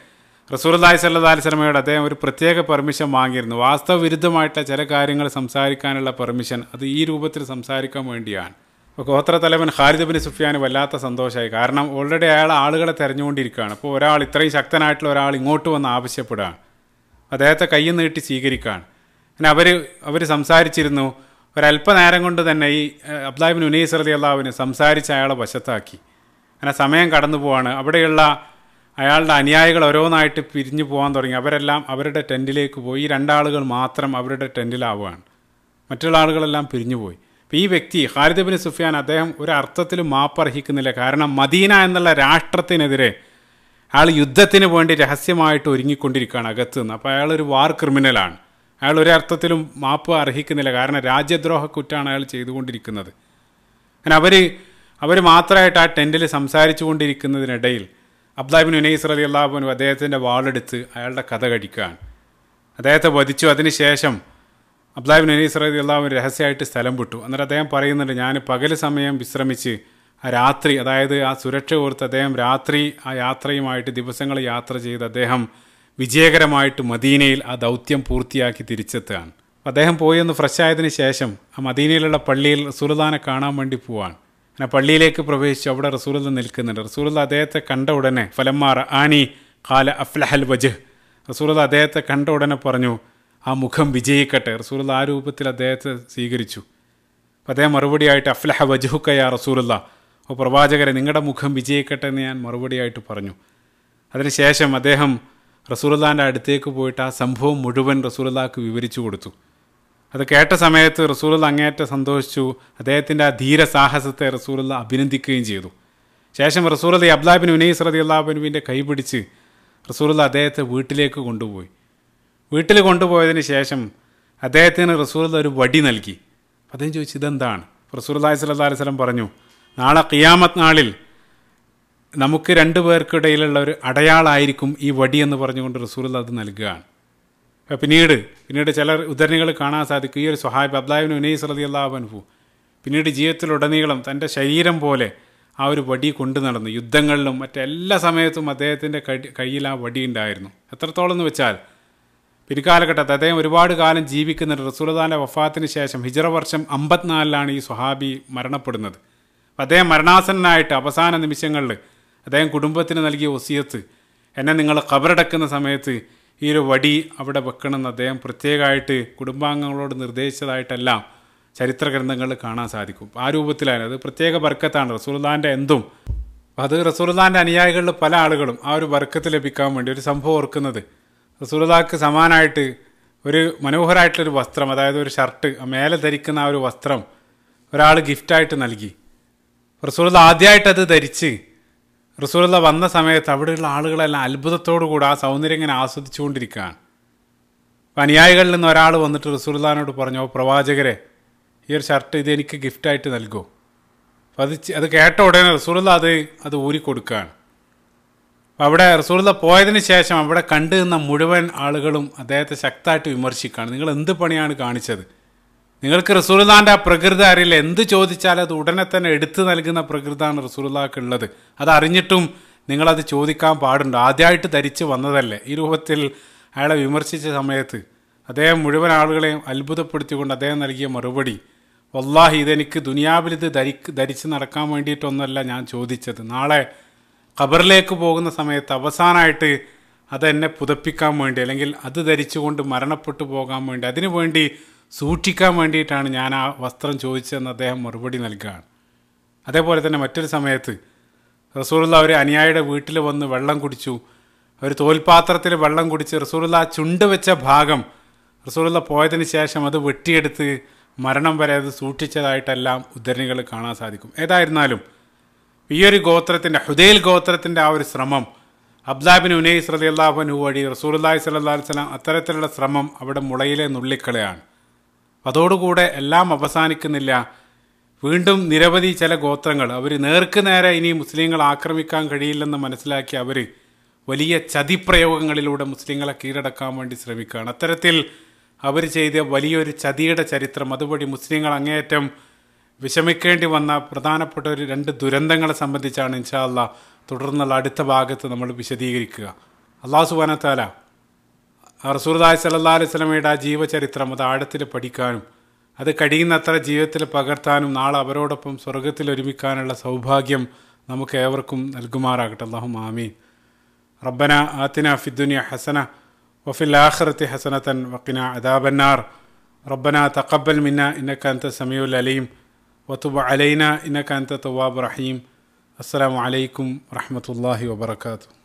റസൂർലായി സല്ലാ അലിസ്ലമയോട് അദ്ദേഹം ഒരു പ്രത്യേക പെർമിഷൻ വാങ്ങിയിരുന്നു വാസ്തവ വിരുദ്ധമായിട്ടുള്ള ചില കാര്യങ്ങൾ സംസാരിക്കാനുള്ള പെർമിഷൻ അത് ഈ രൂപത്തിൽ സംസാരിക്കാൻ വേണ്ടിയാണ് അപ്പോൾ ഗോത്ര തലവൻ ഖാലിദ് ബിൻ സുഫിയാന് വല്ലാത്ത സന്തോഷമായി കാരണം ഓൾറെഡി അയാൾ ആളുകളെ തെരഞ്ഞുകൊണ്ടിരിക്കുകയാണ് അപ്പോൾ ഒരാൾ ഇത്രയും ശക്തനായിട്ടുള്ള ഒരാൾ ഇങ്ങോട്ട് വന്ന് ആവശ്യപ്പെടുകയാണ് അദ്ദേഹത്തെ കയ്യിൽ നീട്ടി സ്വീകരിക്കുകയാണ് പിന്നെ അവർ അവർ സംസാരിച്ചിരുന്നു ഒരല്പനേരം കൊണ്ട് തന്നെ ഈ അബ്ദാബിൻ ഉനൈസ് റലി അള്ളാഹുവിന് സംസാരിച്ച് അയാളെ വശത്താക്കി അങ്ങനെ സമയം കടന്നു പോവാണ് അവിടെയുള്ള അയാളുടെ അനുയായികൾ ഓരോന്നായിട്ട് പിരിഞ്ഞു പോകാൻ തുടങ്ങി അവരെല്ലാം അവരുടെ ടെൻറ്റിലേക്ക് പോയി ഈ രണ്ടാളുകൾ മാത്രം അവരുടെ ടെൻറ്റിലാവുകയാണ് മറ്റുള്ള ആളുകളെല്ലാം പിരിഞ്ഞുപോയി അപ്പോൾ ഈ വ്യക്തി ഖാലിദ് ബിൻ സുഫിയാൻ അദ്ദേഹം ഒരു അർത്ഥത്തിലും മാപ്പ് അർഹിക്കുന്നില്ല കാരണം മദീന എന്നുള്ള രാഷ്ട്രത്തിനെതിരെ അയാൾ യുദ്ധത്തിന് വേണ്ടി രഹസ്യമായിട്ട് ഒരുങ്ങിക്കൊണ്ടിരിക്കുകയാണ് അകത്ത് നിന്ന് അപ്പോൾ അയാൾ ഒരു വാർ ക്രിമിനലാണ് അയാൾ ഒരു അർത്ഥത്തിലും മാപ്പ് അർഹിക്കുന്നില്ല കാരണം രാജ്യദ്രോഹ കുറ്റാണ് അയാൾ ചെയ്തുകൊണ്ടിരിക്കുന്നത് അങ്ങനെ അവർ അവർ മാത്രമായിട്ട് ആ ടെൻറ്റിൽ സംസാരിച്ചു കൊണ്ടിരിക്കുന്നതിനിടയിൽ അബ്ദാബിൻ ഉനൈസ് റലി അള്ളാഹുബനു അദ്ദേഹത്തിൻ്റെ വാളെടുത്ത് അയാളുടെ കഥ കടിക്കുകയാണ് അദ്ദേഹത്തെ വധിച്ചു അതിനുശേഷം അബ്ദാബിൻ ഉനൈസ് റലി അള്ളാഹുവിൻ രഹസ്യമായിട്ട് സ്ഥലം വിട്ടു എന്നിട്ട് അദ്ദേഹം പറയുന്നുണ്ട് ഞാൻ പകൽ സമയം വിശ്രമിച്ച് ആ രാത്രി അതായത് ആ സുരക്ഷ ഓർത്ത് അദ്ദേഹം രാത്രി ആ യാത്രയുമായിട്ട് ദിവസങ്ങൾ യാത്ര ചെയ്ത് അദ്ദേഹം വിജയകരമായിട്ട് മദീനയിൽ ആ ദൗത്യം പൂർത്തിയാക്കി തിരിച്ചെത്തുകയാണ് അദ്ദേഹം പോയി ഒന്ന് ഫ്രഷ് ആയതിനു ശേഷം ആ മദീനയിലുള്ള പള്ളിയിൽ റസൂലുദാനെ കാണാൻ വേണ്ടി പോവാണ് അങ്ങനെ പള്ളിയിലേക്ക് പ്രവേശിച്ചു അവിടെ റസൂലുള്ള നിൽക്കുന്നുണ്ട് റസൂലുള്ള അദ്ദേഹത്തെ കണ്ട ഉടനെ ഫലമാർ ആനി കാല അഫ്ലഹൽ വജ് റസൂലുള്ള അദ്ദേഹത്തെ കണ്ട ഉടനെ പറഞ്ഞു ആ മുഖം വിജയിക്കട്ടെ റസൂലുള്ള ആ രൂപത്തിൽ അദ്ദേഹത്തെ സ്വീകരിച്ചു അപ്പം അദ്ദേഹം മറുപടിയായിട്ട് അഫ്ലഹ വജുഹുക്കയ റസൂലുള്ള ഓ പ്രവാചകരെ നിങ്ങളുടെ മുഖം വിജയിക്കട്ടെ എന്ന് ഞാൻ മറുപടിയായിട്ട് പറഞ്ഞു അതിനുശേഷം അദ്ദേഹം റസൂലുള്ളാൻ്റെ അടുത്തേക്ക് പോയിട്ട് ആ സംഭവം മുഴുവൻ റസൂലുള്ളാക്ക് വിവരിച്ചു കൊടുത്തു അത് കേട്ട സമയത്ത് റസൂലുള്ള അങ്ങേറ്റം സന്തോഷിച്ചു അദ്ദേഹത്തിൻ്റെ ആ ധീര സാഹസത്തെ റസൂലുള്ള അഭിനന്ദിക്കുകയും ചെയ്തു ശേഷം റസൂലുള്ള അബ്ലാബിൻ ഉനൈസ് റതി അള്ളാബിനുവിൻ്റെ കൈപിടിച്ച് റസൂലുള്ള അദ്ദേഹത്തെ വീട്ടിലേക്ക് കൊണ്ടുപോയി വീട്ടിൽ കൊണ്ടുപോയതിന് ശേഷം അദ്ദേഹത്തിന് റസൂലുള്ള ഒരു വടി നൽകി അദ്ദേഹം ചോദിച്ചു ഇതെന്താണ് റസൂലുള്ളാഹി സ്വല്ലല്ലാഹി അലൈഹി വസല്ലം പറഞ്ഞു നാളെ ഖിയാമത്ത് നാളിൽ നമുക്ക് രണ്ടു പേർക്കിടയിലുള്ള ഒരു അടയാളായിരിക്കും ഈ വടി എന്ന് പറഞ്ഞുകൊണ്ട് റസൂലുള്ള അത് നൽകുകയാണ് പിന്നീട് പിന്നീട് ചില ഉദ്ധരണികൾ കാണാൻ സാധിക്കും ഈ ഒരു സ്വഹാബ് അബ്ദാബിൻ ഉനൈസ് റതി അള്ളാഹുബൻഹു പിന്നീട് ജീവിതത്തിലുടനീളം തൻ്റെ ശരീരം പോലെ ആ ഒരു വടി കൊണ്ടു നടന്നു യുദ്ധങ്ങളിലും മറ്റെല്ലാ സമയത്തും അദ്ദേഹത്തിൻ്റെ കയ്യിൽ ആ വടി ഉണ്ടായിരുന്നു എത്രത്തോളം എന്ന് വെച്ചാൽ പിൽക്കാലഘട്ടത്തിൽ അദ്ദേഹം ഒരുപാട് കാലം ജീവിക്കുന്നുണ്ട് റസൂൽദാൻ്റെ വഫാത്തിന് ശേഷം ഹിജറ വർഷം അമ്പത്തിനാലിലാണ് ഈ സ്വഹാബി മരണപ്പെടുന്നത് അദ്ദേഹം മരണാസനായിട്ട് അവസാന നിമിഷങ്ങളിൽ അദ്ദേഹം കുടുംബത്തിന് നൽകിയ ഒസിയത്ത് എന്നെ നിങ്ങൾ കബറടക്കുന്ന സമയത്ത് ഈ ഒരു വടി അവിടെ വെക്കണമെന്ന് അദ്ദേഹം പ്രത്യേകമായിട്ട് കുടുംബാംഗങ്ങളോട് നിർദ്ദേശിച്ചതായിട്ടെല്ലാം ചരിത്ര ഗ്രന്ഥങ്ങളിൽ കാണാൻ സാധിക്കും ആ രൂപത്തിലാണ് അത് പ്രത്യേക ബർക്കത്താണ് റസൂൽദാൻ്റെ എന്തും അത് റസൂൽദാൻ്റെ അനുയായികളിൽ പല ആളുകളും ആ ഒരു ബർക്കത്ത് ലഭിക്കാൻ വേണ്ടി ഒരു സംഭവം ഓർക്കുന്നത് റസൂൽദാക്ക് സമാനമായിട്ട് ഒരു മനോഹരമായിട്ടുള്ളൊരു വസ്ത്രം അതായത് ഒരു ഷർട്ട് മേലെ ധരിക്കുന്ന ആ ഒരു വസ്ത്രം ഒരാൾ ഗിഫ്റ്റായിട്ട് നൽകി റസൂലുള്ള ആദ്യമായിട്ട് അത് ധരിച്ച് റസൂലുള്ള വന്ന സമയത്ത് അവിടെയുള്ള ആളുകളെല്ലാം അത്ഭുതത്തോടു കൂടി ആ സൗന്ദര്യം ഇങ്ങനെ ആസ്വദിച്ചുകൊണ്ടിരിക്കുകയാണ് അപ്പം അനുയായികളിൽ നിന്ന് ഒരാൾ വന്നിട്ട് റസൂലുള്ളാനോട് പറഞ്ഞു "ഓ പ്രവാചകരെ ഈ ഒരു ഷർട്ട് ഇത് എനിക്ക് ഗിഫ്റ്റായിട്ട് നൽകുമോ അപ്പം അത് ചി- അത് കേട്ട ഉടനെ റസൂലുള്ള അത് അത് ഊരിക്കൊടുക്കുകയാണ് അപ്പം അവിടെ റസൂലുള്ള പോയതിന് ശേഷം അവിടെ കണ്ടു നിന്ന മുഴുവൻ ആളുകളും അദ്ദേഹത്തെ ശക്തമായിട്ട് വിമർശിക്കുകയാണ് നിങ്ങൾ എന്ത് പണിയാണ് കാണിച്ചത് നിങ്ങൾക്ക് റസൂലുള്ളാൻ്റെ ആ പ്രകൃതി അറിയില്ല എന്ത് ചോദിച്ചാലും അത് ഉടനെ തന്നെ എടുത്തു നൽകുന്ന പ്രകൃതാണ് റസൂലുള്ളാക്ക് ഉള്ളത് അത് അറിഞ്ഞിട്ടും നിങ്ങളത് ചോദിക്കാൻ പാടുണ്ട് ആദ്യമായിട്ട് ധരിച്ച് വന്നതല്ലേ ഈ രൂപത്തിൽ അയാളെ വിമർശിച്ച സമയത്ത് അദ്ദേഹം മുഴുവൻ ആളുകളെയും അത്ഭുതപ്പെടുത്തിക്കൊണ്ട് അദ്ദേഹം നൽകിയ മറുപടി വല്ലാഹി ഇതെനിക്ക് ദുനിയാവിൽ ഇത് ധരിക്ക് ധരിച്ച് നടക്കാൻ വേണ്ടിയിട്ടൊന്നല്ല ഞാൻ ചോദിച്ചത് നാളെ ഖബറിലേക്ക് പോകുന്ന സമയത്ത് അവസാനമായിട്ട് അതെന്നെ പുതപ്പിക്കാൻ വേണ്ടി അല്ലെങ്കിൽ അത് ധരിച്ചുകൊണ്ട് മരണപ്പെട്ടു പോകാൻ വേണ്ടി അതിനു വേണ്ടി സൂക്ഷിക്കാൻ വേണ്ടിയിട്ടാണ് ഞാൻ ആ വസ്ത്രം ചോദിച്ചതെന്ന് അദ്ദേഹം മറുപടി നൽകുകയാണ് അതേപോലെ തന്നെ മറ്റൊരു സമയത്ത് റസൂലുള്ള ഒരു അനുയായിയുടെ വീട്ടിൽ വന്ന് വെള്ളം കുടിച്ചു ഒരു തോൽപാത്രത്തിൽ വെള്ളം കുടിച്ച് റസൂലുള്ള ആ ചുണ്ട് വെച്ച ഭാഗം റസൂലുള്ള പോയതിന് ശേഷം അത് വെട്ടിയെടുത്ത് മരണം വരെ അത് സൂക്ഷിച്ചതായിട്ടെല്ലാം ഉദ്ധരണികൾ കാണാൻ സാധിക്കും ഏതായിരുന്നാലും ഈ ഒരു ഗോത്രത്തിൻ്റെ ഹുദൈൽ ഗോത്രത്തിൻ്റെ ആ ഒരു ശ്രമം അബ്ദാബിൻ ഉനൈസ് റലി അള്ളാഹുനു വഴി റസൂലി സല്ലാ വസ്ലാം അത്തരത്തിലുള്ള ശ്രമം അവിടെ മുളയിലെ നുള്ളിക്കളയാണ് അതോടുകൂടെ എല്ലാം അവസാനിക്കുന്നില്ല വീണ്ടും നിരവധി ചില ഗോത്രങ്ങൾ അവർ നേർക്ക് നേരെ ഇനി മുസ്ലിങ്ങൾ ആക്രമിക്കാൻ കഴിയില്ലെന്ന് മനസ്സിലാക്കി അവർ വലിയ ചതിപ്രയോഗങ്ങളിലൂടെ മുസ്ലിങ്ങളെ കീഴടക്കാൻ വേണ്ടി ശ്രമിക്കുകയാണ് അത്തരത്തിൽ അവർ ചെയ്ത വലിയൊരു ചതിയുടെ ചരിത്രം അതുവഴി മുസ്ലിങ്ങൾ അങ്ങേയറ്റം വിഷമിക്കേണ്ടി വന്ന പ്രധാനപ്പെട്ട ഒരു രണ്ട് ദുരന്തങ്ങളെ സംബന്ധിച്ചാണ് ഇൻഷാ അല്ലാ തുടർന്നുള്ള അടുത്ത ഭാഗത്ത് നമ്മൾ വിശദീകരിക്കുക അള്ളാഹു സുബാനത്താല റസൂർദായ് സല്ലാ അലൈഹി സ്വലമയുടെ ആ ജീവചരിത്രം അത് ആഴത്തിൽ പഠിക്കാനും അത് കഴിയുന്നത്ര ജീവിതത്തിൽ പകർത്താനും നാളെ അവരോടൊപ്പം സ്വർഗത്തിൽ ഒരുമിക്കാനുള്ള സൗഭാഗ്യം നമുക്ക് ഏവർക്കും നൽകുമാറാകട്ടെ അള്ളാഹു ആമീൻ റബ്ബന ആത്തിന ഫിദ്ദുനിയ ഹസന വഫിൽ ആഖിറത്തി ഹസനത്തൻ വക്കിന അദാബന്നാർ റബ്ബന തഖബ്ബൽ മിന്ന ഇന്നക അൻത സമീഉൽ അലീം വതുബ് അലൈന ഇന്നക അൻത തവ്വാബ് റഹീം അസ്സലാമു അലൈക്കും വറഹ്മത്തുള്ളാഹി വബറകാതുഹു